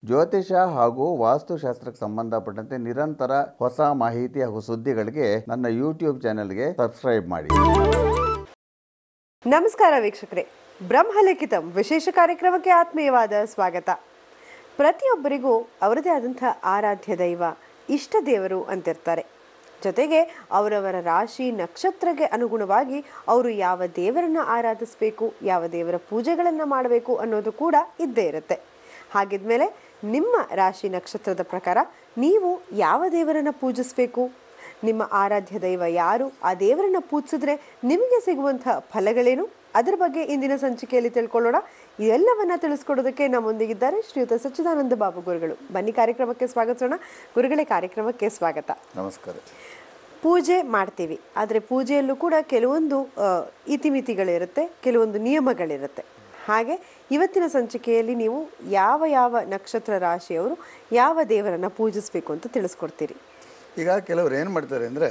ಜ್ಯೋತಿಷ ಹಾಗೂ ವಾಸ್ತುಶಾಸ್ತ್ರಕ್ಕೆ ಸಂಬಂಧಪಟ್ಟಂತೆ ನಿರಂತರ ಹೊಸ ಮಾಹಿತಿ ಹಾಗೂ ಸುದ್ದಿಗಳಿಗೆ ನನ್ನ ಯೂಟ್ಯೂಬ್ ಚಾನೆಲ್ಗೆ ಸಬ್ಸ್ಕ್ರೈಬ್ ಮಾಡಿ ನಮಸ್ಕಾರ ವೀಕ್ಷಕರೇ ಬ್ರಹ್ಮಲಿಖಿತಂ ವಿಶೇಷ ಕಾರ್ಯಕ್ರಮಕ್ಕೆ ಆತ್ಮೀಯವಾದ ಸ್ವಾಗತ ಪ್ರತಿಯೊಬ್ಬರಿಗೂ ಅವರದೇ ಆದಂಥ ಆರಾಧ್ಯ ದೈವ ಇಷ್ಟ ದೇವರು ಅಂತಿರ್ತಾರೆ ಜೊತೆಗೆ ಅವರವರ ರಾಶಿ ನಕ್ಷತ್ರಕ್ಕೆ ಅನುಗುಣವಾಗಿ ಅವರು ಯಾವ ದೇವರನ್ನ ಆರಾಧಿಸಬೇಕು ಯಾವ ದೇವರ ಪೂಜೆಗಳನ್ನು ಮಾಡಬೇಕು ಅನ್ನೋದು ಕೂಡ ಇದ್ದೇ ಇರುತ್ತೆ ಹಾಗಿದ್ಮೇಲೆ ನಿಮ್ಮ ರಾಶಿ ನಕ್ಷತ್ರದ ಪ್ರಕಾರ ನೀವು ಯಾವ ದೇವರನ್ನ ಪೂಜಿಸಬೇಕು ನಿಮ್ಮ ಆರಾಧ್ಯ ದೈವ ಯಾರು ಆ ದೇವರನ್ನ ಪೂಜಿಸಿದ್ರೆ ನಿಮಗೆ ಸಿಗುವಂಥ ಫಲಗಳೇನು ಅದರ ಬಗ್ಗೆ ಇಂದಿನ ಸಂಚಿಕೆಯಲ್ಲಿ ತಿಳ್ಕೊಳ್ಳೋಣ ಇವೆಲ್ಲವನ್ನ ತಿಳಿಸ್ಕೊಡೋದಕ್ಕೆ ನಮ್ಮೊಂದಿಗಿದ್ದಾರೆ ಶ್ರೀಯುತ ಸಚ್ಚಿದಾನಂದ ಬಾಬು ಗುರುಗಳು ಬನ್ನಿ ಕಾರ್ಯಕ್ರಮಕ್ಕೆ ಸ್ವಾಗತಿಸೋಣ ಗುರುಗಳೇ ಕಾರ್ಯಕ್ರಮಕ್ಕೆ ಸ್ವಾಗತ ನಮಸ್ಕಾರ ಪೂಜೆ ಮಾಡ್ತೀವಿ ಆದರೆ ಪೂಜೆಯಲ್ಲೂ ಕೂಡ ಕೆಲವೊಂದು ಆ, ಇತಿಮಿತಿಗಳಿರುತ್ತೆ ಕೆಲವೊಂದು ನಿಯಮಗಳಿರುತ್ತೆ ಹಾಗೆ ಇವತ್ತಿನ ಸಂಚಿಕೆಯಲ್ಲಿ ನೀವು ಯಾವ ಯಾವ ನಕ್ಷತ್ರ ರಾಶಿಯವರು ಯಾವ ದೇವರನ್ನ ಪೂಜಿಸಬೇಕು ಅಂತ ತಿಳಿಸ್ಕೊಡ್ತೀರಿ ಈಗ ಕೆಲವ್ರು ಏನು ಮಾಡ್ತಾರೆ ಅಂದರೆ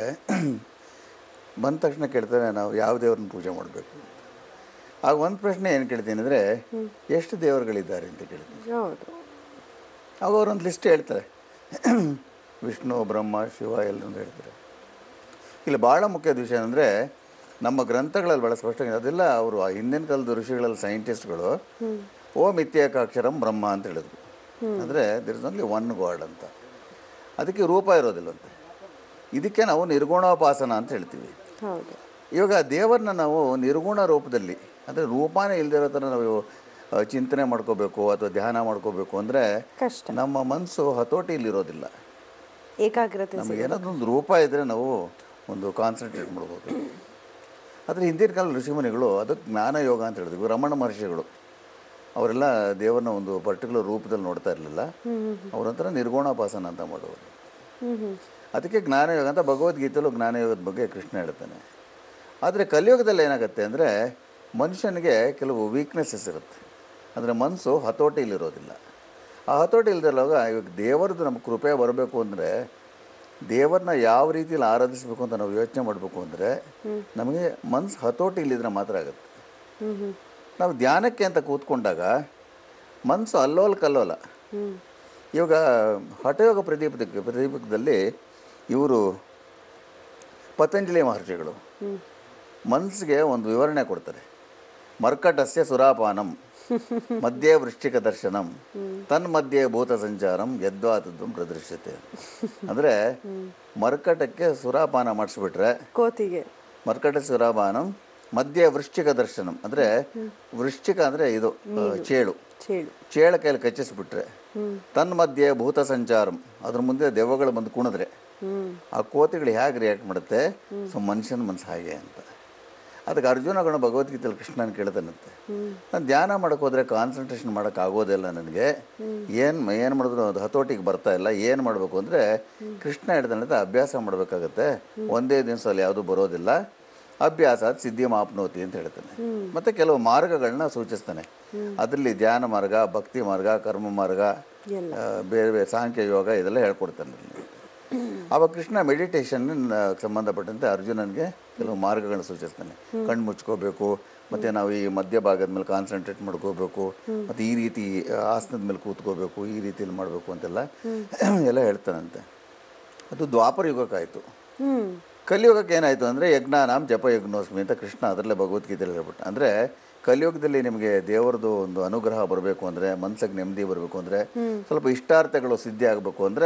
ಬಂದ ತಕ್ಷಣ ಕೇಳ್ತಾರೆ ನಾವು ಯಾವ ದೇವ್ರನ್ನ ಪೂಜೆ ಮಾಡಬೇಕು ಆಗ ಒಂದು ಪ್ರಶ್ನೆ ಏನು ಕೇಳ್ತೀನಿ ಅಂದರೆ ಎಷ್ಟು ದೇವರುಗಳಿದ್ದಾರೆ ಅಂತ ಕೇಳ್ತೀನಿ ಹೌದು ಆಗ ಅವರೊಂದು ಲಿಸ್ಟ್ ಹೇಳ್ತಾರೆ ವಿಷ್ಣು ಬ್ರಹ್ಮ ಶಿವ ಎಲ್ಲರೂ ಹೇಳ್ತಾರೆ ಇಲ್ಲಿ ಭಾಳ ಮುಖ್ಯದ ವಿಷಯ ಅಂದರೆ ನಮ್ಮ ಗ್ರಂಥಗಳಲ್ಲಿ ಭಾಳ ಸ್ಪಷ್ಟವಾಗಿ ಅದೆಲ್ಲ ಅವರು ಆ ಹಿಂದಿನ ಕಾಲದ ಋಷಿಗಳಲ್ಲಿ ಸೈಂಟಿಸ್ಟ್ಗಳು ಓಂ ಇತ್ಯೇಕಾಕ್ಷರಂ ಬ್ರಹ್ಮ ಅಂತ ಹೇಳಿದ್ರು ಅಂದರೆ there is only one God ಅಂತ ಅದಕ್ಕೆ ರೂಪ ಇರೋದಿಲ್ಲಂತೆ ಇದಕ್ಕೆ ನಾವು ನಿರ್ಗುಣೋಪಾಸನ ಅಂತ ಹೇಳ್ತೀವಿ ಹೌದು ಇವಾಗ ದೇವರನ್ನ ನಾವು ನಿರ್ಗುಣ ರೂಪದಲ್ಲಿ ಅಂದರೆ ರೂಪಾನೇ ಇಲ್ದಿರೋ ಥರ ನಾವು ಆ, ಚಿಂತನೆ ಮಾಡ್ಕೋಬೇಕು ಅಥವಾ ಧ್ಯಾನ ಮಾಡ್ಕೋಬೇಕು ಅಂದರೆ ಕಷ್ಟ ನಮ್ಮ ಮನಸ್ಸು ಹತೋಟಿಯಲ್ಲಿರೋದಿಲ್ಲ ಏಕಾಗ್ರತೆ ನಮಗೆ ಏನಾದರೂ ಒಂದು ರೂಪ ಇದ್ದರೆ ನಾವು ಒಂದು ಕಾನ್ಸಂಟ್ರೇಟ್ ಮಾಡ್ಬೋದು ಆದರೆ ಹಿಂದಿನ ಕಾಲ ಋಷಿಮುನಿಗಳು ಅದಕ್ಕೆ ಜ್ಞಾನ ಯೋಗ ಅಂತ ಹೇಳಿದ್ವಿ ರಮಣ ಮಹರ್ಷಿಗಳು ಅವರೆಲ್ಲ ದೇವರನ್ನ ಒಂದು ಪರ್ಟಿಕ್ಯುಲರ್ ರೂಪದಲ್ಲಿ ನೋಡ್ತಾ ಇರಲಿಲ್ಲ ಅವರಂತರ ನಿರ್ಗುಣೋಪಾಸನ ಅಂತ ಮಾಡೋರು ಹ್ಮ್ ಹ್ಮ್ ಅದಕ್ಕೆ ಜ್ಞಾನಯೋಗ ಅಂತ ಭಗವದ್ಗೀತೆಯಲ್ಲೂ ಜ್ಞಾನಯೋಗದ ಬಗ್ಗೆ ಕೃಷ್ಣ ಹೇಳ್ತಾನೆ ಆದರೆ ಕಲಿಯುಗದಲ್ಲಿ ಏನಾಗುತ್ತೆ ಅಂದರೆ ಮನುಷ್ಯನಿಗೆ ಕೆಲವು ವೀಕ್ನೆಸ್ಸಸ್ ಇರುತ್ತೆ ಅಂದರೆ ಮನಸ್ಸು ಹತೋಟಿಯಲ್ಲಿರೋದಿಲ್ಲ ಆ ಹತೋಟಿ ಇಲ್ದಿರುವಾಗ ಇವಾಗ ದೇವರದ್ದು ನಮ್ಗೆ ಕೃಪೆ ಬರಬೇಕು ಅಂದರೆ ದೇವರನ್ನ ಯಾವ ರೀತಿಯಲ್ಲಿ ಆರಾಧಿಸಬೇಕು ಅಂತ ನಾವು ಯೋಚನೆ ಮಾಡಬೇಕು ಅಂದರೆ ನಮಗೆ ಮನಸ್ಸು ಹತೋಟಿ ಇಲ್ಲಿದ್ರೆ ಮಾತ್ರ ಆಗುತ್ತೆ ಹ್ಮ್ ಹ್ಮ್ ನಾವು ಧ್ಯಾನಕ್ಕೆ ಅಂತ ಕೂತ್ಕೊಂಡಾಗ ಮನಸ್ಸು ಅಲ್ಲೋಲ ಕಲ್ಲೋಲ ಹ್ಮ್ ಇವಾಗ ಹಠಯೋಗ ಪ್ರದೀಪಕ್ಕೆ ಪ್ರದೀಪಕದಲ್ಲಿ ಇವರು ಪತಂಜಲಿ ಮಹರ್ಷಿಗಳು ಹ್ಮ್ ಮನಸ್ಸಿಗೆ ಒಂದು ವಿವರಣೆ ಕೊಡ್ತಾರೆ ಮರ್ಕಟಸ್ಯ ಸುರಾಪಾನಂ ಮಧ್ಯೆ ವೃಶ್ಚಿಕ ದರ್ಶನಂ ತನ್ಮಧ್ಯೆ ಭೂತ ಸಂಚಾರಂ ಯದ್ವಾತದ್ವಂ ಪ್ರದೃಶ್ಯತೆ ಅಂದರೆ ಮರ್ಕಟಕ್ಕೆ ಸುರಾಪಾನ ಮಾಡಿಸ್ಬಿಟ್ರೆ ಕೋತಿಗೆ ಮರ್ಕಟ ಸುರಾಪಾನಂ ಮಧ್ಯೆ ವೃಶ್ಚಿಕ ದರ್ಶನಂ ಅಂದರೆ ವೃಶ್ಚಿಕ ಅಂದರೆ ಇದು ಆ, ಚೇಳು ಚೇಳು ಚೇಳ ಕೈಯಲ್ಲಿ ಕಚ್ಚಿಸ್ಬಿಟ್ರೆ ತನ್ಮಧ್ಯೆ ಭೂತ ಸಂಚಾರಂ ಅದ್ರ ಮುಂದೆ ದೆವ್ವಗಳು ಬಂದು ಕುಣಿದ್ರೆ ಹ್ಮ್ ಆ ಕೋತಿಗಳು ಹೇಗೆ ರಿಯಾಕ್ಟ್ ಮಾಡುತ್ತೆ ಸೊ ಮನುಷ್ಯನ ಮನಸ್ಸು ಹಾಗೆ ಅಂತ ಅದಕ್ಕೆ ಅರ್ಜುನಗಣ ಭಗವದ್ಗೀತೆಯಲ್ಲಿ ಕೃಷ್ಣನ ಕೇಳ್ತಾನಂತೆ ನಾನು ಧ್ಯಾನ ಮಾಡಕ್ಕೆ ಹೋದರೆ ಕಾನ್ಸಂಟ್ರೇಷನ್ ಮಾಡೋಕ್ಕೆ ಆಗೋದಿಲ್ಲ ನನಗೆ ಏನು ಏನು ಮಾಡಿದ್ರು ಅದು ಹತೋಟಿಗೆ ಬರ್ತಾ ಇಲ್ಲ ಏನು ಮಾಡಬೇಕು ಅಂದರೆ ಕೃಷ್ಣ ಹೇಳ್ತಾನೆ ಅಭ್ಯಾಸ ಮಾಡಬೇಕಾಗತ್ತೆ ಒಂದೇ ದಿವಸದಲ್ಲಿ ಯಾವುದು ಬರೋದಿಲ್ಲ ಅಭ್ಯಾಸ ಸಿದ್ಧಿ ಮಾಪ್ನೋತಿ ಅಂತ ಹೇಳ್ತಾನೆ ಮತ್ತು ಕೆಲವು ಮಾರ್ಗಗಳನ್ನ ಸೂಚಿಸ್ತಾನೆ ಅದರಲ್ಲಿ ಧ್ಯಾನ ಮಾರ್ಗ ಭಕ್ತಿ ಮಾರ್ಗ ಕರ್ಮ ಮಾರ್ಗ ಎಲ್ಲ ಆ, ಬೇರೆ ಬೇರೆ ಸಾಂಖ್ಯ ಯೋಗ ಇದೆಲ್ಲ ಹೇಳ್ಕೊಡ್ತಾನೆ ಅಲ್ಲಿ. ಆವಾಗ ಕೃಷ್ಣ ಮೆಡಿಟೇಷನ್ ಸಂಬಂಧಪಟ್ಟಂತೆ ಅರ್ಜುನನಿಗೆ ಕೆಲವು ಮಾರ್ಗಗಳನ್ನ ಸೂಚಿಸ್ತಾನೆ ಕಣ್ಣು ಮುಚ್ಕೋಬೇಕು ಮತ್ತು ನಾವು ಈ ಮಧ್ಯಭಾಗದ ಮೇಲೆ ಕಾನ್ಸಂಟ್ರೇಟ್ ಮಾಡ್ಕೋಬೇಕು ಮತ್ತು ಈ ರೀತಿ ಆಸನದ ಮೇಲೆ ಕೂತ್ಕೋಬೇಕು ಈ ರೀತಿಯಲ್ಲಿ ಮಾಡಬೇಕು ಅಂತೆಲ್ಲ ಎಲ್ಲ ಹೇಳ್ತಾನಂತೆ ಅದು ದ್ವಾಪರ ಯುಗಕ್ಕಾಯಿತು ಹ್ಮ್ ಕಲಿಯುಗಕ್ಕೆ ಏನಾಯಿತು ಅಂದರೆ ಯಜ್ಞಾನಾಂ ಜಪ ಯಜ್ಞೋಸ್ಮಿ ಅಂತ ಕೃಷ್ಣ ಅದರಲ್ಲೇ ಭಗವದ್ಗೀತೆಯಲ್ಲಿ ಹೇಳ್ಬಿಟ್ಟು ಅಂದರೆ ಕಲಿಯುಗದಲ್ಲಿ ನಿಮಗೆ ದೇವರದು ಒಂದು ಅನುಗ್ರಹ ಬರಬೇಕು ಅಂದರೆ ಮನ್ಸಿಗೆ ನೆಮ್ಮದಿ ಬರಬೇಕು ಅಂದರೆ ಸ್ವಲ್ಪ ಇಷ್ಟಾರ್ಥಗಳು ಸಿದ್ಧಿ ಆಗಬೇಕು ಅಂದರೆ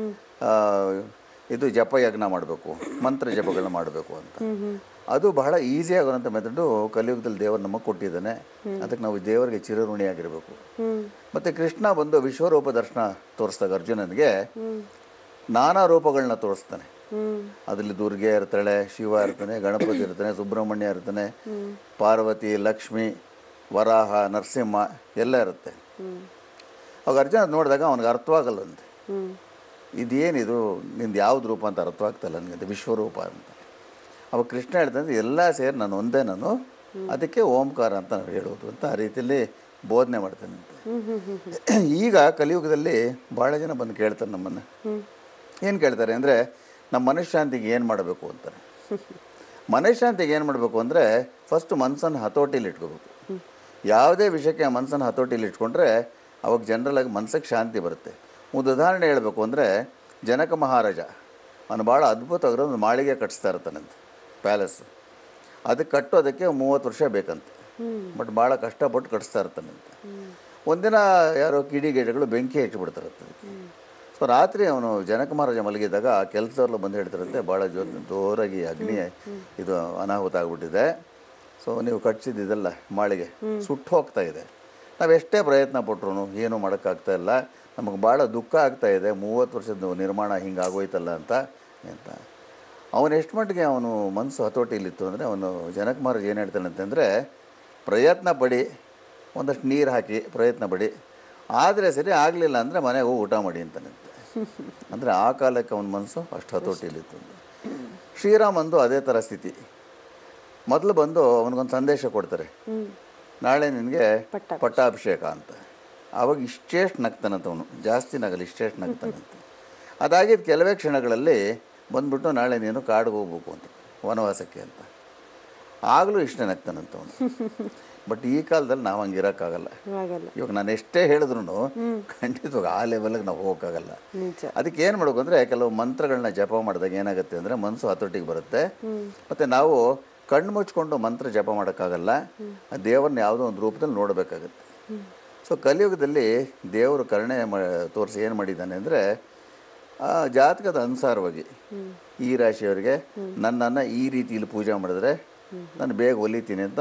ಇದು ಜಪ ಯಜ್ಞ ಮಾಡಬೇಕು ಮಂತ್ರ ಜಪಗಳನ್ನ ಮಾಡಬೇಕು ಅಂತ ಅದು ಬಹಳ ಈಸಿ ಆಗುವಂಥ ಮೆಥಡು ಕಲಿಯುಗದಲ್ಲಿ ದೇವರು ನಮಗೆ ಕೊಟ್ಟಿದ್ದಾನೆ ಅದಕ್ಕೆ ನಾವು ದೇವರಿಗೆ ಚಿರಋಣಿಯಾಗಿರಬೇಕು ಹ್ಮ್ ಮತ್ತು ಕೃಷ್ಣ ಬಂದು ವಿಶ್ವರೂಪ ದರ್ಶನ ತೋರಿಸಿದಾಗ ಅರ್ಜುನನಿಗೆ ನಾನಾ ರೂಪಗಳನ್ನ ತೋರಿಸ್ತಾನೆ ಹ್ಮ್ ಅದರಲ್ಲಿ ದುರ್ಗೆ ಇರ್ತಾಳೆ ಶಿವ ಇರ್ತಾನೆ ಗಣಪತಿ ಇರ್ತಾನೆ ಸುಬ್ರಹ್ಮಣ್ಯ ಇರ್ತಾನೆ ಪಾರ್ವತಿ ಲಕ್ಷ್ಮಿ ವರಾಹ ನರಸಿಂಹ ಎಲ್ಲ ಇರುತ್ತೆ ಹ್ಮ್ ಅವಾಗ ಅರ್ಜುನ ಅದ್ ನೋಡಿದಾಗ ಅವನಿಗೆ ಅರ್ಥವಾಗಲ್ಲಂತೆ ಹ್ಮ್ ಇದೇನಿದು ನಿಂದು ಯಾವ್ದು ರೂಪ ಅಂತ ಅರ್ಥವಾಗ್ತಲ್ಲ ನನಗೆ ವಿಶ್ವರೂಪ ಅಂತ ಅವಾಗ ಕೃಷ್ಣ ಹೇಳ್ತಾನೆ ಎಲ್ಲ ಸೇರಿ ನಾನು ಒಂದೇ ನಾನು ಅದಕ್ಕೆ ಓಂಕಾರ ಅಂತ ನಾವು ಹೇಳೋದು ಅಂತ ಆ ರೀತಿಯಲ್ಲಿ ಬೋಧನೆ ಮಾಡ್ತಾನಂತೆ ಹ್ಮ್ ಹ್ಮ್ ಹ್ಮ್ ಈಗ ಕಲಿಯುಗದಲ್ಲಿ ಭಾಳ ಜನ ಬಂದು ಕೇಳ್ತಾರೆ ನಮ್ಮನ್ನು ಏನು ಕೇಳ್ತಾರೆ ಅಂದರೆ ನಮ್ಮ ಮನಃಶಾಂತಿಗೆ ಏನು ಮಾಡಬೇಕು ಅಂತಾರೆ ಮನಃಶಾಂತಿಗೆ ಏನು ಮಾಡಬೇಕು ಅಂದರೆ ಫಸ್ಟ್ ಮನಸ್ಸನ್ನು ಹತೋಟಿಲಿ ಇಟ್ಕೋಬೇಕು ಯಾವುದೇ ವಿಷಯಕ್ಕೆ ಆ ಮನಸ್ಸನ್ನು ಹತೋಟಿಲಿ ಇಟ್ಕೊಂಡ್ರೆ ಅವಾಗ ಜನರಲಾಗಿ ಮನ್ಸಿಗೆ ಶಾಂತಿ ಬರುತ್ತೆ ಒಂದು ಉದಾಹರಣೆ ಹೇಳಬೇಕು ಅಂದರೆ ಜನಕ ಮಹಾರಾಜ ಅವನು ಭಾಳ ಅದ್ಭುತವಾಗಿರೋ ಒಂದು ಮಾಳಿಗೆ ಕಟ್ಟಿಸ್ತಾ ಇರ್ತಾನಂತೆ ಪ್ಯಾಲೇಸ್ ಅದಕ್ಕೆ ಕಟ್ಟೋದಕ್ಕೆ ಮೂವತ್ತು ವರ್ಷ ಬೇಕಂತೆ ಬಟ್ ಭಾಳ ಕಷ್ಟಪಟ್ಟು ಕಟ್ಟಿಸ್ತಾ ಇರ್ತಾನಂತೆ ಒಂದಿನ ಯಾರೋ ಕಿಡಿಗೇಡಿಗಳು ಬೆಂಕಿ ಹಚ್ಚಿಬಿಡ್ತಾರಂತೆ ಅದಕ್ಕೆ ಸೊ ರಾತ್ರಿ ಅವನು ಜನಕ ಮಹಾರಾಜ ಮಲಗಿದಾಗ ಆ ಕೆಲಸದವ್ರೆಲ್ಲ ಬಂದು ಹೇಳ್ತಾರಂತೆ ಭಾಳ ಜೋ ಜೋರಾಗಿ ಅಗ್ನಿ ಇದು ಅನಾಹುತ ಆಗ್ಬಿಟ್ಟಿದೆ ಸೊ ನೀವು ಕಟ್ಸಿದ್ದೆಲ್ಲ ಮಾಳಿಗೆ ಸುಟ್ಟು ಹೋಗ್ತಾ ಇದೆ ನಾವು ಎಷ್ಟೇ ಪ್ರಯತ್ನ ಪಟ್ರು ಏನೂ ಮಾಡೋಕ್ಕಾಗ್ತಾ ಇಲ್ಲ ನಮಗೆ ಭಾಳ ದುಃಖ ಆಗ್ತಾ ಇದೆ ಮೂವತ್ತು ವರ್ಷದ ನಿರ್ಮಾಣ ಹಿಂಗೆ ಆಗೋಯ್ತಲ್ಲ ಅಂತ ಅಂತ ಅವನು ಎಷ್ಟು ಮಟ್ಟಿಗೆ ಅವನು ಮನಸ್ಸು ಹತೋಟಿಲಿತ್ತು ಅಂದರೆ ಅವನು ಜನಕ ಮಹಾರಾಜ್ ಏನು ಹೇಳ್ತಾನೆ ಅಂತಂದರೆ ಪ್ರಯತ್ನ ಪಡಿ ಒಂದಷ್ಟು ನೀರು ಹಾಕಿ ಪ್ರಯತ್ನ ಪಡಿ ಆದರೆ ಸರಿ ಆಗಲಿಲ್ಲ ಅಂದರೆ ಮನೆಗೆ ಹೋಗಿ ಊಟ ಮಾಡಿ ಅಂತಾನಂತೆ ಅಂದರೆ ಆ ಕಾಲಕ್ಕೆ ಅವನ ಮನಸ್ಸು ಅಷ್ಟು ಹತೋಟಿಲಿತ್ತು ಅಂತ ಶ್ರೀರಾಮಂದು ಅದೇ ಥರ ಸ್ಥಿತಿ ಮೊದಲು ಬಂದು ಅವನಿಗೊಂದು ಸಂದೇಶ ಕೊಡ್ತಾರೆ ನಾಳೆ ನಿನಗೆ ಪಟ್ಟ- ಪಟ್ಟಾಭಿಷೇಕ ಅಂತ ಆವಾಗ ಇಷ್ಟೇಷ್ಟು ನಗ್ತಾನಂತ ಅವನು ಜಾಸ್ತಿ ನಗಲ್ಲ ಇಷ್ಟೇಷ್ಟು ನಗ್ತಾನಂತೆ ಅದಾಗಿದ್ದು ಕೆಲವೇ ಕ್ಷಣಗಳಲ್ಲಿ ಬಂದ್ಬಿಟ್ಟು ನಾಳೆ ನೀನು ಕಾಡಿಗೆ ಹೋಗ್ಬೇಕು ಅಂತ ವನವಾಸಕ್ಕೆ ಅಂತ ಆಗಲೂ ಇಷ್ಟೇ ನಗ್ತಾನಂತ ಅವನು ಬಟ್ ಈ ಕಾಲದಲ್ಲಿ ನಾವು ಹಂಗೆ ಇರೋಕ್ಕಾಗಲ್ಲ ಆಗಲ್ಲ ಇವಾಗ ನಾನು ಎಷ್ಟೇ ಹೇಳಿದ್ರು ಖಂಡಿತವಾಗ ಆ ಲೆವೆಲ್ಗೆ ನಾವು ಹೋಗೋಕ್ಕಾಗಲ್ಲ ನಿಜ ಅದಕ್ಕೆ ಏನು ಮಾಡಬೇಕು ಅಂದರೆ ಕೆಲವು ಮಂತ್ರಗಳನ್ನ ಜಪ ಮಾಡಿದಾಗ ಏನಾಗುತ್ತೆ ಅಂದರೆ ಮನಸ್ಸು ಹತೋಟಿಗೆ ಬರುತ್ತೆ ಮತ್ತು ನಾವು ಕಣ್ಣು ಮುಚ್ಕೊಂಡು ಮಂತ್ರ ಜಪ ಮಾಡೋಕ್ಕಾಗಲ್ಲ ಆ ದೇವ್ರನ್ನ ಯಾವುದೋ ಒಂದು ರೂಪದಲ್ಲಿ ನೋಡಬೇಕಾಗತ್ತೆ ಸೊ ಕಲಿಯುಗದಲ್ಲಿ ದೇವರು ಕರುಣೆ ಮ ತೋರಿಸಿ ಏನು ಮಾಡಿದ್ದಾನೆ ಅಂದರೆ ಆ ಜಾತಕದ ಅನುಸಾರವಾಗಿ ಈ ರಾಶಿಯವರಿಗೆ ನನ್ನನ್ನು ಈ ರೀತಿಯಲ್ಲಿ ಪೂಜೆ ಮಾಡಿದ್ರೆ ನಾನು ಬೇಗ ಒಲಿತೀನಿ ಅಂತ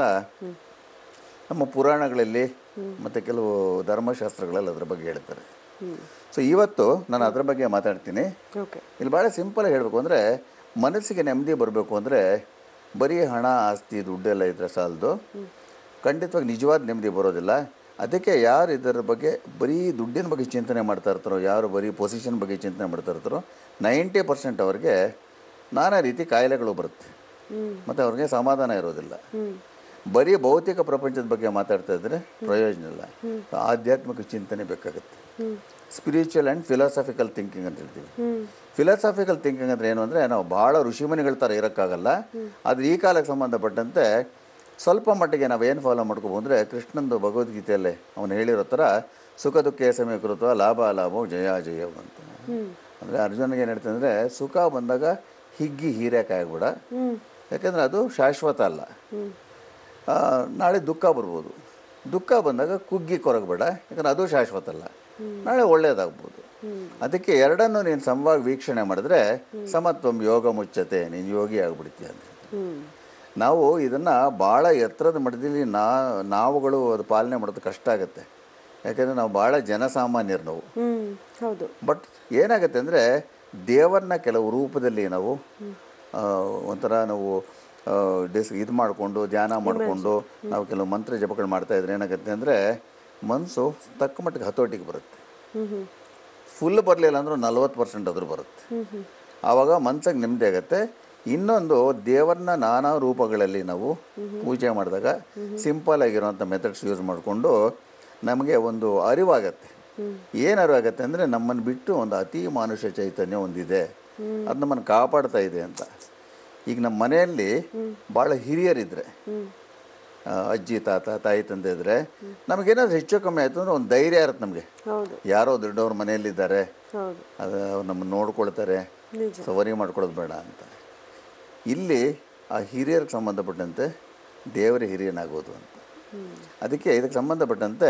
ನಮ್ಮ ಪುರಾಣಗಳಲ್ಲಿ ಮತ್ತು ಕೆಲವು ಧರ್ಮಶಾಸ್ತ್ರಗಳಲ್ಲಿ ಅದ್ರ ಬಗ್ಗೆ ಹೇಳ್ತಾರೆ ಸೊ ಇವತ್ತು ನಾನು ಅದ್ರ ಬಗ್ಗೆ ಮಾತಾಡ್ತೀನಿ ಓಕೆ ಇಲ್ಲಿ ಭಾಳ ಸಿಂಪಲಾಗಿ ಹೇಳಬೇಕು ಅಂದರೆ ಮನಸ್ಸಿಗೆ ನೆಮ್ಮದಿ ಬರಬೇಕು ಅಂದರೆ ಬರೀ ಹಣ ಆಸ್ತಿ ದುಡ್ಡೆಲ್ಲ ಇದ್ರೆ ಸಾಲದು ಖಂಡಿತವಾಗಿ ನಿಜವಾದ ನೆಮ್ಮದಿ ಬರೋದಿಲ್ಲ ಅದಕ್ಕೆ ಯಾರು ಇದರ ಬಗ್ಗೆ ಬರೀ ದುಡ್ಡಿನ ಬಗ್ಗೆ ಚಿಂತನೆ ಮಾಡ್ತಾ ಇರ್ತಾರೋ ಯಾರು ಬರೀ ಪೊಸಿಷನ್ ಬಗ್ಗೆ ಚಿಂತನೆ ಮಾಡ್ತಾ ಇರ್ತಾರೋ ನೈಂಟಿ ಪರ್ಸೆಂಟ್ ಅವ್ರಿಗೆ ನಾನಾ ರೀತಿ ಕಾಯಿಲೆಗಳು ಬರುತ್ತೆ ಮತ್ತು ಅವ್ರಿಗೆ ಸಮಾಧಾನ ಇರೋದಿಲ್ಲ ಬರೀ ಭೌತಿಕ ಪ್ರಪಂಚದ ಬಗ್ಗೆ ಮಾತಾಡ್ತಾ ಇದ್ರೆ ಪ್ರಯೋಜನ ಇಲ್ಲ ಆಧ್ಯಾತ್ಮಿಕ ಚಿಂತನೆ ಬೇಕಾಗುತ್ತೆ ಸ್ಪಿರಿಚುವಲ್ ಆ್ಯಂಡ್ ಫಿಲಾಸಫಿಕಲ್ ಥಿಂಕಿಂಗ್ ಅಂತ ಹೇಳ್ತೀವಿ ಫಿಲಾಸಫಿಕಲ್ ಥಿಂಕಿಂಗ್ ಅಂದ್ರೆ ಏನು ಅಂದರೆ ನಾವು ಭಾಳ ಋಷಿಮುನಿಗಳ ಥರ ಇರೋಕ್ಕಾಗಲ್ಲ ಆದರೆ ಈ ಕಾಲಕ್ಕೆ ಸಂಬಂಧಪಟ್ಟಂತೆ ಸ್ವಲ್ಪ ಮಟ್ಟಿಗೆ ನಾವು ಏನು ಫಾಲೋ ಮಾಡ್ಕೋಬೋದು ಅಂದರೆ ಕೃಷ್ಣಂದು ಭಗವದ್ಗೀತೆಯಲ್ಲೇ ಅವನು ಹೇಳಿರೋ ಥರ ಸುಖ ದುಃಖ ಸಮೀಕೃತ ಲಾಭ ಲಾಭವು ಜಯ ಜಯವು ಅಂತ ಅಂದರೆ ಅರ್ಜುನಿಗೆ ಏನು ಹೇಳ್ತಾನೆ ಅಂದರೆ ಸುಖ ಬಂದಾಗ ಹಿಗ್ಗಿ ಹೀರೆಕಾಗ್ಬಿಡ ಯಾಕೆಂದರೆ ಅದು ಶಾಶ್ವತ ಅಲ್ಲ ಆ, ನಾಳೆ ದುಃಖ ಬರ್ಬೋದು ದುಃಖ ಬಂದಾಗ ಕುಗ್ಗಿ ಕೊರಗಬೇಡ ಯಾಕಂದ್ರೆ ಅದು ಶಾಶ್ವತ ಅಲ್ಲ ನಾಳೆ ಒಳ್ಳೇದಾಗ್ಬೋದು ಅದಕ್ಕೆ ಎರಡನ್ನು ನೀನು ಸಮವಾಗಿ ವೀಕ್ಷಣೆ ಮಾಡಿದ್ರೆ ಸಮತ್ವಂ ಯೋಗ ಮುಚ್ಚತೆ ನೀನು ಯೋಗಿ ಆಗ್ಬಿಡ್ತೀಯ ಅಂತ ಹ್ಮ್ ನಾವು ಇದನ್ನು ಭಾಳ ಎತ್ತರದ ಮಟ್ಟದಲ್ಲಿ ನಾ ನಾವುಗಳು ಅದು ಪಾಲನೆ ಮಾಡೋದು ಕಷ್ಟ ಆಗುತ್ತೆ ಯಾಕೆಂದರೆ ನಾವು ಭಾಳ ಜನಸಾಮಾನ್ಯರು ನಾವು ಹ್ಮ್ ಹೌದು ಬಟ್ ಏನಾಗುತ್ತೆ ಅಂದರೆ ದೇವರನ್ನ ಕೆಲವು ರೂಪದಲ್ಲಿ ನಾವು ಆ, ಒಂಥರ ನಾವು ಡಿಸ್ ಇದು ಮಾಡಿಕೊಂಡು ಧ್ಯಾನ ಮಾಡಿಕೊಂಡು ನಾವು ಕೆಲವು ಮಂತ್ರ ಜಪಗಳು ಮಾಡ್ತಾ ಇದ್ರೆ ಏನಾಗುತ್ತೆ ಅಂದರೆ ಮನಸ್ಸು ತಕ್ಕ ಮಟ್ಟಿಗೆ ಹತೋಟಿಗೆ ಬರುತ್ತೆ ಹ್ಮ್ ಹ್ಮ್ ಫುಲ್ ಬರಲಿಲ್ಲ ಅಂದ್ರೂ ನಲ್ವತ್ತು ಪರ್ಸೆಂಟ್ ಆದರೂ ಬರುತ್ತೆ ಆವಾಗ ಮನ್ಸಿಗೆ ನೆಮ್ಮದಿ ಆಗುತ್ತೆ ಇನ್ನೊಂದು ದೇವರನ್ನ ನಾನಾ ರೂಪಗಳಲ್ಲಿ ನಾವು ಪೂಜೆ ಮಾಡಿದಾಗ ಸಿಂಪಲ್ ಆಗಿರುವಂಥ ಮೆಥಡ್ಸ್ ಯೂಸ್ ಮಾಡಿಕೊಂಡು ನಮಗೆ ಒಂದು ಅರಿವಾಗತ್ತೆ ಏನು ಅರಿವಾಗತ್ತೆ ಅಂದರೆ ನಮ್ಮನ್ನು ಬಿಟ್ಟು ಒಂದು ಅತಿ ಮಾನುಷ ಚೈತನ್ಯ ಒಂದಿದೆ ಅದು ನಮ್ಮನ್ನು ಕಾಪಾಡ್ತಾ ಇದೆ ಅಂತ ಈಗ ನಮ್ಮ ಮನೆಯಲ್ಲಿ ಭಾಳ ಹಿರಿಯರಿದ್ರೆ ಆ, ಅಜ್ಜಿ ತಾತ ತಾಯಿ ತಂದೆ ಇದ್ರೆ ನಮಗೇನಾದ್ರು ಹೆಚ್ಚು ಕಮ್ಮಿ ಆಯಿತು ಅಂದ್ರೆ ಒಂದು ಧೈರ್ಯ ಇರುತ್ತೆ ನಮಗೆ ಹೌದು ಯಾರೋ ದೊಡ್ಡವ್ರ ಮನೆಯಲ್ಲಿದ್ದಾರೆ ಹೌದು ಅದು ಅವ್ರು ನಮ್ಮನ್ನು ನೋಡ್ಕೊಳ್ತಾರೆ ನಿಜ ಸೊ ವರಿ ಮಾಡ್ಕೊಳ್ಳೋದು ಬೇಡ ಅಂತ ಇಲ್ಲಿ ಆ ಹಿರಿಯರಿಗೆ ಸಂಬಂಧಪಟ್ಟಂತೆ ದೇವರ ಹಿರಿಯನಾಗೋದು ಅಂತ ಅದಕ್ಕೆ ಇದಕ್ಕೆ ಸಂಬಂಧಪಟ್ಟಂತೆ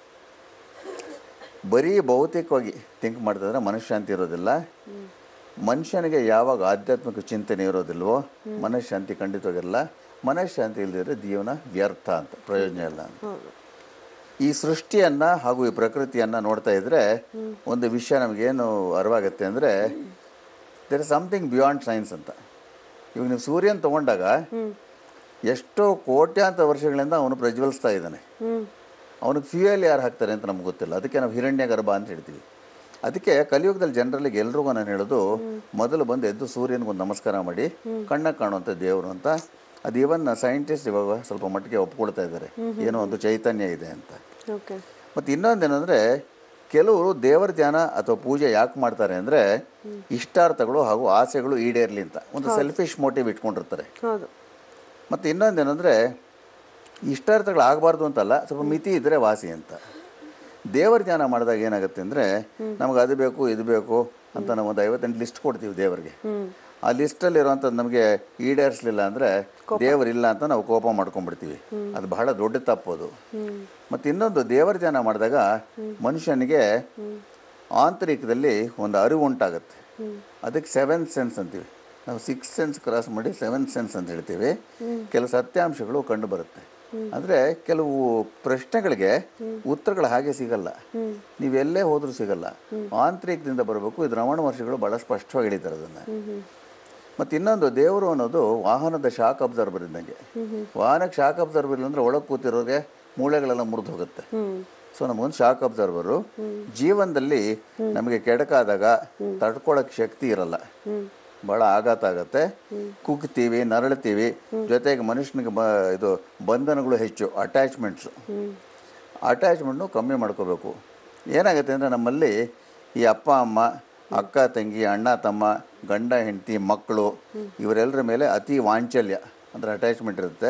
ಬರೀ ಭೌತಿಕವಾಗಿ ಥಿಂಕ್ ಮಾಡ್ತಿದ್ರೆ ಮನಃಶಾಂತಿ ಇರೋದಿಲ್ಲ ಮನುಷ್ಯನಿಗೆ ಯಾವಾಗ ಆಧ್ಯಾತ್ಮಿಕ ಚಿಂತನೆ ಇರೋದಿಲ್ವೋ ಮನಃಶಾಂತಿ ಖಂಡಿತವಾಗಿರಲ್ಲ ಮನಃಶಾಂತಿ ಇಲ್ಲದಿದ್ರೆ ಜೀವನ ವ್ಯರ್ಥ ಅಂತ ಪ್ರಯೋಜನ ಇಲ್ಲ ಅಂತ ಹೌದು ಈ ಸೃಷ್ಟಿಯನ್ನು ಹಾಗೂ ಈ ಪ್ರಕೃತಿಯನ್ನು ನೋಡ್ತಾ ಇದ್ದರೆ ಒಂದು ವಿಷಯ ನಮಗೇನು ಅರಿವಾಗುತ್ತೆ ಅಂದರೆ there is something beyond science ಅಂತ ಇವಾಗ ನೀವು ಸೂರ್ಯನ ತೊಗೊಂಡಾಗ ಎಷ್ಟೋ ಕೋಟ್ಯಾಂತರ ವರ್ಷಗಳಿಂದ ಅವನು ಪ್ರಜ್ವಲಿಸ್ತಾ ಇದ್ದಾನೆ ಹ್ಮ್ ಅವನಿಗೆ ಫ್ಯೂಯಲ್ ಯಾರು ಹಾಕ್ತಾರೆ ಅಂತ ನಮ್ಗೆ ಗೊತ್ತಿಲ್ಲ ಅದಕ್ಕೆ ನಾವು ಹಿರಣ್ಯ ಗರ್ಭ ಅಂತ ಹೇಳ್ತೀವಿ ಅದಕ್ಕೆ ಕಲಿಯುಗದಲ್ಲಿ ಜನರಲ್ಲಿಗೆ ಎಲ್ರಿಗೂ ನಾನು ಹೇಳೋದು ಮೊದಲು ಬಂದು ಎದ್ದು ಸೂರ್ಯನಿಗೊಂದು ನಮಸ್ಕಾರ ಮಾಡಿ ಕಣ್ಣಾಗ ಕಾಣುವಂಥ ದೇವರು ಅಂತ ಅದು ಇವನ್ ಸೈಂಟಿಸ್ಟ್ ಇವಾಗ ಸ್ವಲ್ಪ ಮಟ್ಟಿಗೆ ಒಪ್ಕೊಳ್ತಾ ಇದ್ದಾರೆ ಏನೋ ಒಂದು ಚೈತನ್ಯ ಇದೆ ಅಂತ ಓಕೆ ಮತ್ತು ಇನ್ನೊಂದೇನೆಂದರೆ ಕೆಲವರು ದೇವರ ಧ್ಯಾನ ಅಥವಾ ಪೂಜೆ ಯಾಕೆ ಮಾಡ್ತಾರೆ ಅಂದರೆ ಇಷ್ಟಾರ್ಥಗಳು ಹಾಗೂ ಆಸೆಗಳು ಈಡೇರಲಿ ಅಂತ ಒಂದು ಸೆಲ್ಫಿಶ್ ಮೋಟಿವ್ ಇಟ್ಕೊಂಡಿರ್ತಾರೆ ಹೌದು ಮತ್ತು ಇನ್ನೊಂದೇನೆಂದರೆ ಇಷ್ಟಾರ್ಥಗಳು ಆಗಬಾರ್ದು ಅಂತಲ್ಲ ಸ್ವಲ್ಪ ಮಿತಿ ಇದ್ದರೆ ವಾಸಿ ಅಂತ ದೇವರ ಧ್ಯಾನ ಮಾಡಿದಾಗ ಏನಾಗುತ್ತೆ ಅಂದರೆ ನಮಗೆ ಅದು ಬೇಕು ಇದು ಬೇಕು ಅಂತ ನಾವು ಒಂದು ಐವತ್ತೆಂಟು ಲಿಸ್ಟ್ ಕೊಡ್ತೀವಿ ದೇವರಿಗೆ ಆ ಲಿಸ್ಟಲ್ಲಿ ಇರುವಂಥದ್ದು ನಮಗೆ ಈಡೇರಿಸಲಿಲ್ಲ ಅಂದರೆ ದೇವರಿಲ್ಲ ಅಂತ ನಾವು ಕೋಪ ಮಾಡ್ಕೊಂಡ್ಬಿಡ್ತೀವಿ ಅದು ಬಹಳ ದೊಡ್ಡ ತಪ್ಪದು ಮತ್ತು ಇನ್ನೊಂದು ದೇವರ ಧ್ಯಾನ ಮಾಡಿದಾಗ ಮನುಷ್ಯನಿಗೆ ಆಂತರಿಕದಲ್ಲಿ ಒಂದು ಅರಿವು ಉಂಟಾಗುತ್ತೆ ಅದಕ್ಕೆ ಸೆವೆನ್ ಸೆನ್ಸ್ ಅಂತೀವಿ ನಾವು ಸಿಕ್ಸ್ ಸೆನ್ಸ್ ಕ್ರಾಸ್ ಮಾಡಿ ಸೆವೆನ್ ಸೆನ್ಸ್ ಅಂತ ಹೇಳ್ತೀವಿ ಕೆಲವು ಸತ್ಯಾಂಶಗಳು ಕಂಡು ಬರುತ್ತೆ ಅಂದರೆ ಕೆಲವು ಪ್ರಶ್ನೆಗಳಿಗೆ ಉತ್ತರಗಳು ಹಾಗೆ ಸಿಗಲ್ಲ ನೀವೆಲ್ಲೇ ಹೋದ್ರೂ ಸಿಗಲ್ಲ ಆಂತರಿಕದಿಂದ ಬರಬೇಕು ಇದು ರಮಣ ಮಹರ್ಷಿಗಳು ಭಾಳ ಸ್ಪಷ್ಟವಾಗಿ ಹೇಳಿದ್ದಾರೆ ಅದನ್ನು ಮತ್ತು ಇನ್ನೊಂದು ದೇವರು ಅನ್ನೋದು ವಾಹನದ ಶಾಕ್ ಅಬ್ಸರ್ವರ್ ಇದ್ದಂಗೆ ವಾಹನಕ್ಕೆ ಶಾಕ್ ಅಬ್ಸರ್ವರ್ ಇಲ್ಲ ಅಂದರೆ ಒಳಗೆ ಕೂತಿರೋರಿಗೆ ಮೂಳೆಗಳೆಲ್ಲ ಮುರಿದು ಹೋಗುತ್ತೆ ಸೊ ನಮಗೊಂದು ಶಾಕ್ ಅಬ್ಸರ್ವರು ಜೀವನದಲ್ಲಿ ನಮಗೆ ಕೆಡಕಾದಾಗ ತಡ್ಕೊಳಕ್ ಶಕ್ತಿ ಇರಲ್ಲ ಭಾಳ ಆಘಾತ ಆಗತ್ತೆ ಕುಗ್ತೀವಿ ನರಳ್ತೀವಿ ಜೊತೆಗೆ ಮನುಷ್ಯನಿಗೆ ಬ ಇದು ಬಂಧನಗಳು ಹೆಚ್ಚು ಅಟ್ಯಾಚ್ಮೆಂಟ್ಸು ಅಟ್ಯಾಚ್ಮೆಂಟ್ನು ಕಮ್ಮಿ ಮಾಡ್ಕೋಬೇಕು ಏನಾಗುತ್ತೆ ಅಂದರೆ ನಮ್ಮಲ್ಲಿ ಈ ಅಪ್ಪ ಅಮ್ಮ ಅಕ್ಕ ತಂಗಿ ಅಣ್ಣ ತಮ್ಮ ಗಂಡ ಹೆಂಡತಿ ಮಕ್ಕಳು ಇವರೆಲ್ಲರ ಮೇಲೆ ಅತಿ ವಾಂಚಲ್ಯ ಅಂದರೆ ಅಟ್ಯಾಚ್ಮೆಂಟ್ ಇರುತ್ತೆ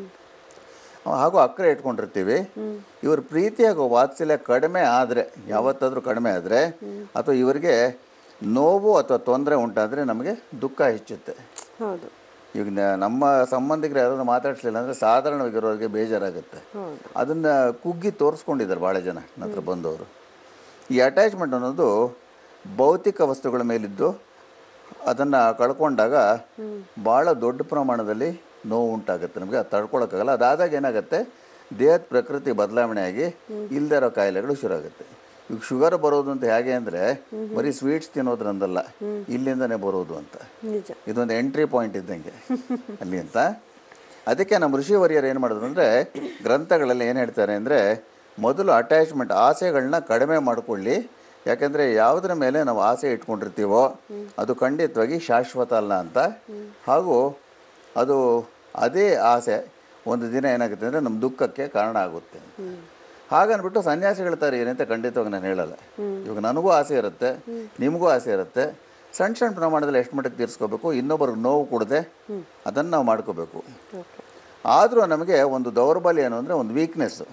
ಹಾಗೂ ಅಕ್ಕರೆ ಇಟ್ಕೊಂಡಿರ್ತೀವಿ ಇವ್ರ ಪ್ರೀತಿ ಹಾಗೂ ವಾತ್ಸಲ್ಯ ಕಡಿಮೆ ಆದರೆ ಯಾವತ್ತಾದರೂ ಕಡಿಮೆ ಆದರೆ ಅಥವಾ ಇವರಿಗೆ ನೋವು ಅಥವಾ ತೊಂದರೆ ಉಂಟಾದರೆ ನಮಗೆ ದುಃಖ ಹೆಚ್ಚುತ್ತೆ ಹೌದು ಈಗ ನ- ನಮ್ಮ ಸಂಬಂಧಿಕರು ಯಾರಾದ್ರೂ ಮಾತಾಡ್ಸಲಿಲ್ಲ ಅಂದರೆ ಸಾಧಾರಣವಾಗಿರೋರಿಗೆ ಬೇಜಾರಾಗುತ್ತೆ ಹೌದು ಅದನ್ನು ಕುಗ್ಗಿ ತೋರಿಸ್ಕೊಂಡಿದ್ದಾರೆ ಭಾಳ ಜನ ನನ್ನ ಹತ್ರ ಬಂದವರು ಈ ಅಟ್ಯಾಚ್ಮೆಂಟ್ ಅನ್ನೋದು ಭೌತಿಕ ವಸ್ತುಗಳ ಮೇಲಿದ್ದು ಅದನ್ನು ಕಳ್ಕೊಂಡಾಗ ಭಾಳ ದೊಡ್ಡ ಪ್ರಮಾಣದಲ್ಲಿ ನೋವು ಉಂಟಾಗುತ್ತೆ ನಮಗೆ ಅದು ತಡ್ಕೊಳಕ್ಕಾಗಲ್ಲ ಅದಾದಾಗ ಏನಾಗುತ್ತೆ ದೇಹದ ಪ್ರಕೃತಿ ಬದಲಾವಣೆ ಆಗಿ ಇಲ್ಲದೇ ಇರೋ ಕಾಯಿಲೆಗಳು ಶುರು ಆಗುತ್ತೆ ಈಗ ಶುಗರ್ ಬರೋದು ಅಂತ ಹೇಗೆ ಅಂದರೆ ಬರೀ ಸ್ವೀಟ್ಸ್ ತಿನ್ನೋದ್ರಂದಲ್ಲ ಇಲ್ಲಿಂದನೇ ಬರೋದು ಅಂತ ನಿಜ ಇದೊಂದು ಎಂಟ್ರಿ ಪಾಯಿಂಟ್ ಇದ್ದಂಗೆ ಅಲ್ಲಿ ಅಂತ ಅದಕ್ಕೆ ನಮ್ಮ ಋಷಿವರ್ಯರು ಏನು ಮಾಡಿದ್ರು ಅಂದರೆ ಗ್ರಂಥಗಳಲ್ಲಿ ಏನು ಹೇಳ್ತಾರೆ ಅಂದರೆ ಮೊದಲು ಅಟ್ಯಾಚ್ಮೆಂಟ್ ಆಸೆಗಳನ್ನ ಕಡಿಮೆ ಮಾಡಿಕೊಳ್ಳಿ ಯಾಕಂದರೆ ಯಾವುದರ ಮೇಲೆ ನಾವು ಆಸೆ ಇಟ್ಕೊಂಡಿರ್ತೀವೋ ಅದು ಖಂಡಿತವಾಗಿ ಶಾಶ್ವತ ಅಲ್ಲ ಅಂತ ಹಾಗೂ ಅದು ಅದೇ ಆಸೆ ಒಂದು ದಿನ ಏನಾಗುತ್ತೆ ಅಂದರೆ ನಮ್ಮ ದುಃಖಕ್ಕೆ ಕಾರಣ ಆಗುತ್ತೆ ಹಾಗನ್ಬಿಟ್ಟು ಸನ್ಯಾಸಿಗಳ ಥರ ಏನಂತ ಖಂಡಿತವಾಗಿ ನಾನು ಹೇಳಲ್ಲ ಇವಾಗ ನನಗೂ ಆಸೆ ಇರುತ್ತೆ ನಿಮಗೂ ಆಸೆ ಇರುತ್ತೆ ಸಣ್ಣ ಸಣ್ಣ ಪ್ರಮಾಣದಲ್ಲಿ ಎಷ್ಟು ಮಟ್ಟಿಗೆ ತೀರಿಸ್ಕೋಬೇಕು ಇನ್ನೊಬ್ಬರಿಗೆ ನೋವು ಕೊಡದೆ ಅದನ್ನು ನಾವು ಮಾಡ್ಕೋಬೇಕು ಓಕೆ ಆದರೂ ನಮಗೆ ಒಂದು ದೌರ್ಬಲ್ಯ ಏನು ಅಂದರೆ ಒಂದು ವೀಕ್ನೆಸ್ಸು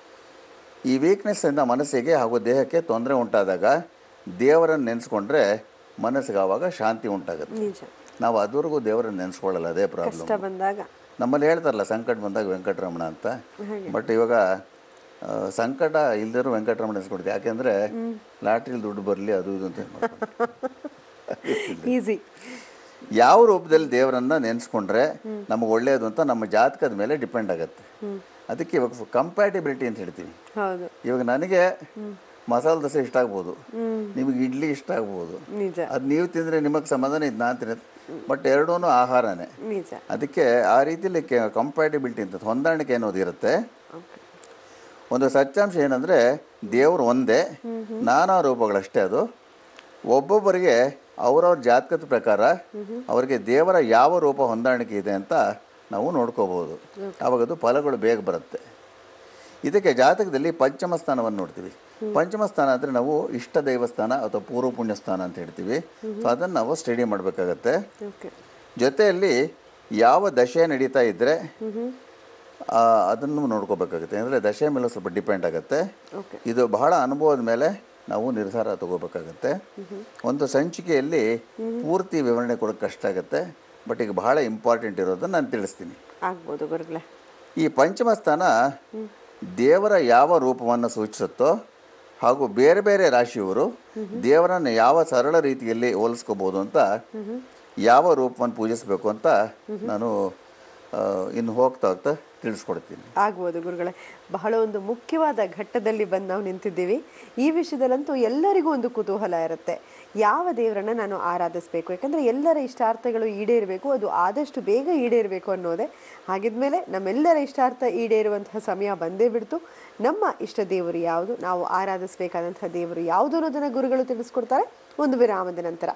ಈ ವೀಕ್ನೆಸ್ಸಿಂದ ಮನಸ್ಸಿಗೆ ಹಾಗೂ ದೇಹಕ್ಕೆ ತೊಂದರೆ ಉಂಟಾದಾಗ ದೇವರನ್ನು ನೆನೆಸ್ಕೊಂಡ್ರೆ ಮನಸ್ಸಿಗೆ ಆವಾಗ ಶಾಂತಿ ಉಂಟಾಗುತ್ತೆ ನಿಜ ನಾವು ಅದುವರೆಗೂ ದೇವರನ್ನು ನೆನೆಸ್ಕೊಳ್ಳಲ್ಲ ಅದೇ ಪ್ರಾಬ್ಲಮ್ ಕಷ್ಟ ಬಂದಾಗ ನಮ್ಮಲ್ಲಿ ಹೇಳ್ತಾರಲ್ಲ ಸಂಕಟ ಬಂದಾಗ ವೆಂಕಟರಮಣ ಅಂತ ಬಟ್ ಇವಾಗ ಆ, ಸಂಕಟ ಇಲ್ದಿರೋ ವೆಂಕಟರಮಣ ನೆನೆಸ್ಕೊಡ್ತೀವಿ ಯಾಕೆಂದರೆ ಲಾಟ್ರಿಲಿ ದುಡ್ಡು ಬರಲಿ ಅದು ಇದು ಅಂತ ಈಸಿ ಯಾವ ರೂಪದಲ್ಲಿ ದೇವರನ್ನ ನೆನೆಸ್ಕೊಂಡ್ರೆ ನಮಗೆ ಒಳ್ಳೆಯದು ಅಂತ ನಮ್ಮ ಜಾತಕದ ಮೇಲೆ ಡಿಪೆಂಡ್ ಆಗುತ್ತೆ ಅದಕ್ಕೆ ಇವಾಗ ಕಂಪ್ಯಾಟಿಬಿಲಿಟಿ ಅಂತ ಹೇಳ್ತೀವಿ ಹೌದು ಇವಾಗ ನನಗೆ ಮಸಾಲೆ ದೋಸೆ ಇಷ್ಟ ಆಗ್ಬೋದು ನಿಮಗೆ ಇಡ್ಲಿ ಇಷ್ಟ ಆಗ್ಬೋದು ನಿಜ ಅದು ನೀವು ತಿಂದರೆ ನಿಮಗೆ ಸಮಾಧಾನ ಇದು ನಾನು ತಿನ್ನೋದು ಬಟ್ ಎರಡೂ ಆಹಾರನೇ ನಿಜ ಅದಕ್ಕೆ ಆ ರೀತಿಯಲ್ಲಿ ಕಂಪ್ಯಾಟಿಬಿಲಿಟಿ ಅಂತ ಹೊಂದಾಣಿಕೆ ಅನ್ನೋದು ಇರುತ್ತೆ ಓಕೆ ಒಂದು ಸತ್ಯಾಂಶ ಏನಂದರೆ ದೇವರು ಒಂದೇ ನಾನಾ ರೂಪಗಳಷ್ಟೇ ಅದು ಒಬ್ಬೊಬ್ಬರಿಗೆ ಅವರವ್ರ ಜಾತಕದ ಪ್ರಕಾರ ಅವರಿಗೆ ದೇವರ ಯಾವ ರೂಪ ಹೊಂದಾಣಿಕೆ ಇದೆ ಅಂತ ನಾವು ನೋಡ್ಕೋಬೋದು ಆವಾಗ ಅದು ಫಲಗಳು ಬೇಗ ಬರುತ್ತೆ ಇದಕ್ಕೆ ಜಾತಕದಲ್ಲಿ ಪಂಚಮ ಸ್ಥಾನವನ್ನು ನೋಡ್ತೀವಿ ಪಂಚಮ ಸ್ಥಾನ ಅಂದರೆ ನಾವು ಇಷ್ಟ ದೇವಸ್ಥಾನ ಅಥವಾ ಪೂರ್ವ ಪುಣ್ಯ ಸ್ಥಾನ ಅಂತ ಹೇಳ್ತೀವಿ ಸೊ ಅದನ್ನು ನಾವು ಸ್ಟಡಿ ಮಾಡಬೇಕಾಗತ್ತೆ ಓಕೆ ಜೊತೆಯಲ್ಲಿ ಯಾವ ದಶೆ ನಡೀತಾ ಇದ್ದರೆ ಅದನ್ನು ನೋಡ್ಕೋಬೇಕಾಗುತ್ತೆ ಅಂದರೆ ದಶೆ ಮೇಲೆ ಸ್ವಲ್ಪ ಡಿಪೆಂಡ್ ಆಗುತ್ತೆ ಓಕೆ ಇದು ಬಹಳ ಅನುಭವದ ಮೇಲೆ ನಾವು ನಿರ್ಧಾರ ತಗೋಬೇಕಾಗತ್ತೆ ಒಂದು ಸಂಚಿಕೆಯಲ್ಲಿ ಪೂರ್ತಿ ವಿವರಣೆ ಕೊಡೋಕ್ಕೆ ಕಷ್ಟ ಆಗುತ್ತೆ ಬಟ್ ಈಗ ಬಹಳ ಇಂಪಾರ್ಟೆಂಟ್ ಇರೋದನ್ನು ನಾನು ತಿಳಿಸ್ತೀನಿ ಆಗ್ಬೋದು ಗುರುಗಳೇ ಈ ಪಂಚಮ ಸ್ಥಾನ ದೇವರ ಯಾವ ರೂಪವನ್ನು ಸೂಚಿಸುತ್ತೋ ಹಾಗೂ ಬೇರೆ ಬೇರೆ ರಾಶಿಯವರು ದೇವರನ್ನು ಯಾವ ಸರಳ ರೀತಿಯಲ್ಲಿ ಹೋಲಿಸ್ಕೋಬೋದು ಅಂತ ಯಾವ ರೂಪವನ್ನು ಪೂಜಿಸಬೇಕು ಅಂತ ನಾನು ಆ, ಇನ್ನು ಹೋಗ್ತಾ ಹೋಗ್ತಾ ತಿಳಿಸ್ಕೊಡ್ತೀನಿ ಆಗ್ಬೋದು ಗುರುಗಳೇ ಬಹಳ ಒಂದು ಮುಖ್ಯವಾದ ಘಟ್ಟದಲ್ಲಿ ಬಂದು ನಾವು ನಿಂತಿದ್ದೀವಿ ಈ ವಿಷಯದಲ್ಲಂತೂ ಎಲ್ಲರಿಗೂ ಒಂದು ಕುತೂಹಲ ಇರುತ್ತೆ ಯಾವ ದೇವರನ್ನ ನಾನು ಆರಾಧಿಸಬೇಕು ಯಾಕಂದ್ರೆ ಎಲ್ಲರ ಇಷ್ಟಾರ್ಥಗಳು ಈಡೇರಬೇಕು ಅದು ಆದಷ್ಟು ಬೇಗ ಈಡೇರಬೇಕು ಅನ್ನೋದೇ ಹಾಗಿದ್ಮೇಲೆ ನಮ್ಮೆಲ್ಲರ ಇಷ್ಟಾರ್ಥ ಈಡೇರುವಂತಹ ಸಮಯ ಬಂದೇ ಬಿಡ್ತು ನಮ್ಮ ಇಷ್ಟ ದೇವರು ಯಾವುದು ನಾವು ಆರಾಧಿಸಬೇಕಾದಂತಹ ದೇವರು ಯಾವುದು ಅನ್ನೋದನ್ನ ಗುರುಗಳು ತಿಳಿಸ್ಕೊಡ್ತಾರೆ ಒಂದು ವಿರಾಮದ ನಂತರ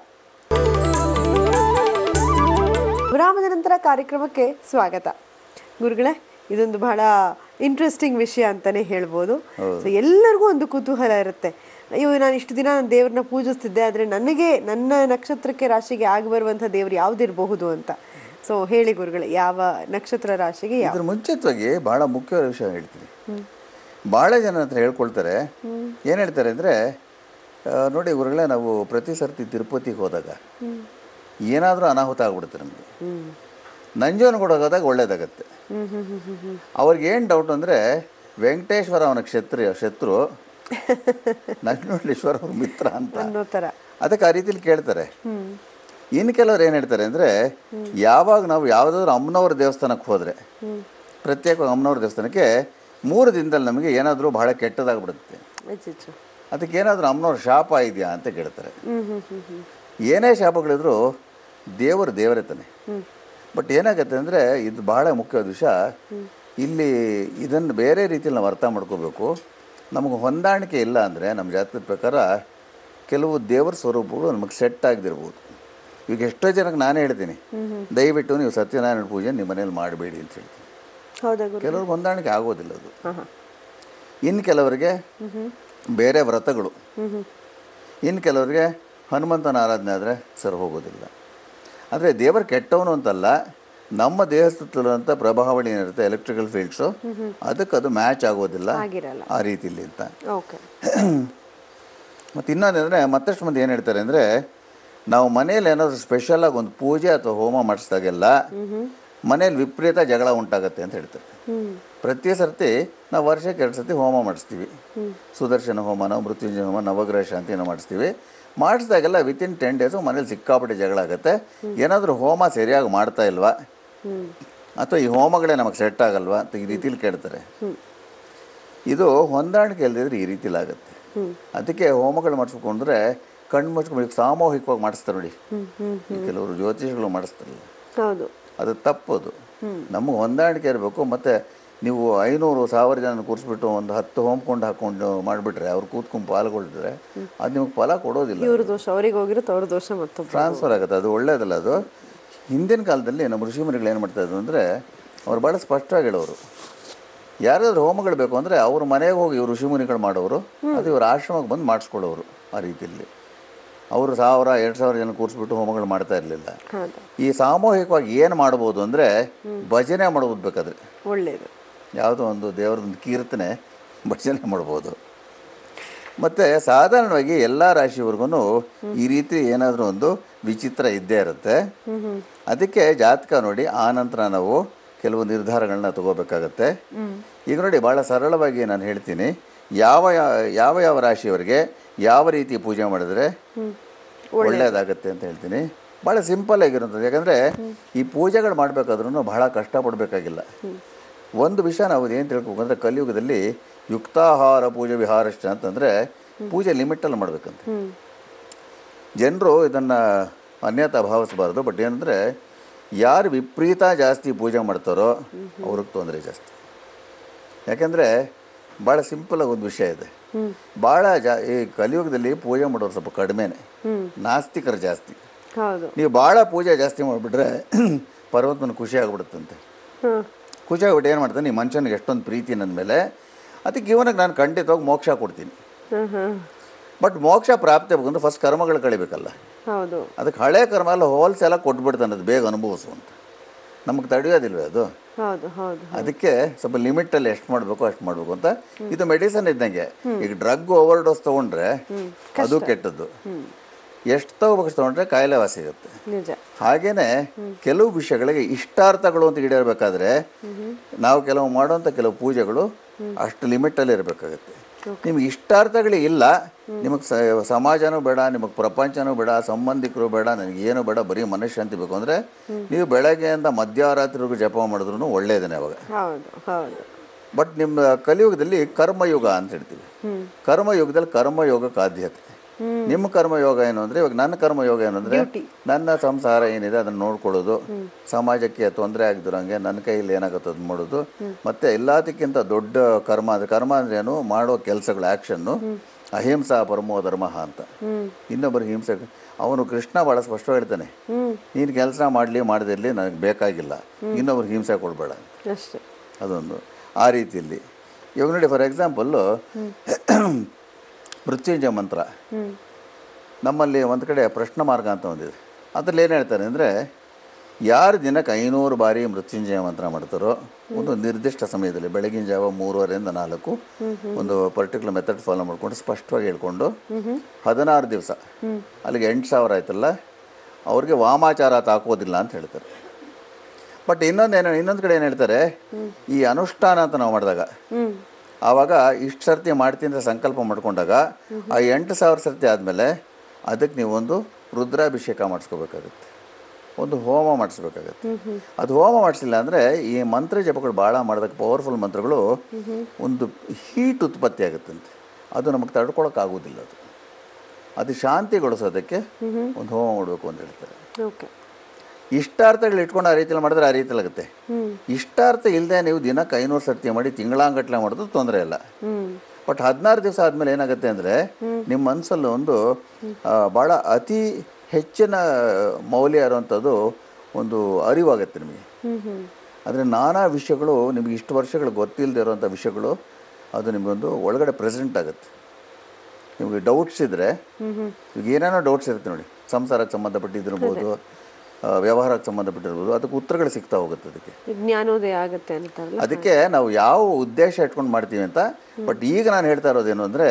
ವಿರಾಮದ ನಂತರ ಕಾರ್ಯಕ್ರಮಕ್ಕೆ ಸ್ವಾಗತ ಗುರುಗಳೇ ಇದೊಂದು ಬಹಳ ಇಂಟ್ರೆಸ್ಟಿಂಗ್ ವಿಷಯ ಅಂತಾನೆ ಹೇಳ್ಬೋದು ಸೊ ಎಲ್ಲರಿಗೂ ಒಂದು ಕುತೂಹಲ ಇರುತ್ತೆ ಅಯ್ಯೋ ನಾನು ಇಷ್ಟು ದಿನ ನಾನು ದೇವ್ರನ್ನ ಪೂಜಿಸ್ತಿದ್ದೆ ಆದರೆ ನನಗೆ ನನ್ನ ನಕ್ಷತ್ರಕ್ಕೆ ರಾಶಿಗೆ ಆಗಿ ಬರುವಂಥ ದೇವ್ರು ಯಾವ್ದಿರಬಹುದು ಅಂತ ಸೊ ಹೇಳಿ ಗುರುಗಳೇ ಯಾವ ನಕ್ಷತ್ರ ರಾಶಿಗೆ ಯಾವ ಇದ್ರ ಮುಂಚಿತವಾಗಿ ಬಹಳ ಮುಖ್ಯವಾದ ವಿಷಯ ಹೇಳ್ತೀನಿ ಭಾಳ ಜನ ಹತ್ರ ಹೇಳ್ಕೊಳ್ತಾರೆ ಏನು ಹೇಳ್ತಾರೆ ಅಂದರೆ ನೋಡಿ ಗುರುಗಳೇ ನಾವು ಪ್ರತಿ ಸರ್ತಿ ತಿರುಪತಿಗೆ ಹೋದಾಗ ಏನಾದರೂ ಅನಾಹುತ ಆಗ್ಬಿಡುತ್ತೆ ನಮಗೆ ಹ್ಮ್ ನಂಜನಗೂಡು ಹೋದಾಗ ಒಳ್ಳೇದಾಗತ್ತೆ ಹ್ಮ್ ಹ್ಮ್ ಹ್ಮ್ ಹ್ಮ್ ಹ್ಮ್ ಅವ್ರಿಗೆ ಏನು ಡೌಟ್ ಅಂದರೆ ವೆಂಕಟೇಶ್ವರ ಅವನ ಕ್ಷತ್ರಿಯ ಶತ್ರು ನಂಜುಂಡೇಶ್ವರ ಅವ್ರ ಮಿತ್ರ ಅಂತ ಅನ್ನೋ ಥರ ಅದಕ್ಕೆ ಆ ರೀತಿಲಿ ಕೇಳ್ತಾರೆ ಹ್ಮ್ ಇನ್ನು ಕೆಲವ್ರು ಏನು ಹೇಳ್ತಾರೆ ಅಂದರೆ ಯಾವಾಗ ನಾವು ಯಾವುದಾದ್ರೂ ಅಮ್ಮನವ್ರ ದೇವಸ್ಥಾನಕ್ಕೆ ಹೋದರೆ ಪ್ರತ್ಯೇಕವಾಗಿ ಅಮ್ಮನವ್ರ ದೇವಸ್ಥಾನಕ್ಕೆ ಮೂರು ದಿನದಲ್ಲಿ ನಮಗೆ ಏನಾದರೂ ಬಹಳ ಕೆಟ್ಟದಾಗ್ಬಿಡುತ್ತೆ ಅಚ್ಚಚ್ಚು ಅದಕ್ಕೆ ಏನಾದರೂ ಅಮ್ಮನವ್ರ ಶಾಪ ಇದೆಯಾ ಅಂತ ಕೇಳ್ತಾರೆ ಹ್ಮ್ ಹ್ಮ್ ಹ್ಮ್ ಹ್ಮ್ ಏನೇ ಶಾಪಗಳಿದ್ರು ದೇವರು ದೇವರೇ ತಾನೆ ಹ್ಮ್ ಬಟ್ ಏನಾಗುತ್ತೆ ಅಂದರೆ ಇದು ಬಹಳ ಮುಖ್ಯವಾದ ವಿಷಯ ಇಲ್ಲಿ ಇದನ್ನು ಬೇರೆ ರೀತಿಯಲ್ಲಿ ನಾವು ಅರ್ಥ ಮಾಡ್ಕೋಬೇಕು ನಮಗೆ ಹೊಂದಾಣಿಕೆ ಇಲ್ಲ ಅಂದರೆ ನಮ್ಮ ಜಾತಕದ ಪ್ರಕಾರ ಕೆಲವು ದೇವರ ಸ್ವರೂಪಗಳು ನಮಗೆ ಸೆಟ್ ಆಗದಿರ್ಬೋದು ಈಗ ಎಷ್ಟೋ ಜನಕ್ಕೆ ನಾನೇ ಹೇಳ್ತೀನಿ ದಯವಿಟ್ಟು ನೀವು ಸತ್ಯನಾರಾಯಣ ಪೂಜೆ ನಿಮ್ಮ ಮನೇಲಿ ಮಾಡಬೇಡಿ ಅಂತ ಹೇಳ್ತೀನಿ ಹೌದಾ ಗುರು ಕೆಲವ್ರಿಗೆ ಹೊಂದಾಣಿಕೆ ಆಗೋದಿಲ್ಲ ಅದು ಹಾಂ ಹಾಂ ಇನ್ನು ಕೆಲವರಿಗೆ ಬೇರೆ ವ್ರತಗಳು ಹ್ಮ್ ಹ್ಮ್ ಇನ್ನು ಕೆಲವರಿಗೆ ಹನುಮಂತನ ಆರಾಧನೆ ಆದರೆ ಸರಿ ಹೋಗೋದಿಲ್ಲ ಆದರೆ ದೇವರು ಕೆಟ್ಟವನು ಅಂತಲ್ಲ ನಮ್ಮ ದೇಹ ಸುತ್ತಲಿರುವಂಥ ಪ್ರಭಾವಳಿ ಏನಿರುತ್ತೆ ಎಲೆಕ್ಟ್ರಿಕಲ್ ಫೀಲ್ಡ್ಸು ಅದಕ್ಕೆ ಅದು ಮ್ಯಾಚ್ ಆಗೋದಿಲ್ಲ ಆಗಿರಲ್ಲ ಆ ರೀತಿಲಿ ಅಂತ ಓಕೆ ಮತ್ತು ಇನ್ನೊಂದಂದರೆ ಮತ್ತಷ್ಟು ಮಂದಿ ಏನು ಹೇಳ್ತಾರೆ ಅಂದರೆ ನಾವು ಮನೇಲಿ ಏನಾದರೂ ಸ್ಪೆಷಲಾಗಿ ಒಂದು ಪೂಜೆ ಅಥವಾ ಹೋಮ ಮಾಡಿಸಿದಾಗೆಲ್ಲ ಮನೇಲಿ ವಿಪರೀತ ಜಗಳ ಉಂಟಾಗತ್ತೆ ಅಂತ ಹೇಳ್ತಾರೆ ಹ್ಮ್ ಪ್ರತಿ ಸರ್ತಿ ನಾವು ವರ್ಷಕ್ಕೆ ಎರಡು ಸರ್ತಿ ಹೋಮ ಮಾಡಿಸ್ತೀವಿ ಸುದರ್ಶನ ಹೋಮನ ಮೃತ್ಯುಂಜಯ ಹೋಮ ನವಗ್ರಹ ಶಾಂತಿನ ಮಾಡಿಸ್ತೀವಿ ಮಾಡಿಸಿದಾಗೆಲ್ಲ ವಿತಿನ್ ಟೆನ್ ಡೇಸು ಮನೇಲಿ ಸಿಕ್ಕಾಪಟ್ಟೆ ಜಗಳ ಆಗುತ್ತೆ ಏನಾದರೂ ಹೋಮ ಸರಿಯಾಗಿ ಮಾಡ್ತಾ ಇಲ್ವಾ ಹ್ಮ್ ಅಥವಾ ಈ ಹೋಮಗಳೇ ನಮಗೆ ಸೆಟ್ ಆಗಲ್ವಾ ಅಂತ ಈ ರೀತಿಲಿ ಕೇಳ್ತಾರೆ ಹ್ಮ್ ಇದು ಹೊಂದಾಣಿಕೆ ಇಲ್ಲದಿದ್ರೆ ಈ ರೀತಿಲಿ ಆಗುತ್ತೆ ಹ್ಮ್ ಅದಕ್ಕೆ ಹೋಮಗಳು ಮಾಡಿಸ್ಕೊಂಡ್ರೆ ಕಣ್ಣು ಮುಚ್ಕೊಂಡು ಈಗ ಸಾಮೂಹಿಕವಾಗಿ ಮಾಡಿಸ್ತಾರೆ ನೋಡಿ ಹ್ಮ್ ಹ್ಮ್ ಈ ಕೆಲವರು ಜ್ಯೋತಿಷಿಗಳು ಮಾಡಿಸ್ತಾರಲ್ಲ ಹೌದು ಅದು ತಪ್ಪದು ನಮಗೆ ಹೊಂದಾಣಿಕೆ ಇರಬೇಕು ಮತ್ತು ನೀವು ಐನೂರು ಸಾವಿರ ಜನ ಕೂರಿಸ್ಬಿಟ್ಟು ಒಂದು ಹತ್ತು ಹೋಮ್ಕೊಂಡು ಹಾಕ್ಕೊಂಡು ಮಾಡಿಬಿಟ್ರೆ ಅವ್ರು ಕೂತ್ಕೊಂಡು ಪಾಲ್ಗೊಳ್ತಾರೆ ಅದು ನಿಮಗೆ ಫಲ ಕೊಡೋದಿಲ್ಲ ಇವ್ರ ದೋಷ ಅವ್ರಿಗೆ ಹೋಗಿರುತ್ತೆ ಅವ್ರ ದೋಷ ಮತ್ತೊಬ್ಬ ಟ್ರಾನ್ಸ್ಫರ್ ಆಗುತ್ತೆ ಅದು ಒಳ್ಳೇದಲ್ಲ ಅದು ಹಿಂದಿನ ಕಾಲದಲ್ಲಿ ನಮ್ಮ ಋಷಿಮುನಿಗಳು ಏನು ಮಾಡ್ತಾಯಿದ್ರು ಅಂದರೆ ಅವ್ರು ಭಾಳ ಸ್ಪಷ್ಟವಾಗಿ ಹೇಳೋರು ಯಾರಾದ್ರೂ ಹೋಮಗಳು ಬೇಕು ಅಂದರೆ ಅವ್ರ ಮನೆಗೆ ಹೋಗಿ ಇವ್ರು ಋಷಿಮುನಿಗಳು ಮಾಡೋರು ಅದು ಇವ್ರ ಆಶ್ರಮಕ್ಕೆ ಬಂದು ಮಾಡಿಸ್ಕೊಳ್ಳೋರು ಆ ರೀತಿಯಲ್ಲಿ ಅವರು ಸಾವಿರ ಎರಡು ಸಾವಿರ ಜನ ಕೂರಿಸ್ಬಿಟ್ಟು ಹೋಮಗಳು ಮಾಡ್ತಾ ಇರಲಿಲ್ಲ ಹೌದು ಈ ಸಾಮೂಹಿಕವಾಗಿ ಏನು ಮಾಡ್ಬೋದು ಅಂದರೆ ಭಜನೆ ಮಾಡ್ಬೋದು ಬೇಕಾದ್ರೆ ಒಳ್ಳೇದು ಯಾವುದೋ ಒಂದು ದೇವರದೊಂದು ಕೀರ್ತನೆ ಭಜನೆ ಮಾಡ್ಬೋದು ಮತ್ತು ಸಾಧಾರಣವಾಗಿ ಎಲ್ಲ ರಾಶಿಯವ್ರಿಗೂ ಈ ರೀತಿ ಏನಾದರೂ ಒಂದು ವಿಚಿತ್ರ ಇದ್ದೇ ಇರುತ್ತೆ ಹ್ಮ್ ಹ್ಮ್ ಅದಕ್ಕೆ ಜಾತಕ ನೋಡಿ ಆ ನಂತರ ನಾವು ಕೆಲವು ನಿರ್ಧಾರಗಳನ್ನ ತಗೋಬೇಕಾಗತ್ತೆ ಹ್ಮ್ ಈಗ ನೋಡಿ ಭಾಳ ಸರಳವಾಗಿ ನಾನು ಹೇಳ್ತೀನಿ ಯಾವ ಯಾ- ಯಾವ ಯಾವ ರಾಶಿಯವರಿಗೆ ಯಾವ ರೀತಿ ಪೂಜೆ ಮಾಡಿದ್ರೆ ಹ್ಮ್ ಒಳ್ಳೆಯದಾಗತ್ತೆ ಅಂತ ಹೇಳ್ತೀನಿ ಭಾಳ ಸಿಂಪಲ್ ಆಗಿರುತ್ತದೆ ಯಾಕಂದರೆ ಈ ಪೂಜೆಗಳು ಮಾಡಬೇಕಾದ್ರೂ ಬಹಳ ಕಷ್ಟಪಡಬೇಕಾಗಿಲ್ಲ ಒಂದು ವಿಷಯ ನಾವು ಏನು ತಿಳ್ಕೊಬೇಕಂದ್ರೆ ಕಲಿಯುಗದಲ್ಲಿ ಯುಕ್ತಾಹಾರ ಪೂಜೆ ವಿಹಾರಷ್ಟ ಅಂತಂದರೆ ಪೂಜೆ ಲಿಮಿಟಲ್ಲಿ ಮಾಡಬೇಕಂತ ಹ್ಮ್ ಜನರು ಇದನ್ನು ಅನ್ಯತಾ ಭಾವಿಸಬಾರ್ದು ಬಟ್ ಏನಂದರೆ ಯಾರು ವಿಪರೀತ ಜಾಸ್ತಿ ಪೂಜೆ ಮಾಡ್ತಾರೋ ಅವ್ರಿಗೆ ತೊಂದರೆ ಜಾಸ್ತಿ ಯಾಕೆಂದರೆ ಭಾಳ ಸಿಂಪಲಾಗಿ ಒಂದು ವಿಷಯ ಇದೆ ಹ್ಮ್ ಭಾಳ ಜಾ ಈ ಕಲಿಯುಗದಲ್ಲಿ ಪೂಜೆ ಮಾಡೋರು ಸ್ವಲ್ಪ ಕಡಿಮೆನೆ ಹ್ಮ್ ನಾಸ್ತಿಕರು ಜಾಸ್ತಿ ಹೌದು ನೀವು ಭಾಳ ಪೂಜೆ ಜಾಸ್ತಿ ಮಾಡಿಬಿಟ್ರೆ ಪರ್ವತನ ಖುಷಿ ಆಗ್ಬಿಡುತ್ತಂತೆ ಹ್ಮ್ ಖುಷಿ ಆಗ್ಬಿಟ್ಟು ಏನು ಮಾಡ್ತಾನೆ ಈ ಮನುಷ್ಯನಿಗೆ ಎಷ್ಟೊಂದು ಪ್ರೀತಿ ನನ್ನ ಮೇಲೆ ಅದಕ್ಕೆ ಇವನಿಗೆ ನಾನು ಖಂಡಿತವಾಗಿ ಮೋಕ್ಷ ಕೊಡ್ತೀನಿ ಹ್ಮ್ ಹ್ಮ್ ಬಟ್ ಮೋಕ್ಷ ಪ್ರಾಪ್ತಿ ಆಗ್ಬೇಕಂದ್ರೆ ಫಸ್ಟ್ ಕರ್ಮಗಳು ಕಳಿಬೇಕಲ್ಲ ಹೌದು ಅದಕ್ಕೆ ಹಳೆ ಕರ್ಮ ಎಲ್ಲ ಹೋಲ್ಸೆಲ್ಲ ಕೊಟ್ಬಿಡ್ತಾನೆ ಅದು ಬೇಗ ಅನುಭವಿಸು ಅಂತ ನಮಗೆ ತಡೆಯೋದಿಲ್ವೇ ಅದು ಹೌದು ಹೌದು ಅದಕ್ಕೆ ಸ್ವಲ್ಪ ಲಿಮಿಟಲ್ಲಿ ಎಷ್ಟು ಮಾಡಬೇಕು ಅಷ್ಟು ಮಾಡಬೇಕು ಅಂತ ಇದು ಮೆಡಿಸನ್ ಇದ್ದಂಗೆ ಈಗ ಡ್ರಗ್ ಓವರ್ ಡೋಸ್ ತೊಗೊಂಡ್ರೆ ಅದು ಕೆಟ್ಟದ್ದು ಎಷ್ಟು ತಗೋಬೇಕು ಅಷ್ಟು ತೊಗೊಂಡ್ರೆ ಕಾಯಿಲೆ ವಾಸಿ ಆಗುತ್ತೆ ನಿಜ ಹಾಗೇನೆ ಕೆಲವು ವಿಷಯಗಳಿಗೆ ಇಷ್ಟಾರ್ಥಗಳು ಅಂತ ಈಡೇರಬೇಕಾದ್ರೆ ನಾವು ಕೆಲವು ಮಾಡುವಂಥ ಕೆಲವು ಪೂಜೆಗಳು ಅಷ್ಟು ಲಿಮಿಟಲ್ಲಿ ಇರಬೇಕಾಗತ್ತೆ ನಿಮ್ಗೆ ಇಷ್ಟಾರ್ಥಗಳೇ ಇಲ್ಲ ನಿಮಗೆ ಸಮಾಜನೂ ಬೇಡ ನಿಮಗೆ ಪ್ರಪಂಚನೂ ಬೇಡ ಸಂಬಂಧಿಕರು ಬೇಡ ನನಗೇನು ಬೇಡ ಬರೀ ಮನಃಶಾಂತಿ ಬೇಕು ಅಂದರೆ ನೀವು ಬೆಳಗ್ಗೆಯಿಂದ ಮಧ್ಯರಾತ್ರಿವರೆಗೂ ಜಪ ಮಾಡಿದ್ರು ಒಳ್ಳೆಯದೇನೆ ಅವಾಗ ಹೌದು ಹೌದು ಬಟ್ ನಿಮ್ಮ ಕಲಿಯುಗದಲ್ಲಿ ಕರ್ಮಯುಗ ಅಂತ ಹೇಳ್ತೀವಿ ಹ್ಮ್ ಕರ್ಮಯುಗದಲ್ಲಿ ಕರ್ಮಯೋಗಕ್ಕೆ ಆದ್ಯತೆ ನಿಮ್ಮ ಕರ್ಮಯೋಗ ಏನು ಅಂದರೆ ಇವಾಗ ನನ್ನ ಕರ್ಮಯೋಗ ಏನು ಅಂದರೆ ನನ್ನ ಸಂಸಾರ ಏನಿದೆ ಅದನ್ನು ನೋಡ್ಕೊಳ್ಳೋದು ಸಮಾಜಕ್ಕೆ ತೊಂದರೆ ಆಗದಿರೋಂಗೆ ನನ್ನ ಕೈಯಲ್ಲಿ ಏನಾಗುತ್ತೆ ಅದು ಮಾಡೋದು ಮತ್ತು ಎಲ್ಲದಕ್ಕಿಂತ ದೊಡ್ಡ ಕರ್ಮ ಅಂದರೆ ಕರ್ಮ ಅಂದ್ರೆ ಏನು ಮಾಡೋ ಕೆಲಸಗಳು ಆ್ಯಕ್ಷನ್ನು ಅಹಿಂಸಾ ಪರಮೋ ಧರ್ಮ ಅಂತ ಹ್ಮ್ ಇನ್ನೊಬ್ಬರಿಗೆ ಹಿಂಸೆ ಅವನು ಕೃಷ್ಣ ಭಾಳ ಸ್ಪಷ್ಟ ಹೇಳ್ತಾನೆ ಹ್ಮ್ ನೀನು ಕೆಲಸ ಮಾಡಲಿ ಮಾಡದಿರಲಿ ನನಗೆ ಬೇಕಾಗಿಲ್ಲ ಇನ್ನೊಬ್ರಿಗೆ ಹಿಂಸೆ ಕೊಡಬೇಡ ಅಷ್ಟೇ ಅದೊಂದು ಆ ರೀತಿಯಲ್ಲಿ ಇವಾಗ ನೋಡಿ ಫಾರ್ ಎಕ್ಸಾಂಪಲ್ಲು ಮೃತ್ಯುಂಜಯ ಮಂತ್ರ ಹ್ಮ್ ನಮ್ಮಲ್ಲಿ ಒಂದು ಕಡೆ ಪ್ರಶ್ನ ಮಾರ್ಗ ಅಂತ ಒಂದಿದೆ ಅದರಲ್ಲಿ ಏನು ಹೇಳ್ತಾರೆ ಅಂದರೆ ಯಾರು ದಿನಕ್ಕೆ ಐನೂರು ಬಾರಿ ಮೃತ್ಯುಂಜಯ ಮಂತ್ರ ಮಾಡ್ತಾರೋ ಒಂದು ನಿರ್ದಿಷ್ಟ ಸಮಯದಲ್ಲಿ ಬೆಳಗಿನ ಜಾವ ಮೂರುವರೆಯಿಂದ ನಾಲ್ಕು ಒಂದು ಪರ್ಟಿಕ್ಯುಲರ್ ಮೆಥಡ್ ಫಾಲೋ ಮಾಡ್ಕೊಂಡು ಸ್ಪಷ್ಟವಾಗಿ ಹೇಳ್ಕೊಂಡು ಹದಿನಾರು ದಿವಸ ಅಲ್ಲಿಗೆ ಎಂಟು ಸಾವಿರ ಆಯ್ತಲ್ಲ ಅವ್ರಿಗೆ ವಾಮಾಚಾರ ತಾಕೋದಿಲ್ಲ ಅಂತ ಹೇಳ್ತಾರೆ ಬಟ್ ಇನ್ನೊಂದೇನು ಇನ್ನೊಂದು ಕಡೆ ಏನು ಹೇಳ್ತಾರೆ ಈ ಅನುಷ್ಠಾನ ಅಂತ ನಾವು ಮಾಡಿದಾಗ ಹ್ಮ್ ಆವಾಗ ಇಷ್ಟು ಸರ್ತಿ ಮಾಡ್ತೀನಿ ಅಂತ ಸಂಕಲ್ಪ ಮಾಡ್ಕೊಂಡಾಗ ಆ ಎಂಟು ಸಾವಿರ ಸರ್ತಿ ಆದಮೇಲೆ ಅದಕ್ಕೆ ನೀವೊಂದು ರುದ್ರಾಭಿಷೇಕ ಮಾಡಿಸ್ಕೋಬೇಕಾಗುತ್ತೆ ಒಂದು ಹೋಮ ಮಾಡಿಸ್ಬೇಕಾಗತ್ತೆ ಅದು ಹೋಮ ಮಾಡಿಸಿಲ್ಲ ಅಂದರೆ ಈ ಮಂತ್ರ ಜಪಗಳು ಭಾಳ ಮಾಡೋದಕ್ಕೆ ಪವರ್ಫುಲ್ ಮಂತ್ರಗಳು ಒಂದು ಹೀಟ್ ಉತ್ಪತ್ತಿ ಆಗುತ್ತಂತೆ ಅದು ನಮಗೆ ತಡ್ಕೊಳಕ್ಕಾಗೋದಿಲ್ಲ ಅದು ಅದು ಶಾಂತಿಗೊಳಿಸೋದಕ್ಕೆ ಒಂದು ಹೋಮ ಮಾಡಬೇಕು ಅಂತ ಹೇಳ್ತಾರೆ ಓಕೆ ಇಷ್ಟಾರ್ಥಗಳು ಇಟ್ಕೊಂಡು ಆ ರೀತಿಯಲ್ಲಿ ಮಾಡಿದ್ರೆ ಆ ರೀತಿಯಲ್ಲಿ ಆಗುತ್ತೆ ಇಷ್ಟಾರ್ಥ ಇಲ್ಲದೆ ನೀವು ದಿನಕ್ಕೆ ಐನೂರು ಸರ್ತಿ ಮಾಡಿ ತಿಂಗಳಾಂಗಟ್ಲೆ ಮಾಡೋದು ತೊಂದರೆ ಇಲ್ಲ ಹ್ಮ್ ಬಟ್ ಹದಿನಾರು ದಿವಸ ಆದಮೇಲೆ ಏನಾಗುತ್ತೆ ಅಂದರೆ ನಿಮ್ಮ ಮನಸ್ಸಲ್ಲಿ ಒಂದು ಆ, ಭಾಳ ಅತಿ ಹೆಚ್ಚಿನ ಮೌಲ್ಯ ಇರುವಂಥದ್ದು ಒಂದು ಅರಿವಾಗುತ್ತೆ ನಿಮಗೆ ಹ್ಮ್ ಹ್ಮ್ ಅಂದರೆ ನಾನಾ ವಿಷಯಗಳು ನಿಮಗೆ ಇಷ್ಟು ವರ್ಷಗಳು ಗೊತ್ತಿಲ್ಲದೆ ಇರೋವಂಥ ವಿಷಯಗಳು ಅದು ನಿಮಗೊಂದು ಒಳಗಡೆ ಪ್ರೆಸೆಂಟ್ ಆಗುತ್ತೆ ನಿಮಗೆ ಡೌಟ್ಸ್ ಇದ್ದರೆ ಈಗ ಏನೇನೋ ಡೌಟ್ಸ್ ಇರುತ್ತೆ ನೋಡಿ ಸಂಸಾರಕ್ಕೆ ಸಂಬಂಧಪಟ್ಟಿದ್ದಿರ್ಬೋದು ಆ, ವ್ಯವಹಾರಕ್ಕೆ ಸಂಬಂಧಪಟ್ಟಿರ್ಬೋದು ಅದಕ್ಕೆ ಉತ್ತರಗಳು ಸಿಗ್ತಾ ಹೋಗುತ್ತೆ ಅದಕ್ಕೆ ಈ ಜ್ಞಾನೋದಯ ಆಗುತ್ತೆ ಅಂತಾರಲ್ಲ ಅದಕ್ಕೆ ನಾವು ಯಾವ ಉದ್ದೇಶ ಇಟ್ಕೊಂಡು ಮಾಡ್ತೀವಿ ಅಂತ ಬಟ್ ಈಗ ನಾನು ಹೇಳ್ತಾ ಇರೋದೇನು ಅಂದರೆ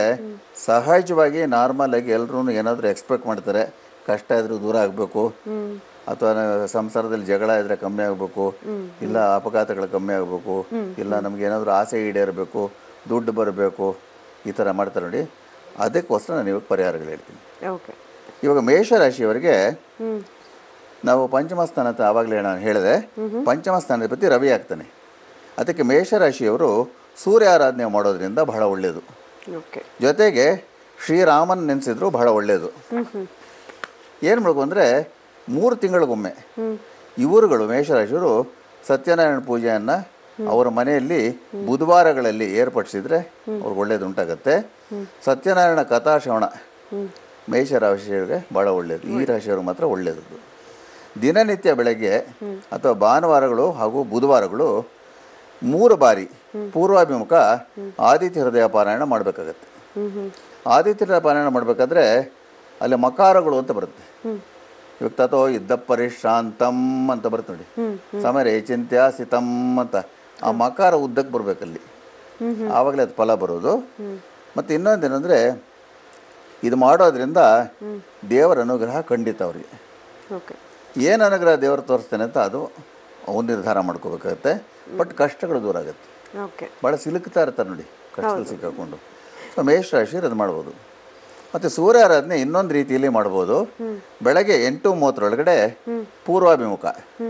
ಸಹಜವಾಗಿ ನಾರ್ಮಲ್ ಆಗಿ ಎಲ್ಲರೂ ಏನಾದರೂ ಎಕ್ಸ್ಪೆಕ್ಟ್ ಮಾಡ್ತಾರೆ ಕಷ್ಟ ಇದ್ರೂ ದೂರ ಆಗಬೇಕು ಅಥವಾ ನ- ಸಂಸಾರದಲ್ಲಿ ಜಗಳ ಇದ್ರೆ ಕಮ್ಮಿ ಆಗಬೇಕು ಇಲ್ಲ ಅಪಘಾತಗಳು ಕಮ್ಮಿ ಆಗಬೇಕು ಇಲ್ಲ ನಮ್ಗೆ ಏನಾದರೂ ಆಸೆ ಈಡೇರಬೇಕು ದುಡ್ಡು ಬರಬೇಕು ಈ ಥರ ಮಾಡ್ತಾರೆ ನೋಡಿ ಅದಕ್ಕೋಸ್ಕರ ನಾನು ಇವಾಗ ಪರಿಹಾರಗಳು ಹೇಳ್ತೀನಿ ಓಕೆ ಇವಾಗ ಮೇಷರಾಶಿಯವರಿಗೆ ಹ್ಮ್ ನಾವು ಪಂಚಮಸ್ಥಾನ ಅಂತ ಆವಾಗಲೇ ನಾನು ಹೇಳಿದೆ ಪಂಚಮಸ್ಥಾನದ ಪ್ರತಿ ರವಿ ಆಗ್ತಾನೆ ಅದಕ್ಕೆ ಮೇಷರಾಶಿಯವರು ಸೂರ್ಯ ಆರಾಧನೆ ಮಾಡೋದ್ರಿಂದ ಬಹಳ ಒಳ್ಳೆಯದು ಓಕೆ ಜೊತೆಗೆ ಶ್ರೀರಾಮನ್ ನೆನೆಸಿದ್ರು ಬಹಳ ಒಳ್ಳೆಯದು ಹ್ಮ್ ಹ್ಮ್ ಏನು ಮಾಡಬೇಕು ಅಂದರೆ ಮೂರು ತಿಂಗಳಿಗೊಮ್ಮೆ ಇವರುಗಳು ಮೇಷರಾಶಿಯವರು ಸತ್ಯನಾರಾಯಣ ಪೂಜೆಯನ್ನು ಅವರ ಮನೆಯಲ್ಲಿ ಬುಧವಾರಗಳಲ್ಲಿ ಏರ್ಪಡಿಸಿದ್ರೆ ಅವ್ರಿಗೆ ಒಳ್ಳೇದು ಉಂಟಾಗತ್ತೆ ಸತ್ಯನಾರಾಯಣ ಕಥಾಶ್ರವಣ ಮೇಷರಾಶಿಯವರಿಗೆ ಭಾಳ ಒಳ್ಳೆಯದು ಈ ರಾಶಿಯವ್ರಿಗೆ ಮಾತ್ರ ಒಳ್ಳೆಯದು ದಿನನಿತ್ಯ ಬೆಳಗ್ಗೆ ಅಥವಾ ಭಾನುವಾರಗಳು ಹಾಗೂ ಬುಧವಾರಗಳು ಮೂರು ಬಾರಿ ಪೂರ್ವಾಭಿಮುಖ ಆದಿತ್ಯ ಹೃದಯ ಪಾರಾಯಣ ಮಾಡಬೇಕಾಗತ್ತೆ ಹ್ಮ್ ಹ್ಮ್ ಆದಿತ್ಯ ಹೃದಯ ಪಾರಾಯಣ ಮಾಡಬೇಕಾದ್ರೆ ಅಲ್ಲಿ ಮಕಾರಗಳು ಅಂತ ಬರುತ್ತೆ ಇವಾಗ ತಥೋ ಇದ್ದ ಪರಿಶ್ರಾಂತಂ ಅಂತ ಬರುತ್ತೆ ನೋಡಿ ಸಮರೆ ಚಿಂತ್ಯ ಸಿತಂ ಅಂತ ಆ ಮಕಾರ ಉದ್ದಕ್ಕೆ ಬರ್ಬೇಕಲ್ಲಿ ಆವಾಗಲೇ ಅದು ಫಲ ಬರೋದು ಮತ್ತು ಇನ್ನೊಂದೇನೆಂದರೆ ಇದು ಮಾಡೋದ್ರಿಂದ ದೇವರ ಅನುಗ್ರಹ ಖಂಡಿತ ಅವರಿಗೆ ಓಕೆ ಏನು ಅನುಗ್ರಹ ದೇವರು ತೋರಿಸ್ತಾನೆ ಅಂತ ಅದು ಅವ್ನು ನಿರ್ಧಾರ ಮಾಡ್ಕೋಬೇಕಾಗತ್ತೆ ಬಟ್ ಕಷ್ಟಗಳು ದೂರ ಆಗುತ್ತೆ ಓಕೆ ಭಾಳ ಸಿಲುಕ್ತಾ ಇರ್ತಾರೆ ನೋಡಿ ಕಷ್ಟದಲ್ಲಿ ಸಿಕ್ಕಾಕೊಂಡು ಸೊ ಮೇಷರಾಶಿ ಅದು ಮಾಡ್ಬೋದು ಮತ್ತು ಸೂರ್ಯಾರಾಧನೆ ಇನ್ನೊಂದು ರೀತಿಯಲ್ಲಿ ಮಾಡ್ಬೋದು ಬೆಳಗ್ಗೆ ಎಂಟು ಮೂವತ್ತರೊಳಗಡೆ ಪೂರ್ವಾಭಿಮುಖ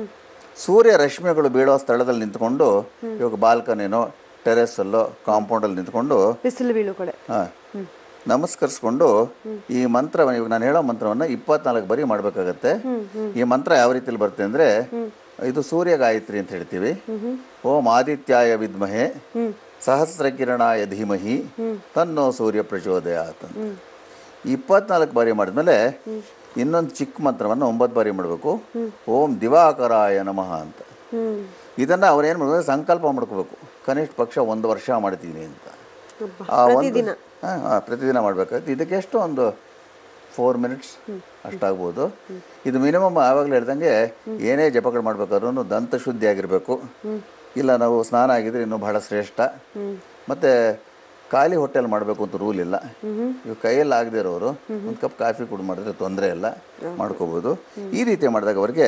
ಸೂರ್ಯ ರಶ್ಮಿಗಳು ಬೀಳೋ ಸ್ಥಳದಲ್ಲಿ ನಿಂತ್ಕೊಂಡು ಇವಾಗ ಬಾಲ್ಕನಿನೋ ಟೆರೆಸ್ಸಲ್ಲೋ ಕಾಂಪೌಂಡಲ್ಲಿ ನಿಂತ್ಕೊಂಡು ಬಿಸಿಲು ಬೀಳು ಕಡೆ ಹಾಂ ನಮಸ್ಕರಿಸ್ಕೊಂಡು ಈ ಮಂತ್ರವನ್ನು ಇವಾಗ ನಾನು ಹೇಳೋ ಮಂತ್ರವನ್ನು ಇಪ್ಪತ್ನಾಲ್ಕು ಬಾರಿ ಮಾಡಬೇಕಾಗತ್ತೆ ಈ ಮಂತ್ರ ಯಾವ ರೀತಿಯಲ್ಲಿ ಬರುತ್ತೆ ಅಂದರೆ ಇದು ಸೂರ್ಯ ಗಾಯತ್ರಿ ಅಂತ ಹೇಳ್ತೀವಿ ಓಂ ಆದಿತ್ಯಾಯ ವಿದ್ಮಹೆ ಸಹಸ್ರ ಕಿರಣಾಯ ಧೀಮಹಿ ತನ್ನೋ ಸೂರ್ಯ ಪ್ರಚೋದಯಾತ್ ಅಂತ ಇಪ್ಪತ್ನಾಲ್ಕು ಬಾರಿ ಮಾಡಿದ್ಮೇಲೆ ಇನ್ನೊಂದು ಚಿಕ್ಕ ಮಂತ್ರವನ್ನು ಒಂಬತ್ತು ಬಾರಿ ಮಾಡಬೇಕು ಓಂ ದಿವಾಕರಾಯ ನಮಃ ಅಂತ ಹ್ಮ್ ಇದನ್ನು ಅವ್ರೇನು ಮಾಡಬೇಕು ಸಂಕಲ್ಪ ಮಾಡ್ಕೋಬೇಕು ಕನಿಷ್ಠ ಪಕ್ಷ ಒಂದು ವರ್ಷ ಮಾಡ್ತೀನಿ ಅಂತ ಅಬ್ಬಾ. ಆ ಒಂದು ಪ್ರತಿದಿನ ಹಾಂ ಹಾಂ ಪ್ರತಿದಿನ ಮಾಡಬೇಕಾಗುತ್ತೆ ಇದಕ್ಕೆ ಎಷ್ಟು ಒಂದು ಫೋರ್ ಮಿನಿಟ್ಸ್ ಅಷ್ಟಾಗ್ಬೋದು ಇದು ಮಿನಿಮಮ್ ಆವಾಗಲೇ ಹೇಳ್ದಂಗೆ ಏನೇ ಜಪಗಳು ಮಾಡ್ಬೇಕಾದ್ರೂ ದಂತ ಶುದ್ಧಿ ಆಗಿರಬೇಕು ಇಲ್ಲ ನಾವು ಸ್ನಾನ ಆಗಿದ್ರೆ ಇನ್ನೂ ಬಹಳ ಶ್ರೇಷ್ಠ ಮತ್ತು ಖಾಲಿ ಹೊಟ್ಟೆಲಿ ಮಾಡಬೇಕು ಅಂತ ರೂಲ್ ಇಲ್ಲ ಇವು ಕೈಯಲ್ಲಿ ಆಗದೆ ಇರೋರು ಒಂದು ಕಪ್ ಕಾಫಿ ಕುಡಿ ಮಾಡಿದ್ರೆ ತೊಂದರೆ ಇಲ್ಲ ಮಾಡ್ಕೋಬೋದು ಈ ರೀತಿ ಮಾಡಿದಾಗ ಅವ್ರಿಗೆ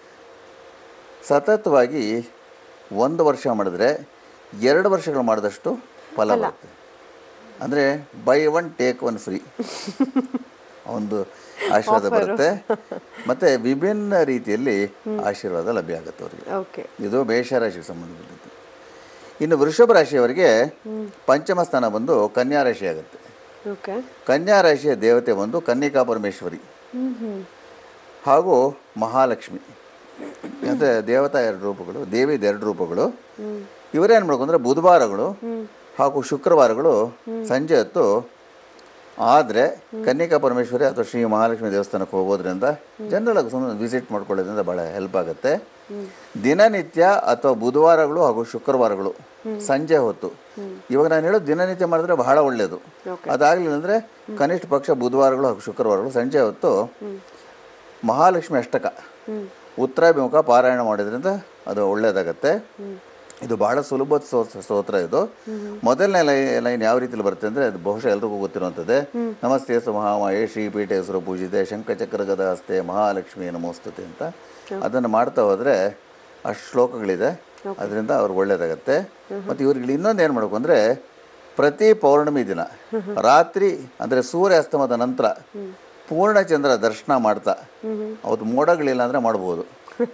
ಸತತವಾಗಿ ಒಂದು ವರ್ಷ ಮಾಡಿದ್ರೆ ಎರಡು ವರ್ಷಗಳು ಮಾಡಿದಷ್ಟು ಫಲ ಬರುತ್ತೆ ಅಂದರೆ buy one take one free ಒಂದು ಆಶೀರ್ವಾದ ಬರುತ್ತೆ ಮತ್ತು ವಿಭಿನ್ನ ರೀತಿಯಲ್ಲಿ ಆಶೀರ್ವಾದ ಲಭ್ಯ ಆಗುತ್ತೆ ಅವರಿಗೆ ಓಕೆ ಇದು ಮೇಷರಾಶಿಗೆ ಸಂಬಂಧಪಟ್ಟಿದ್ದು ಇನ್ನು ವೃಷಭ ರಾಶಿಯವರಿಗೆ ಪಂಚಮ ಸ್ಥಾನ ಬಂದು ಕನ್ಯಾ ರಾಶಿ ಆಗುತ್ತೆ ಓಕೆ ಕನ್ಯಾ ರಾಶಿಯ ದೇವತೆ ಬಂದು ಕನ್ನಿಕಾ ಪರಮೇಶ್ವರಿ ಹ್ಮ್ ಹ್ಮ್ ಹಾಗೂ ಮಹಾಲಕ್ಷ್ಮಿ ಅಂದರೆ ದೇವತಾ ಎರಡು ರೂಪಗಳು ದೇವಿದ ಎರಡು ರೂಪಗಳು ಇವರೇನು ಮಾಡ್ಬೇಕು ಅಂದರೆ ಬುಧವಾರಗಳು ಹಾಗೂ ಶುಕ್ರವಾರಗಳು ಸಂಜೆ ಹೊತ್ತು ಆದರೆ ಕನ್ನಿಕಾ ಪರಮೇಶ್ವರಿ ಅಥವಾ ಶ್ರೀ ಮಹಾಲಕ್ಷ್ಮಿ ದೇವಸ್ಥಾನಕ್ಕೆ ಹೋಗೋದ್ರಿಂದ ಜನರಲ್ ಆಗಿ ಸುಮ್ಮನೆ ವಿಸಿಟ್ ಮಾಡ್ಕೊಳ್ಳೋದ್ರಿಂದ ಭಾಳ ಹೆಲ್ಪ್ ಆಗುತ್ತೆ ದಿನನಿತ್ಯ ಅಥವಾ ಬುಧವಾರಗಳು ಹಾಗೂ ಶುಕ್ರವಾರಗಳು ಸಂಜೆ ಹೊತ್ತು ಇವಾಗ ನಾನು ಹೇಳೋದು ದಿನನಿತ್ಯ ಮಾಡಿದ್ರೆ ಬಹಳ ಒಳ್ಳೆಯದು Okay. ಅದಾಗಲಿಲ್ಲ ಅಂದರೆ ಕನಿಷ್ಠ ಪಕ್ಷ ಬುಧವಾರಗಳು ಹಾಗೂ ಶುಕ್ರವಾರಗಳು ಸಂಜೆ ಹೊತ್ತು ಮಹಾಲಕ್ಷ್ಮಿ ಅಷ್ಟಕ ಉತ್ತರಾಭಿಮುಖ ಪಾರಾಯಣ ಮಾಡೋದ್ರಿಂದ ಅದು ಒಳ್ಳೆಯದಾಗತ್ತೆ ಇದು ಬಹಳ ಸುಲಭದ ಸ್ತೋ- ಸ್ತೋತ್ರ ಇದು ಮೊದಲನೇ ಲೈ ಲೈನ್ ಯಾವ ರೀತಿಲಿ ಬರುತ್ತೆ ಅಂದರೆ ಅದು ಬಹುಶಃ ಎಲ್ರಿಗೂ ಗೊತ್ತಿರುವಂಥದ್ದೇ ನಮಸ್ತೆ ಸು ಮಹಾಮಾಯೇ ಶ್ರೀಪೀಠೆ ಹೆಸರು ಪೂಜಿತೆ ಶಂಖಚಕ್ರ ಗದ ಹಸ್ತೆ ಮಹಾಲಕ್ಷ್ಮಿ ನಮೋಸ್ತುತೆ ಅಂತ ಅದನ್ನು ಮಾಡ್ತಾ ಹೋದರೆ ಅಷ್ಟು ಶ್ಲೋಕಗಳಿದೆ ಅದರಿಂದ ಅವ್ರಿಗೆ ಒಳ್ಳೆಯದಾಗತ್ತೆ ಮತ್ತು ಇವ್ರಿಗೆ ಇನ್ನೊಂದು ಏನು ಮಾಡಬೇಕು ಅಂದರೆ ಪ್ರತಿ ಪೌರ್ಣಮಿ ದಿನ ರಾತ್ರಿ ಅಂದರೆ ಸೂರ್ಯಾಸ್ತಮದ ನಂತರ ಪೂರ್ಣಚಂದ್ರ ದರ್ಶನ ಮಾಡ್ತಾ ಅವತ್ತು ಮೋಡಗಳಿಲ್ಲ ಅಂದರೆ ಮಾಡ್ಬೋದು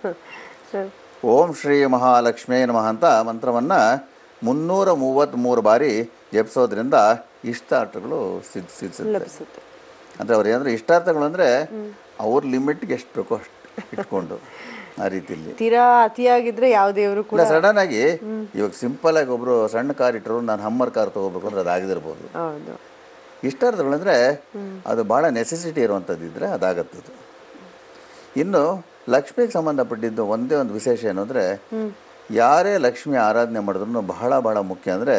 ಓಂ ಶ್ರೀ ಮಹಾಲಕ್ಷ್ಮೀ ನಮಃ ಅಂತ ಮಂತ್ರವನ್ನು ಮುನ್ನೂರ ಮೂವತ್ತ್ಮೂರು ಬಾರಿ ಜಪಿಸೋದ್ರಿಂದ ಇಷ್ಟಾರ್ಥಗಳು ಸಿದ್ಧ ಸಿದ್ಧಿಸುತ್ತೆ ಲಭಿಸುತ್ತೆ ಅಂದರೆ ಅವ್ರು ಏನಂದ್ರೆ ಇಷ್ಟಾರ್ಥಗಳು ಅಂದರೆ ಅವ್ರ ಲಿಮಿಟ್ಗೆ ಎಷ್ಟು ಬೇಕೋ ಅಷ್ಟು ಇಟ್ಕೊಂಡು ಆ ರೀತಿಯಲ್ಲಿ ತೀರಾ ಅತಿಯಾಗಿದ್ರೆ ಯಾವ ದೇವರು ಕೂಡ ಇಲ್ಲ ಸಡನ್ ಆಗಿ ಇವಾಗ ಸಿಂಪಲ್ ಆಗಿ ಒಬ್ರು ಸಣ್ಣ ಕಾರ್ ಇಟ್ಟರು ನಾನು ಹಮ್ಮರ್ ಕಾರ್ ತಗೋಬೇಕು ಅಂದ್ರೆ ಅದು ಆಗದಿರ್ಬೋದು ಹೌದು ಇಷ್ಟಾರ್ಥಗಳಂದರೆ ಅದು ಭಾಳ ನೆಸೆಸಿಟಿ ಇರುವಂಥದ್ದು ಇದ್ದರೆ ಅದಾಗತ್ತದು ಇನ್ನು ಲಕ್ಷ್ಮಿಗೆ ಸಂಬಂಧಪಟ್ಟಿದ್ದು ಒಂದೇ ಒಂದು ವಿಶೇಷ ಏನು ಅಂದರೆ ಯಾರೇ ಲಕ್ಷ್ಮಿ ಆರಾಧನೆ ಮಾಡಿದ್ರು ಬಹಳ ಬಹಳ ಮುಖ್ಯ ಅಂದರೆ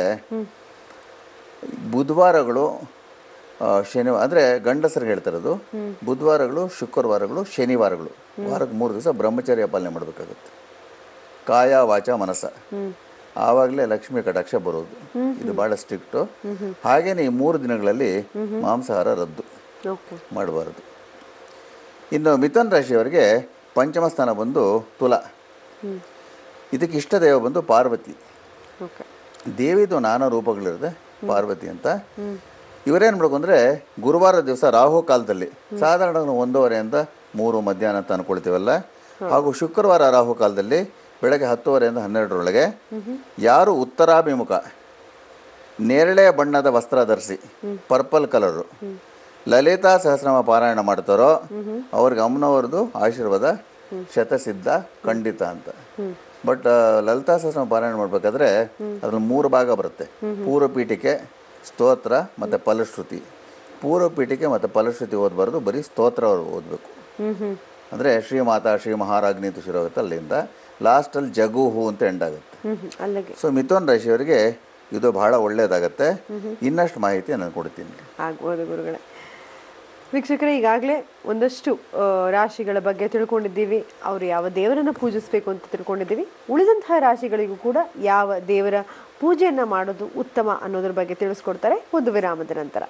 ಬುಧವಾರಗಳು ಆ, ಶನಿವಾರ ಅಂದರೆ ಗಂಡಸರಿಗೆ ಹೇಳ್ತಿರೋದು ಬುಧವಾರಗಳು ಶುಕ್ರವಾರಗಳು ಶನಿವಾರಗಳು ವಾರಕ್ಕೆ ಮೂರು ದಿವಸ ಬ್ರಹ್ಮಚರ್ಯ ಪಾಲನೆ ಮಾಡಬೇಕಾಗುತ್ತೆ ಕಾಯ ವಾಚ ಮನಸ್ಸ ಆವಾಗಲೇ ಲಕ್ಷ್ಮಿ ಕಟಾಕ್ಷ ಬರೋದು ಇದು ಭಾಳ ಸ್ಟ್ರಿಕ್ಟು ಹಾಗೇನೆ ಈ ಮೂರು ದಿನಗಳಲ್ಲಿ ಮಾಂಸಾಹಾರ ರದ್ದು ಓಕೆ ಮಾಡಬಾರದು ಇನ್ನು ಮಿಥುನ್ ರಾಶಿಯವರಿಗೆ ಪಂಚಮ ಸ್ಥಾನ ಬಂದು ತುಲ ಇದಕ್ಕೆ ಇಷ್ಟ ದೇವ ಬಂದು ಪಾರ್ವತಿ ಓಕೆ ದೇವಿದು ನಾನಾ ರೂಪಗಳಿರುತ್ತೆ ಪಾರ್ವತಿ ಅಂತ ಇವರೇನು ಮಾಡಬೇಕು ಅಂದರೆ ಗುರುವಾರ ದಿವಸ ರಾಹು ಕಾಲದಲ್ಲಿ ಸಾಧಾರಣ ಒಂದೂವರೆಯಿಂದ ಮೂರು ಮಧ್ಯಾಹ್ನ ಅಂತ ಅನ್ಕೊಳ್ತೀವಲ್ಲ ಹಾಗೂ ಶುಕ್ರವಾರ ರಾಹು ಕಾಲದಲ್ಲಿ ಬೆಳಗ್ಗೆ ಹತ್ತುವರೆಯಿಂದ ಹನ್ನೆರಡರೊಳಗೆ ಯಾರು ಉತ್ತರಾಭಿಮುಖ ನೇರಳೆ ಬಣ್ಣದ ವಸ್ತ್ರ ಧರಿಸಿ ಪರ್ಪಲ್ ಕಲರು ಲಲಿತಾ ಸಹಸ್ರನಾಮ ಪಾರಾಯಣ ಮಾಡ್ತಾರೋ ಅವ್ರಿಗೆ ಅಮ್ಮನವ್ರದ್ದು ಆಶೀರ್ವಾದ ಶತಸಿದ್ಧ ಖಂಡಿತ ಅಂತ ಬಟ್ ಲಲಿತಾ ಸಹಸ್ರನಾಮ ಪಾರಾಯಣ ಮಾಡಬೇಕಾದ್ರೆ ಅದ್ರಲ್ಲಿ ಮೂರು ಭಾಗ ಬರುತ್ತೆ ಪೂರ್ವ ಪೀಠಿಕೆ ಸ್ತೋತ್ರ ಮತ್ತು ಫಲಶ್ರುತಿ ಪೂರ್ವ ಪೀಠಿಕೆ ಮತ್ತು ಫಲಶ್ರುತಿ ಓದಬಾರ್ದು ಬರೀ ಸ್ತೋತ್ರ ಓದಬೇಕು ಹ್ಮ್ ಹ್ಮ್ ಅಂದರೆ ಶ್ರೀ ಮಾತಾ ಶ್ರೀ ಮಹಾರಾಜ್ನಿ ಅಂತ ಶುರು ಆಗುತ್ತೆ ಅಲ್ಲಿಂದ ಲಾಸ್ಟಲ್ಲಿ ಜಗು ಹೂ ಅಂತ ಎಂಡ್ ಆಗುತ್ತೆ ಹ್ಮ್ ಹ್ಮ್ ಅಲ್ಲಿಗೆ ಸೊ ಮಿಥುನ್ ರಾಶಿಯವರಿಗೆ ಇದು ಬಹಳ ಒಳ್ಳೆಯದಾಗತ್ತೆ ಇನ್ನಷ್ಟು ಮಾಹಿತಿ ನಾನು ಕೊಡ್ತೀನಿ ಆಗ್ಬೋದು ಗುರುಗಳೇ ವೀಕ್ಷಕರೇ ಈಗಾಗಲೇ ಒಂದಷ್ಟು ಆ, ರಾಶಿಗಳ ಬಗ್ಗೆ ತಿಳ್ಕೊಂಡಿದ್ದೀವಿ ಅವರು ಯಾವ ದೇವರನ್ನು ಪೂಜಿಸಬೇಕು ಅಂತ ತಿಳ್ಕೊಂಡಿದ್ದೀವಿ ಉಳಿದಂತಹ ರಾಶಿಗಳಿಗೂ ಕೂಡ ಯಾವ ದೇವರ ಪೂಜೆಯನ್ನು ಮಾಡೋದು ಉತ್ತಮ ಅನ್ನೋದ್ರ ಬಗ್ಗೆ ತಿಳಿಸ್ಕೊಡ್ತಾರೆ ಒಂದು ವಿರಾಮದ ನಂತರ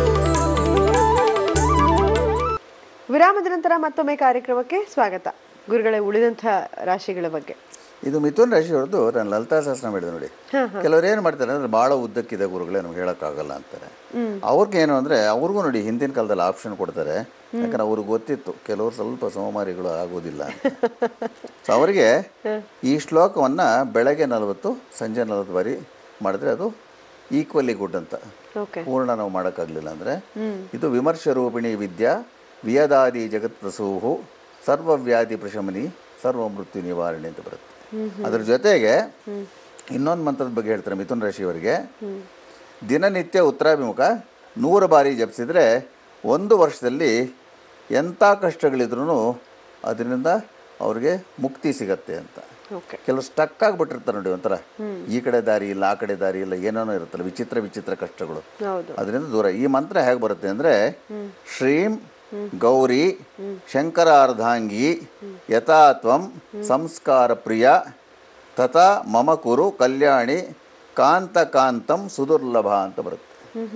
ವಿರಾಮದ ನಂತರ ಮತ್ತೊಮ್ಮೆ ಕಾರ್ಯಕ್ರಮಕ್ಕೆ ಸ್ವಾಗತ ಗುರುಗಳೇ ಉಳಿದಂತಹ ರಾಶಿಗಳ ಬಗ್ಗೆ ಇದು ಮಿಥುನ್ ರಾಶಿಯವ್ರದ್ದು ನಾನು ಲಲಿತಾ ಸಹಸ್ರ ಹೇಳಿದೆ ನೋಡಿ ಕೆಲವ್ರು ಏನು ಮಾಡ್ತಾರೆ ಅಂದರೆ ಭಾಳ ಉದ್ದಕ್ಕಿದೆ ಗುರುಗಳೇ ನಮ್ಗೆ ಹೇಳೋಕ್ಕಾಗಲ್ಲ ಅಂತಾರೆ ಅವ್ರಿಗೆ ಏನು ಅಂದರೆ ಅವ್ರಿಗೂ ನೋಡಿ ಹಿಂದಿನ ಕಾಲದಲ್ಲಿ ಆಪ್ಷನ್ ಕೊಡ್ತಾರೆ ಯಾಕಂದ್ರೆ ಅವ್ರಿಗೆ ಗೊತ್ತಿತ್ತು ಕೆಲವರು ಸ್ವಲ್ಪ ಸೋಮಾರಿಗಳು ಆಗೋದಿಲ್ಲ ಅಂತ ಸೊ ಅವರಿಗೆ ಈ ಶ್ಲೋಕವನ್ನು ಬೆಳಗ್ಗೆ ನಲವತ್ತು ಸಂಜೆ ನಲವತ್ತು ಬಾರಿ ಮಾಡಿದ್ರೆ ಅದು ಈಕ್ವಲಿ ಗುಡ್ ಅಂತ ಓಕೆ ಪೂರ್ಣ ನಾವು ಮಾಡೋಕ್ಕಾಗಲಿಲ್ಲ ಅಂದರೆ ಇದು ವಿಮರ್ಶ ರೂಪಿಣಿ ವಿದ್ಯಾ ವಿಯದಾದಿ ಜಗತ್ ಪ್ರಸೂಹು ಸರ್ವವ್ಯಾಧಿ ಪ್ರಶಮನಿ ಸರ್ವ ಮೃತ್ಯು ನಿವಾರಣೆ ಅಂತ ಬರುತ್ತೆ ಅದ್ರ ಜೊತೆಗೆ ಇನ್ನೊಂದು ಮಂತ್ರದ ಬಗ್ಗೆ ಹೇಳ್ತಾರೆ ಮಿಥುನ್ ರಾಶಿಯವರಿಗೆ ದಿನನಿತ್ಯ ಉತ್ತರಾಭಿಮುಖ ನೂರು ಬಾರಿ ಜಪಿಸಿದ್ರೆ ಒಂದು ವರ್ಷದಲ್ಲಿ ಎಂಥ ಕಷ್ಟಗಳಿದ್ರೂ ಅದರಿಂದ ಅವ್ರಿಗೆ ಮುಕ್ತಿ ಸಿಗತ್ತೆ ಅಂತ ಓಕೆ ಕೆಲವು ಸ್ಟಕ್ ಆಗಿಬಿಟ್ಟಿರ್ತಾರೆ ನೋಡಿ ಒಂಥರ ಈ ಕಡೆ ದಾರಿ ಇಲ್ಲ ಆ ಕಡೆ ದಾರಿ ಇಲ್ಲ ಏನೇನೋ ಇರುತ್ತಲ್ಲ ವಿಚಿತ್ರ ವಿಚಿತ್ರ ಕಷ್ಟಗಳು ಹೌದು ಅದರಿಂದ ದೂರ ಈ ಮಂತ್ರ ಹೇಗೆ ಬರುತ್ತೆ ಅಂದರೆ ಶ್ರೀಂ ಗೌರಿ ಶಂಕರಾರ್ಧಾಂಗಿ ಯಥಾತ್ವಂ ಸಂಸ್ಕಾರ ಪ್ರಿಯ ತಥಾ ಮಮ ಕುರು ಕಲ್ಯಾಣಿ ಕಾಂತ ಕಾಂತಂ ಸುದುರ್ಲಭ ಅಂತ ಬರುತ್ತೆ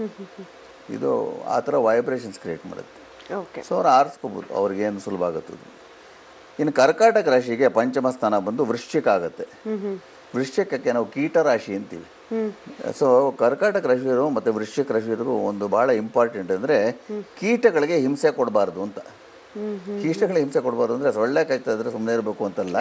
ಇದು ಆ ಥರ ವೈಬ್ರೇಷನ್ಸ್ ಕ್ರಿಯೇಟ್ ಮಾಡುತ್ತೆ ಓಕೆ ಸೊ ಅವ್ರು ಆರಿಸ್ಕೋಬೋದು ಅವ್ರಿಗೇನು ಸುಲಭ ಆಗುತ್ತದೆ ಇನ್ನು ಕರ್ಕಾಟಕ ರಾಶಿಗೆ ಪಂಚಮ ಸ್ಥಾನ ಬಂದು ವೃಶ್ಚಿಕ ಆಗುತ್ತೆ ವೃಶ್ಚಿಕಕ್ಕೆ ನಾವು ಕೀಟ ರಾಶಿ ಅಂತೀವಿ ಸೊ ಕರ್ಕಾಟಕ ರಾಶಿಯವರು ಮತ್ತು ವೃಶ್ಚಿಕ ರಾಶಿಯವರು ಒಂದು ಭಾಳ ಇಂಪಾರ್ಟೆಂಟ್ ಅಂದರೆ ಕೀಟಗಳಿಗೆ ಹಿಂಸೆ ಕೊಡಬಾರ್ದು ಅಂತ ಕೀಟಗಳಿಗೆ ಹಿಂಸೆ ಕೊಡಬಾರ್ದು ಅಂದರೆ ಸೊಳ್ಳೆ ಕಾಯ್ತಾ ಇದ್ರೆ ಸುಮ್ಮನೆ ಇರಬೇಕು ಅಂತಲ್ಲ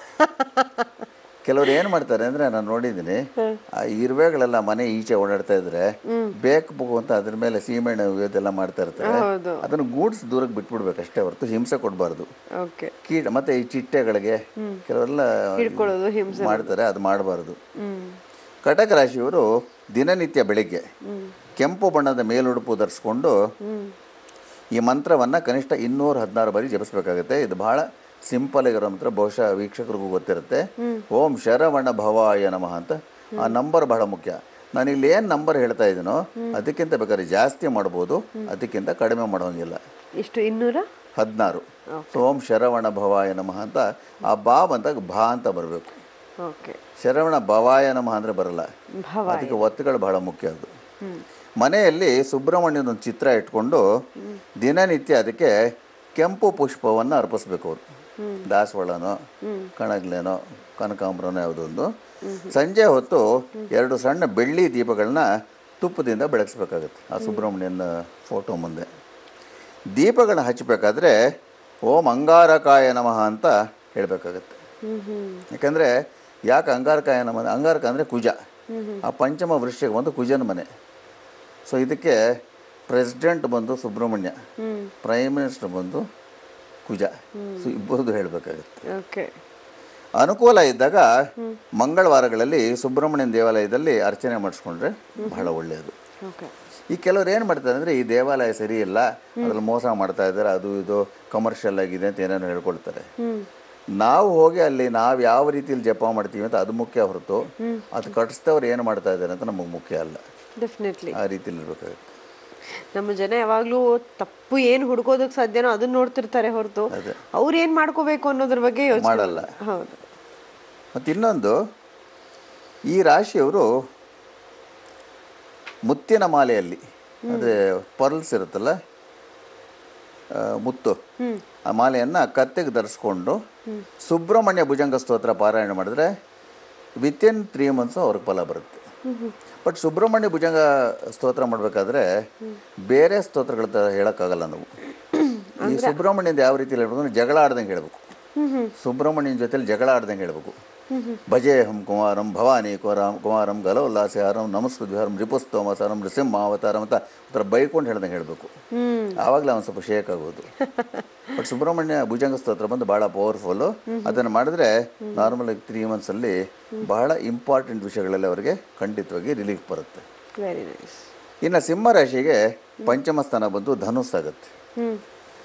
ಕೆಲವ್ರು ಏನು ಮಾಡ್ತಾರೆ ಅಂದರೆ ನಾನು ನೋಡಿದ್ದೀನಿ ಆ ಇರುವೆಗಳೆಲ್ಲ ಮನೆ ಈಚೆ ಓಡಾಡ್ತಾ ಇದ್ರೆ ಬೇಕು ಬೇಕು ಅಂತ ಅದ್ರ ಮೇಲೆ ಸೀಮೆಣ್ಣೆ ಇದೆಲ್ಲ ಮಾಡ್ತಾ ಇರ್ತಾರೆ ಹೌದು ಅದನ್ನು ಗೂಡ್ಸ್ ದೂರಕ್ಕೆ ಬಿಟ್ಬಿಡ್ಬೇಕು ಅಷ್ಟೇ ಹೊರತು ಹಿಂಸೆ ಕೊಡಬಾರ್ದು ಓಕೆ ಕೀಟ ಮತ್ತೆ ಈ ಚಿಟ್ಟೆಗಳಿಗೆ ಕೆಲವೆಲ್ಲ ಹಿಡ್ಕೊಳ್ಳೋದು ಹಿಂಸೆ ಮಾಡ್ತಾರೆ ಅದು ಮಾಡಬಾರ್ದು ಹ್ಮ್ ಕಟಕ ರಾಶಿಯವರು ದಿನನಿತ್ಯ ಬೆಳಿಗ್ಗೆ ಕೆಂಪು ಬಣ್ಣದ ಮೇಲುಡುಪು ಧರಿಸ್ಕೊಂಡು ಈ ಮಂತ್ರವನ್ನು ಕನಿಷ್ಠ ಇನ್ನೂರ ಹದಿನಾರು ಬಾರಿ ಜಪಿಸ್ಬೇಕಾಗುತ್ತೆ ಇದು ಬಹಳ ಸಿಂಪಲ್ ಆಗಿರೋ ಮಂತ್ರ ಬಹುಶಃ ವೀಕ್ಷಕರಿಗೂ ಗೊತ್ತಿರುತ್ತೆ ಓಂ ಶರವಣ ಭವಾಯ ನಮಃ ಅಂತ ಆ ನಂಬರ್ ಬಹಳ ಮುಖ್ಯ ನಾನು ಇಲ್ಲಿ ಏನು ನಂಬರ್ ಹೇಳ್ತಾ ಇದ್ದೀನೋ ಅದಕ್ಕಿಂತ ಬೇಕಾದ್ರೆ ಜಾಸ್ತಿ ಮಾಡ್ಬೋದು ಅದಕ್ಕಿಂತ ಕಡಿಮೆ ಮಾಡೋಂಗಿಲ್ಲ ಇಷ್ಟು ಇನ್ನೂರ ಹದಿನಾರು ಸೊ ಓಂ ಶರವಣ ಭವಾಯ ನಮಃ ಅಂತ ಆ ಬಾ ಬಂದಾಗ ಭಾ ಅಂತ ಬರಬೇಕು ಓಕೆ ಶರವಣ ಭವಾಯ ನಮಃ ಅಂದರೆ ಬರಲ್ಲ ಭವ ಅದಕ್ಕೆ ಒತ್ತುಗಳು ಬಹಳ ಮುಖ್ಯ ಅದು ಮನೆಯಲ್ಲಿ ಸುಬ್ರಹ್ಮಣ್ಯನ ಒಂದು ಚಿತ್ರ ಇಟ್ಕೊಂಡು ದಿನನಿತ್ಯ ಅದಕ್ಕೆ ಕೆಂಪು ಪುಷ್ಪವನ್ನು ಅರ್ಪಿಸ್ಬೇಕು ಅವರು ದಾಸವಾಳನೋ ಕಣಗ್ಲೇನೋ ಕನಕಾಂಬರನೋ ಯಾವುದೊಂದು ಸಂಜೆ ಹೊತ್ತು ಎರಡು ಸಣ್ಣ ಬೆಳ್ಳಿ ದೀಪಗಳನ್ನ ತುಪ್ಪದಿಂದ ಬೆಳಗಿಸ್ಬೇಕಾಗತ್ತೆ ಆ ಸುಬ್ರಹ್ಮಣ್ಯನ ಫೋಟೋ ಮುಂದೆ ದೀಪಗಳನ್ನ ಹಚ್ಚಬೇಕಾದ್ರೆ ಓಂ ಅಂಗಾರಕಾಯ ನಮಃ ಅಂತ ಹೇಳಬೇಕಾಗತ್ತೆ ಹ್ಮ್ ಹ್ಮ್ ಯಾಕಂದರೆ ಯಾಕೆ ಅಂಗಾರಕಾಯ ನಮಃ ಅಂಗಾರಕ ಅಂದರೆ ಕುಜ ಆ ಪಂಚಮ ವೃಶ್ಚಿಕ ಬಂದು ಕುಜನ ಮನೆ ಸೊ ಇದಕ್ಕೆ ಪ್ರೆಸಿಡೆಂಟ್ ಬಂದು ಸುಬ್ರಹ್ಮಣ್ಯ ಪ್ರೈಮ್ ಮಿನಿಸ್ಟರ್ ಬಂದು ಕುಜ ಸೊ ಇಬ್ಬರದು ಹೇಳಬೇಕಾಗುತ್ತೆ ಓಕೆ ಅನುಕೂಲ ಇದ್ದಾಗ ಮಂಗಳವಾರಗಳಲ್ಲಿ ಸುಬ್ರಹ್ಮಣ್ಯನ ದೇವಾಲಯದಲ್ಲಿ ಅರ್ಚನೆ ಮಾಡಿಸ್ಕೊಂಡ್ರೆ ಬಹಳ ಒಳ್ಳೆಯದು ಓಕೆ ಈ ಕೆಲವ್ರು ಏನು ಮಾಡ್ತಾರೆ ಅಂದರೆ ಈ ದೇವಾಲಯ ಸರಿ ಇಲ್ಲ ಅದ್ರಲ್ಲಿ ಮೋಸ ಮಾಡ್ತಾ ಇದ್ದಾರೆ ಅದು ಇದು ಕಮರ್ಷಿಯಲ್ ಆಗಿದೆ ಅಂತ ಏನೇನೋ ಹೇಳ್ಕೊಳ್ತಾರೆ ಹ್ಮ್ ನಾವು ಹೋಗಿ ಅಲ್ಲಿ ನಾವು ಯಾವ ರೀತಿಯಲ್ಲಿ ಜಪ ಮಾಡ್ತೀವಿ ಅಂತ ಅದು ಮುಖ್ಯ ಹೊರತು ಅದು ಕಟ್ಟಿಸ್ತವ್ರು ಏನು ಮಾಡ್ತಾ ಇದ್ದಾರೆ ಅಂತ ನಮಗೆ ಮುಖ್ಯ ಅಲ್ಲ ಡೆಫಿನೆಟ್ಲಿ ಆ ರೀತಿಯಲ್ಲಿ ಇರಬೇಕಾಗುತ್ತೆ ನಮ್ಮ ಜನ ಯಾವಾಗ್ಲೂ ತಪ್ಪು ಏನ್ ಹುಡ್ಕೋದಕ್ ಸಾಧ್ಯನೋ ಅದನ್ನ ನೋಡ್ತಿರ್ತಾರೆ ಹೊರತು ಅದೇ. ಅವ್ರು ಏನ್ ಮಾಡ್ಕೋಬೇಕು ಅನ್ನೋದ್ರ ಬಗ್ಗೆ ಯೋಚನೆ ಮಾಡಲ್ಲ ಹೌದು ಮತ್ತು ಇನ್ನೊಂದು ಈ ರಾಶಿಯವರು ಮುತ್ತಿನ ಮಾಲೆಯಲ್ಲಿ ಅಂದರೆ ಪರ್ಲ್ಸ್ ಇರುತ್ತಲ್ಲ ಆ, ಮುತ್ತು ಆ ಮಾಲೆಯನ್ನು ಕತ್ತೆಗೆ ಧರಿಸ್ಕೊಂಡು ಸುಬ್ರಹ್ಮಣ್ಯ ಭುಜಂಗ ಸ್ತೋತ್ರ ಪಾರಾಯಣ ಮಾಡಿದ್ರೆ ವಿತಿನ್ ತ್ರೀ ಮಂತ್ಸು ಅವ್ರಿಗೆ ಫಲ ಬರುತ್ತೆ ಬಟ್ ಸುಬ್ರಹ್ಮಣ್ಯ ಭುಜಂಗ ಸ್ತೋತ್ರ ಮಾಡಬೇಕಾದ್ರೆ ಬೇರೆ ಸ್ತೋತ್ರಗಳ ಥರ ಹೇಳೋಕ್ಕಾಗಲ್ಲ ನಾವು ಈ ಸುಬ್ರಹ್ಮಣ್ಯದ ಯಾವ ರೀತಿ ಹೇಳ್ಬೇಕು ಅಂದ್ರೆ ಜಗಳ ಆಡ್ದಂಗೆ ಹೇಳ್ಬೇಕು ಸುಬ್ರಹ್ಮಣ್ಯನ ಜೊತೆಲಿ ಜಗಳ ಆಡ್ದಂಗೆ ಹೇಳ್ಬೇಕು ಭಜೆ ಹಂ ಕುಮಾರಂ ಭವಾನಿ ಕುಮಾರಂ ಕುಮಾರಂ ಗಲೋಲ್ಲಾಸಹಾರಂ ನಮಸ್ಕೃದ್ವಿಹಾರಂ ರಿಪುಸ್ತೋಮಸಾರಂ ನೃಸಿಂಹಾವತಾರಂ ಅಂತ ಒಂಥರ ಬೈಕೊಂಡು ಹೇಳ್ದಂಗೆ ಹೇಳಬೇಕು ಹ್ಮ್ ಆವಾಗಲೇ ಅವ್ನು ಸ್ವಲ್ಪ ಶೇಕ್ ಆಗೋದು ಬಟ್ ಸುಬ್ರಹ್ಮಣ್ಯ ಭುಜಂಗ ಸ್ತೋತ್ರ ಬಂದು ಭಾಳ ಪವರ್ಫುಲ್ಲು ಅದನ್ನು ಮಾಡಿದ್ರೆ ನಾರ್ಮಲ್ ಆಗಿ ತ್ರೀ ಮಂತ್ಸಲ್ಲಿ ಬಹಳ ಇಂಪಾರ್ಟೆಂಟ್ ವಿಷಯಗಳಲ್ಲಿ ಅವರಿಗೆ ಖಂಡಿತವಾಗಿ ರಿಲೀಫ್ ಬರುತ್ತೆ ವೆರಿ ನೈಸ್ ಇನ್ನು ಸಿಂಹ ರಾಶಿಗೆ ಪಂಚಮ ಸ್ಥಾನ ಬಂದು ಧನುಸ್ ಆಗುತ್ತೆ ಹ್ಮ್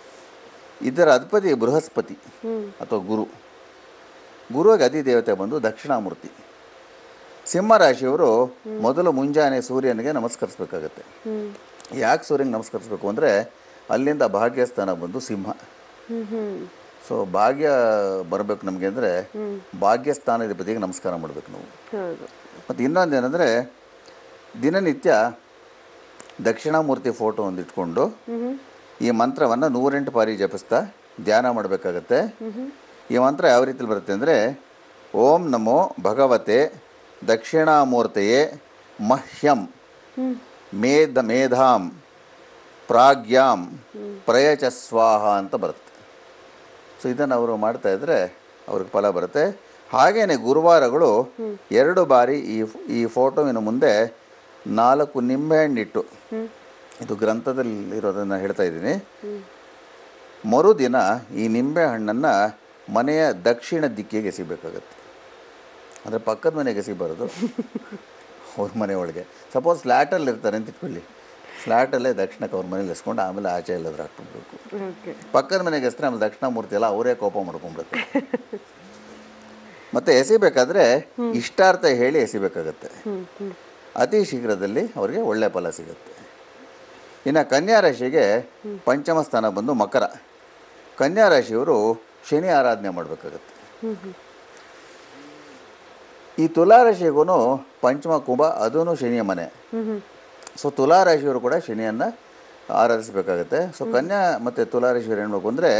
ಇದರ ಅಧಿಪತಿ ಬೃಹಸ್ಪತಿ ಅಥವಾ ಗುರು ಗುರುವಿಗೆ ಅಧಿದೇವತೆ ಬಂದು ದಕ್ಷಿಣಾಮೂರ್ತಿ ಸಿಂಹ ರಾಶಿಯವರು ಮೊದಲು ಮುಂಜಾನೆ ಸೂರ್ಯನಿಗೆ ನಮಸ್ಕರಿಸ್ಬೇಕಾಗತ್ತೆ ಹ್ಮ್ ಯಾಕೆ ಸೂರ್ಯನಿಗೆ ನಮಸ್ಕರಿಸ್ಬೇಕು ಅಂದರೆ ಅಲ್ಲಿಂದ ಭಾಗ್ಯಸ್ಥಾನ ಬಂದು ಸಿಂಹ ಹ್ಮ್ ಹ್ಮ್ ಸೊ ಭಾಗ್ಯ ಬರಬೇಕು ನಮಗೆ ಅಂದರೆ ಭಾಗ್ಯಸ್ಥಾನದ ಬದಿಗೆ ನಮಸ್ಕಾರ ಮಾಡಬೇಕು ನಾವು ಹೌದು ಮತ್ತು ಇನ್ನೊಂದೇನೆಂದರೆ ದಿನನಿತ್ಯ ದಕ್ಷಿಣಾಮೂರ್ತಿ ಫೋಟೋ ಒಂದು ಇಟ್ಕೊಂಡು ಈ ಮಂತ್ರವನ್ನು ನೂರೆಂಟು ಬಾರಿ ಜಪಿಸ್ತಾ ಧ್ಯಾನ ಮಾಡಬೇಕಾಗತ್ತೆ ಈ ಮಂತ್ರ ಯಾವ ರೀತಿಲಿ ಬರುತ್ತೆ ಅಂದರೆ ಓಂ ನಮೋ ಭಗವತೆ ದಕ್ಷಿಣಾಮೂರ್ತೆಯೇ ಮಹ್ಯಂ ಮೇಧ ಮೇಧಾಂ ಪ್ರಾಗ್ಯಾಂ ಪ್ರಯಚ ಸ್ವಾಹ ಅಂತ ಬರುತ್ತೆ ಸೊ ಇದನ್ನು ಅವರು ಮಾಡ್ತಾ ಇದ್ದರೆ ಅವ್ರಿಗೆ ಫಲ ಬರುತ್ತೆ ಹಾಗೇನೆ ಗುರುವಾರಗಳು ಎರಡು ಬಾರಿ ಈ ಈ ಫೋಟೋವಿನ ಮುಂದೆ ನಾಲ್ಕು ನಿಂಬೆಹಣ್ಣಿಟ್ಟು ಇದು ಗ್ರಂಥದಲ್ಲಿ ಇರೋದನ್ನು ಹೇಳ್ತಾ ಇದ್ದೀನಿ ಮರುದಿನ ಈ ನಿಂಬೆ ಹಣ್ಣನ್ನು ಮನೆಯ ದಕ್ಷಿಣ ದಿಕ್ಕಿಗೆ ಎಸಿಬೇಕಾಗತ್ತೆ ಅಂದರೆ ಪಕ್ಕದ ಮನೆಗೆ ಎಸಿಬಾರದು ಅವ್ರ ಮನೆ ಒಳಗೆ ಸಪೋಸ್ ಫ್ಲ್ಯಾಟಲ್ಲಿ ಇರ್ತಾರೆ ಅಂತ ಇಟ್ಕೊಳ್ಳಿ ಫ್ಲ್ಯಾಟಲ್ಲೇ ದಕ್ಷಿಣಕ್ಕೆ ಅವ್ರ ಮನೇಲಿ ಎಸ್ಕೊಂಡು ಆಮೇಲೆ ಆಚೆ ಎಲ್ಲಾದ್ರೂ ಹಾಕ್ಬಿಡ್ಬೇಕು ಓಕೆ ಪಕ್ಕದ ಮನೆಗೆ ಹೆಸರು ಆಮೇಲೆ ದಕ್ಷಿಣಾಮೂರ್ತಿ ಎಲ್ಲ ಅವರೇ ಕೋಪ ಮಾಡ್ಕೊಂಡ್ಬಿಡುತ್ತೆ ಮತ್ತೆ ಎಸಿಬೇಕಾದ್ರೆ ಇಷ್ಟಾರ್ಥ ಹೇಳಿ ಎಸಿಬೇಕಾಗತ್ತೆ ಹ್ಮ್ ಹ್ಮ್ ಅತಿ ಶೀಘ್ರದಲ್ಲಿ ಅವರಿಗೆ ಒಳ್ಳೆ ಫಲ ಸಿಗುತ್ತೆ ಇನ್ನು ಕನ್ಯಾ ರಾಶಿಗೆ ಪಂಚಮ ಸ್ಥಾನ ಬಂದು ಮಕರ ಕನ್ಯಾ ರಾಶಿಯವರು ಶನಿ ಆರಾಧನೆ ಮಾಡಬೇಕಾಗತ್ತೆ ಈ ತುಲಾ ರಾಶಿಗೂ ಪಂಚಮ ಕುಂಭ ಅದೂ ಶನಿಯ ಮನೆ ಹ್ಮ್ ಹ್ಮ್ ಸೊ ತುಲಾ ರಾಶಿಯವರು ಕೂಡ ಶನಿಯನ್ನು ಆರಾಧಿಸಬೇಕಾಗತ್ತೆ ಸೊ ಕನ್ಯಾ ಮತ್ತು ತುಲಾ ರಾಶಿಯವರು ಏನು ಅಂದರೆ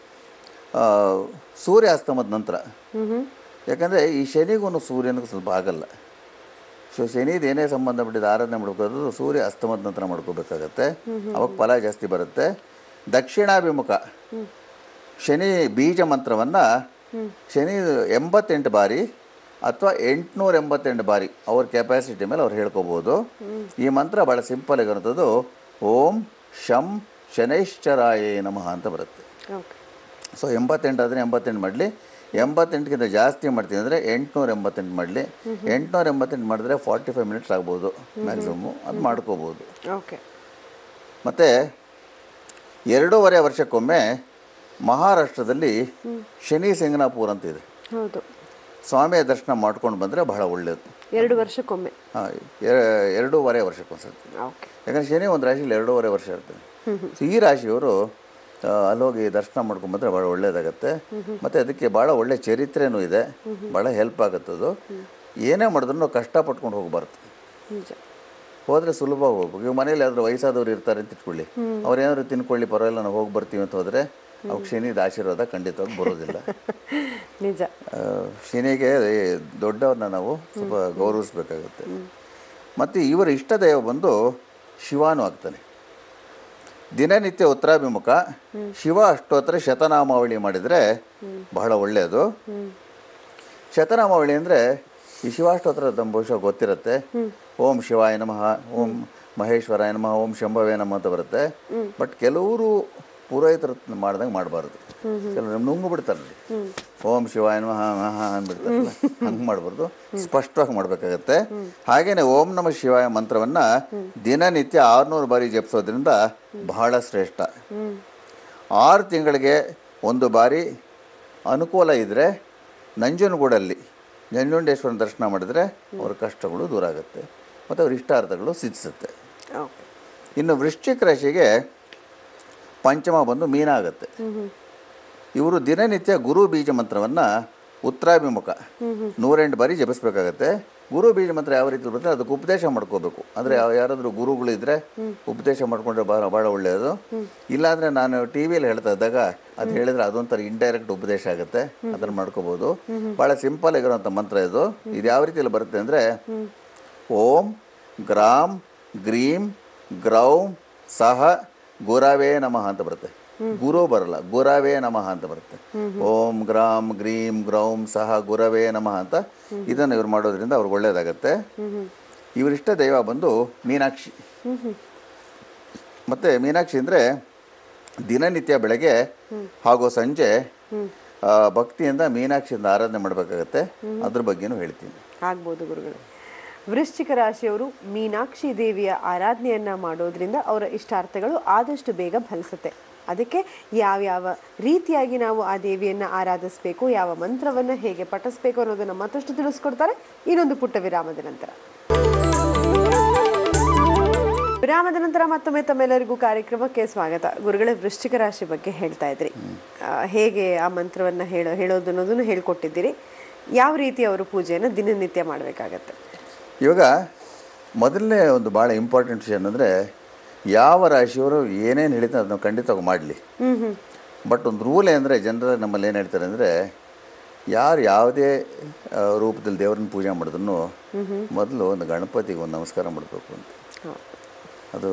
ಸೂರ್ಯ ಅಸ್ತಮದ ನಂತರ ಹ್ಮ್ ಹ್ಮ್ ಯಾಕಂದರೆ ಈ ಶನಿಗೂ ಸೂರ್ಯನಿಗೂ ಸ್ವಲ್ಪ ಆಗಲ್ಲ ಸೊ ಶನಿದು ಏನೇ ಸಂಬಂಧಪಟ್ಟಿದ್ದು ಆರಾಧನೆ ಮಾಡ್ಬೇಕಾದ್ರೂ ಸೂರ್ಯ ಅಸ್ತಮದ ನಂತರ ಮಾಡ್ಕೋಬೇಕಾಗತ್ತೆ ಅವಾಗ ಫಲ ಜಾಸ್ತಿ ಬರುತ್ತೆ ದಕ್ಷಿಣಾಭಿಮುಖ ಶನಿ ಬೀಜ ಮಂತ್ರವನ್ನು ಶನಿ ಎಂಬತ್ತೆಂಟು ಬಾರಿ ಅಥವಾ ಎಂಟುನೂರ ಎಂಬತ್ತೆಂಟು ಬಾರಿ ಅವ್ರ ಕೆಪಾಸಿಟಿ ಮೇಲೆ ಅವ್ರು ಹೇಳ್ಕೊಬೋದು ಈ ಮಂತ್ರ ಭಾಳ ಸಿಂಪಲ್ ಆಗಿರೋಂಥದ್ದು ಓಂ ಶಂ ಶನೈಶ್ಚರಾಯೇ ನಮಃ ಅಂತ ಬರುತ್ತೆ ಓಕೆ ಸೊ ಎಂಬತ್ತೆಂಟು ಆದರೆ ಎಂಬತ್ತೆಂಟು ಮಾಡಲಿ ಎಂಬತ್ತೆಂಟಕ್ಕಿಂತ ಜಾಸ್ತಿ ಮಾಡ್ತೀನಿ ಅಂದರೆ ಎಂಟುನೂರ ಎಂಬತ್ತೆಂಟು ಮಾಡಲಿ ಎಂಟುನೂರ ಎಂಬತ್ತೆಂಟು ಮಾಡಿದ್ರೆ ಫಾರ್ಟಿ ಫೈವ್ ಮಿನಿಟ್ಸ್ ಆಗ್ಬೋದು ಮ್ಯಾಕ್ಸಿಮಮ್ಮು ಅದು ಮಾಡ್ಕೋಬೋದು ಓಕೆ ಮತ್ತು ಎರಡೂವರೆ ವರ್ಷಕ್ಕೊಮ್ಮೆ ಮಹಾರಾಷ್ಟ್ರದಲ್ಲಿ ಶನಿ ಸಿಂಗನಾಪುರ್ ಅಂತ ಇದೆ ಹೌದು ಸ್ವಾಮಿಯ ದರ್ಶನ ಮಾಡ್ಕೊಂಡು ಬಂದರೆ ಬಹಳ ಒಳ್ಳೆಯದು ಎರಡು ವರ್ಷಕ್ಕೊಮ್ಮೆ ಹಾಂ ಎರಡೂವರೆ ವರ್ಷಕ್ಕೊಂದ್ಸತಿ ಓಕೆ ಯಾಕಂದರೆ ಶನಿ ಒಂದು ರಾಶಿಯಲ್ಲಿ ಎರಡೂವರೆ ವರ್ಷ ಇರ್ತಾನೆ ಸೊ ಈ ರಾಶಿಯವರು ಆ, ಅಲ್ಲಿ ಹೋಗಿ ದರ್ಶನ ಮಾಡ್ಕೊಂಬಂದ್ರೆ ಭಾಳ ಒಳ್ಳೇದಾಗತ್ತೆ ಮತ್ತು ಅದಕ್ಕೆ ಭಾಳ ಒಳ್ಳೆ ಚರಿತ್ರೆನೂ ಇದೆ ಭಾಳ ಹೆಲ್ಪ್ ಆಗುತ್ತೆ ಅದು ಏನೇ ಮಾಡಿದ್ರು ಕಷ್ಟಪಟ್ಕೊಂಡು ಹೋಗ್ಬಾರ್ದು ನಿಜ ಹೋದರೆ ಸುಲಭವಾಗಿ ಹೋಗ್ಬೇಕು ಈಗ ಮನೇಲಿ ಯಾವ್ದಾದ್ರು ವಯಸ್ಸಾದವ್ರು ಇರ್ತಾರೆ ಅಂತ ಇಟ್ಕೊಳ್ಳಿ ಅವ್ರು ಏನಾದ್ರು ತಿನ್ಕೊಳ್ಳಿ ಪರವಾಗಿಲ್ಲ ನಾವು ಹೋಗಿ ಬರ್ತೀವಿ ಅಂತ ಹೋದರೆ ಅವ್ರಿಗೆ ಶನಿದ ಆಶೀರ್ವಾದ ಖಂಡಿತವಾಗಿ ಬರೋದಿಲ್ಲ ನಿಜ ಆ, ಶನಿಗೆ ಈ ದೊಡ್ಡವ್ರನ್ನ ನಾವು ಸ್ವಲ್ಪ ಗೌರವಿಸ್ಬೇಕಾಗುತ್ತೆ ಮತ್ತು ಇವರ ಇಷ್ಟ ದೈವ ಬಂದು ಶಿವಾನು ಆಗ್ತಾನೆ ದಿನನಿತ್ಯ ಉತ್ತರಾಭಿಮುಖ ಶಿವ ಅಷ್ಟೋತ್ತರ ಶತನಾಮಾವಳಿ ಮಾಡಿದರೆ ಬಹಳ ಒಳ್ಳೆಯದು ಶತನಾಮಾವಳಿ ಅಂದರೆ ಈ ಶಿವಾಷ್ಟೋತ್ತರ ತಮ್ಮ ಬಹುಶಃ ಗೊತ್ತಿರುತ್ತೆ ಓಂ ಶಿವಾಯ ನಮಃ ಓಂ ಮಹೇಶ್ವರಾಯ ನಮಃ ಓಂ ಶಂಭವೇ ನಮಃ ಅಂತ ಬರುತ್ತೆ ಬಟ್ ಕೆಲವರು ಪುರೋಹಿತರು ಮಾಡ್ದಂಗೆ ಮಾಡಬಾರ್ದು ಕೆಲವರು ನುಂಗು ಬಿಡ್ತಾರೆ ಓಂ ಶಿವಾಯ ನಮಃ ಮಹ ಅಂದ್ಬಿಡ್ತಾರಲ್ಲ ಹಂಗೆ ಮಾಡಬಾರ್ದು ಸ್ಪಷ್ಟವಾಗಿ ಮಾಡಬೇಕಾಗತ್ತೆ ಹಾಗೇನೆ ಓಂ ನಮ ಶಿವಾಯ ಮಂತ್ರವನ್ನು ದಿನನಿತ್ಯ ಆರುನೂರು ಬಾರಿ ಜಪಿಸೋದ್ರಿಂದ ಬಹಳ ಶ್ರೇಷ್ಠ ಆರು ತಿಂಗಳಿಗೆ ಒಂದು ಬಾರಿ ಅನುಕೂಲ ಇದ್ದರೆ ನಂಜನಗೂಡಲ್ಲಿ ನಂಜುಂಡೇಶ್ವರನ ದರ್ಶನ ಮಾಡಿದರೆ ಅವ್ರ ಕಷ್ಟಗಳು ದೂರ ಆಗುತ್ತೆ ಮತ್ತು ಅವ್ರ ಇಷ್ಟಾರ್ಥಗಳು ಸಿದ್ಧಿಸುತ್ತೆ ಓಕೆ ಇನ್ನು ವೃಶ್ಚಿಕ ರಾಶಿಗೆ ಪಂಚಮ ಬಂದು ಮೀನಾಗತ್ತೆ ಇವರು ದಿನನಿತ್ಯ ಗುರು ಬೀಜ ಮಂತ್ರವನ್ನು ಉತ್ತರಾಭಿಮುಖ ನೂರೆಂಟು ಬಾರಿ ಜಪಿಸ್ಬೇಕಾಗತ್ತೆ ಗುರು ಬೀಜ ಮಂತ್ರ ಯಾವ ರೀತಿ ಬರುತ್ತೆ ಅದಕ್ಕೆ ಉಪದೇಶ ಮಾಡ್ಕೋಬೇಕು ಅಂದರೆ ಯಾರಾದರೂ ಗುರುಗಳು ಇದ್ದರೆ ಉಪದೇಶ ಮಾಡ್ಕೊಂಡ್ರೆ ಭಾಳ ಭಾಳ ಒಳ್ಳೆಯದು ಇಲ್ಲಾಂದರೆ ನಾನು ಟಿ ವಿಯಲ್ಲಿ ಹೇಳ್ತಾ ಇದ್ದಾಗ ಅದು ಹೇಳಿದ್ರೆ ಅದೊಂಥರ ಇಂಡೈರೆಕ್ಟ್ ಉಪದೇಶ ಆಗುತ್ತೆ ಅದನ್ನು ಮಾಡ್ಕೋಬೋದು ಭಾಳ ಸಿಂಪಲ್ ಆಗಿರೋಂಥ ಮಂತ್ರ ಇದು ಇದು ಯಾವ ರೀತಿಯಲ್ಲಿ ಬರುತ್ತೆ ಅಂದರೆ ಓಂ ಗ್ರಾಮ್ ಗ್ರೀಂ ಗ್ರೌಂ ಸಹ ಗುರವೇ ನಮಃ ಅಂತ ಬರುತ್ತೆ ಗುರು ಬರಲ್ಲ ಗುರವೇ ನಮಃ ಅಂತ ಬರುತ್ತೆ ಓಂ ಗ್ರಾಮ್ ಗ್ರೀಂ ಗ್ರೌಂ ಸಹ ಗುರವೇ ನಮಃ ಅಂತ ಇದನ್ನು ಇವ್ರು ಮಾಡೋದ್ರಿಂದ ಅವ್ರಿಗೆ ಒಳ್ಳೇದಾಗತ್ತೆ ಇವರಿಷ್ಟ ದೈವ ಬಂದು ಮೀನಾಕ್ಷಿ ಮತ್ತು ಮೀನಾಕ್ಷಿ ಅಂದರೆ ದಿನನಿತ್ಯ ಬೆಳಗ್ಗೆ ಹಾಗೂ ಸಂಜೆ ಆ, ಭಕ್ತಿಯಿಂದ ಮೀನಾಕ್ಷಿಯಿಂದ ಆರಾಧನೆ ಮಾಡಬೇಕಾಗತ್ತೆ ಅದ್ರ ಬಗ್ಗೆನೂ ಹೇಳ್ತೀನಿ ಆಗ್ಬೋದು ಗುರುಗಳು ವೃಶ್ಚಿಕ ರಾಶಿಯವರು ಮೀನಾಕ್ಷಿ ದೇವಿಯ ಆರಾಧನೆಯನ್ನ ಮಾಡೋದ್ರಿಂದ ಅವರ ಇಷ್ಟಾರ್ಥಗಳು ಆದಷ್ಟು ಬೇಗ ಫಲಿಸುತ್ತೆ ಅದಕ್ಕೆ ಯಾವ್ಯಾವ ರೀತಿಯಾಗಿ ನಾವು ಆ ದೇವಿಯನ್ನ ಆರಾಧಿಸಬೇಕು ಯಾವ ಮಂತ್ರವನ್ನ ಹೇಗೆ ಪಠಿಸಬೇಕು ಅನ್ನೋದನ್ನ ಮತ್ತಷ್ಟು ತಿಳಿಸ್ಕೊಡ್ತಾರೆ ಇನ್ನೊಂದು ಪುಟ್ಟ ವಿರಾಮದ ನಂತರ ವಿರಾಮದ ನಂತರ ಮತ್ತೊಮ್ಮೆ ತಮ್ಮೆಲ್ಲರಿಗೂ ಕಾರ್ಯಕ್ರಮಕ್ಕೆ ಸ್ವಾಗತ ಗುರುಗಳೇ ವೃಶ್ಚಿಕ ರಾಶಿ ಬಗ್ಗೆ ಹೇಳ್ತಾ ಇದ್ರಿ ಆ, ಹೇಗೆ ಆ ಮಂತ್ರವನ್ನ ಹೇಳೋ ಹೇಳೋದು ಅನ್ನೋದನ್ನು ಹೇಳ್ಕೊಟ್ಟಿದ್ದೀರಿ ಯಾವ ರೀತಿ ಅವರು ಪೂಜೆಯನ್ನು ದಿನನಿತ್ಯ ಮಾಡಬೇಕಾಗತ್ತೆ ಇವಾಗ ಮೊದಲನೇ ಒಂದು ಭಾಳ ಇಂಪಾರ್ಟೆಂಟ್ ವಿಷಯ ಏನಂದರೆ ಯಾವ ರಾಶಿಯವರು ಏನೇನು ಹೇಳಿದ್ರೆ ಅದನ್ನು ಖಂಡಿತವಾಗಿ ಮಾಡಲಿ ಹ್ಮ್ ಹ್ಮ್ ಬಟ್ ಒಂದು ರೂಲ್ ಏನಂದರೆ ಜನರ ನಮ್ಮಲ್ಲಿ ಏನು ಹೇಳ್ತಾರೆ ಅಂದರೆ ಯಾರು ಯಾವುದೇ ಆ, ರೂಪದಲ್ಲಿ ದೇವರನ್ನ ಪೂಜೆ ಮಾಡಿದ್ರು ಮೊದಲು ಒಂದು ಗಣಪತಿಗೆ ಒಂದು ನಮಸ್ಕಾರ ಮಾಡಬೇಕು ಅಂತ ಹೌದು. ಅದು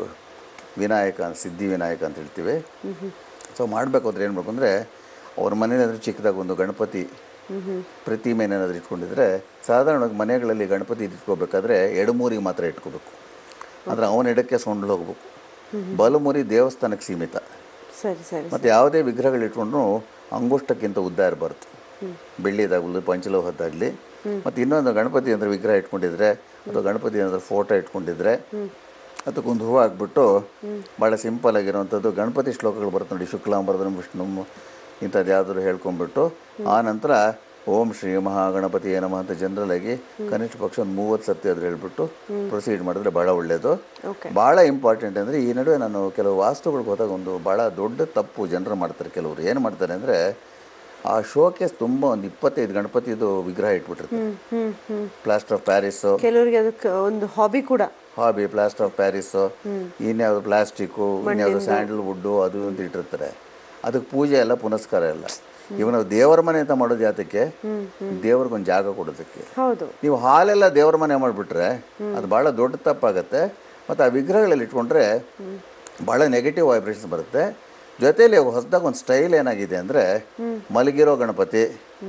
ವಿನಾಯಕ ಸಿದ್ಧಿ ವಿನಾಯಕ ಅಂತ ಹೇಳ್ತೀವಿ ಸೊ ಮಾಡಬೇಕು ಅಂದ್ರೆ ಏನು ಮಾಡಬೇಕು ಅಂದರೆ ಅವ್ರ ಮನೇನಾದರೂ ಚಿಕ್ಕದಾಗ ಒಂದು ಗಣಪತಿ ಪ್ರತಿಮೆನೇನಾದರೂ ಇಟ್ಕೊಂಡಿದ್ರೆ ಸಾಧಾರಣವಾಗಿ ಮನೆಗಳಲ್ಲಿ ಗಣಪತಿ ಇಟ್ಕೋಬೇಕಾದ್ರೆ ಎಡಮೂರಿಗೆ ಮಾತ್ರ ಇಟ್ಕೋಬೇಕು ಅಂದರೆ ಅವನ ಎಡಕ್ಕೆ ಸೊಂಡ್ಲು ಹೋಗ್ಬೇಕು ಬಲಮುರಿ ದೇವಸ್ಥಾನಕ್ಕೆ ಸೀಮಿತ ಸರಿ ಸರಿ ಮತ್ತು ಯಾವುದೇ ವಿಗ್ರಹಗಳು ಇಟ್ಕೊಂಡ್ರು ಅಂಗುಷ್ಟಕ್ಕಿಂತ ಉದ್ದ ಇರಬಾರ್ದು ಬೆಳ್ಳಿದಾಗಲಿ ಪಂಚಲೋಹದ್ದಾಗಲಿ ಮತ್ತು ಇನ್ನೊಂದು ಗಣಪತಿ ಅಂದರೆ ವಿಗ್ರಹ ಇಟ್ಕೊಂಡಿದ್ರೆ ಅಥವಾ ಗಣಪತಿ ಏನಾದರೂ ಫೋಟೋ ಇಟ್ಕೊಂಡಿದ್ರೆ ಅದಕ್ಕೊಂದು ಹೂವು ಹಾಕ್ಬಿಟ್ಟು ಭಾಳ ಸಿಂಪಲ್ ಆಗಿರೋವಂಥದ್ದು ಗಣಪತಿ ಶ್ಲೋಕಗಳು ಬರುತ್ತೆ ನೋಡಿ ಶುಕ್ಲಾಂಬರದಂ ವಿಷ್ಣು ಇಂಥದ್ದು ಯಾವ್ದಾದ್ರು ಹೇಳ್ಕೊಂಡ್ಬಿಟ್ಟು ಆ ನಂತರ ಓಂ ಶ್ರೀ ಮಹಾಗಣಪತಿ ನಮಃ ಅಂತ ಜನರಲ್ ಆಗಿ ಕನಿಷ್ಠ ಪಕ್ಷ ಒಂದು ಮೂವತ್ತು ಸತಿ ಅದ್ರ ಹೇಳ್ಬಿಟ್ಟು ಪ್ರೊಸೀಡ್ ಮಾಡಿದ್ರೆ ಭಾಳ ಒಳ್ಳೆಯದು ಓಕೆ ಭಾಳ ಇಂಪಾರ್ಟೆಂಟ್ ಅಂದರೆ ಈ ನಡುವೆ ನಾನು ಕೆಲವು ವಾಸ್ತುಗಳಿಗೆ ಹೋದಾಗ ಒಂದು ಭಾಳ ದೊಡ್ಡ ತಪ್ಪು ಜನರು ಮಾಡ್ತಾರೆ ಕೆಲವರು ಏನು ಮಾಡ್ತಾರೆ ಅಂದರೆ ಆ ಶೋಕೇಸ್ ತುಂಬ ಒಂದು ಇಪ್ಪತ್ತೈದು ಗಣಪತಿದು ವಿಗ್ರಹ ಇಟ್ಬಿಟ್ಟಿರ್ತಾರೆ ಹ್ಮ್ ಹ್ಮ್ ಹ್ಮ್ ಪ್ಲಾಸ್ಟರ್ ಆಫ್ ಪ್ಯಾರಿಸ್ಸು ಕೆಲವರಿಗೆ ಅದಕ್ಕೆ ಒಂದು ಹಾಬಿ ಕೂಡ ಹಾಬಿ ಪ್ಲಾಸ್ಟರ್ ಆಫ್ ಪ್ಯಾರಿಸ್ಸು ಇನ್ಯಾವುದು ಪ್ಲಾಸ್ಟಿಕ್ಕು ಇನ್ಯಾವುದು ಸ್ಯಾಂಡಲ್ವುಡ್ಡು ಅದು ಅಂತ ಇಟ್ಟಿರ್ತಾರೆ ಅದಕ್ಕೆ ಪೂಜೆ ಎಲ್ಲ ಪುನಸ್ಕಾರ ಎಲ್ಲ ಇವನು ದೇವರ ಮನೆ ಅಂತ ಮಾಡೋದು ಯಾತಕ್ಕೆ ದೇವ್ರಿಗೊಂದು ಜಾಗ ಕೊಡೋದಕ್ಕೆ ಹೌದು ನೀವು ಹಾಲೆಲ್ಲ ದೇವ್ರ ಮನೆ ಮಾಡಿಬಿಟ್ರೆ ಅದು ಭಾಳ ದೊಡ್ಡ ತಪ್ಪಾಗತ್ತೆ ಮತ್ತು ಆ ವಿಗ್ರಹಗಳಲ್ಲಿ ಇಟ್ಕೊಂಡ್ರೆ ಭಾಳ ನೆಗೆಟಿವ್ ವೈಬ್ರೇಷನ್ಸ್ ಬರುತ್ತೆ ಜೊತೆಯಲ್ಲಿ ಹೊಸದಾಗ ಒಂದು ಸ್ಟೈಲ್ ಏನಾಗಿದೆ ಅಂದರೆ ಮಲಗಿರೋ ಗಣಪತಿ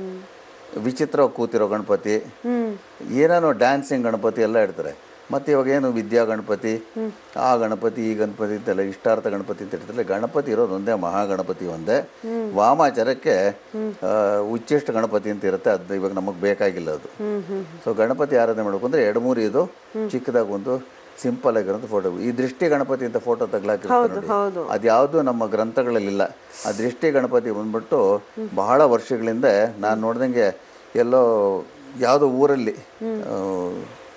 ವಿಚಿತ್ರ ಕೂತಿರೋ ಗಣಪತಿ ಹ್ಮ್ ಏನೇನೋ ಡ್ಯಾನ್ಸಿಂಗ್ ಗಣಪತಿ ಎಲ್ಲ ಇಡ್ತಾರೆ ಮತ್ತು ಇವಾಗ ಏನು ವಿದ್ಯಾ ಗಣಪತಿ ಆ ಗಣಪತಿ ಈ ಗಣಪತಿ ಅಂತೆಲ್ಲ ಇಷ್ಟಾರ್ಥ ಗಣಪತಿ ಅಂತ ಇರ್ತಾರೆ ಗಣಪತಿ ಇರೋದು ಒಂದೇ ಮಹಾಗಣಪತಿ ಒಂದೇ ವಾಮಾಚಾರಕ್ಕೆ ಆ, ಉಚ್ಚಿಷ್ಟ ಗಣಪತಿ ಅಂತ ಇರುತ್ತೆ ಅದು ಇವಾಗ ನಮಗೆ ಬೇಕಾಗಿಲ್ಲ ಅದು ಹ್ಮ್ ಹ್ಮ್ ಸೊ ಗಣಪತಿ ಆರಾಧನೆ ಮಾಡಬೇಕು ಅಂದರೆ ಎಡಮೂರಿ ಇದು ಚಿಕ್ಕದಾಗಿ ಒಂದು ಸಿಂಪಲ್ ಆಗಿರೋಂಥ ಫೋಟೋ ಈ ದೃಷ್ಟಿ ಗಣಪತಿ ಅಂತ ಫೋಟೋ ತಗ್ಲಾಕಿರ್ತಾರೆ ನೋಡಿ ಹೌದು ಅದ್ಯಾವುದು ನಮ್ಮ ಗ್ರಂಥಗಳಲ್ಲಿಲ್ಲ ಆ ದೃಷ್ಟಿ ಗಣಪತಿ ಬಂದ್ಬಿಟ್ಟು ಬಹಳ ವರ್ಷಗಳಿಂದ ನಾನು ನೋಡ್ದಂಗೆ ಎಲ್ಲೋ ಯಾವುದೋ ಊರಲ್ಲಿ ಆ,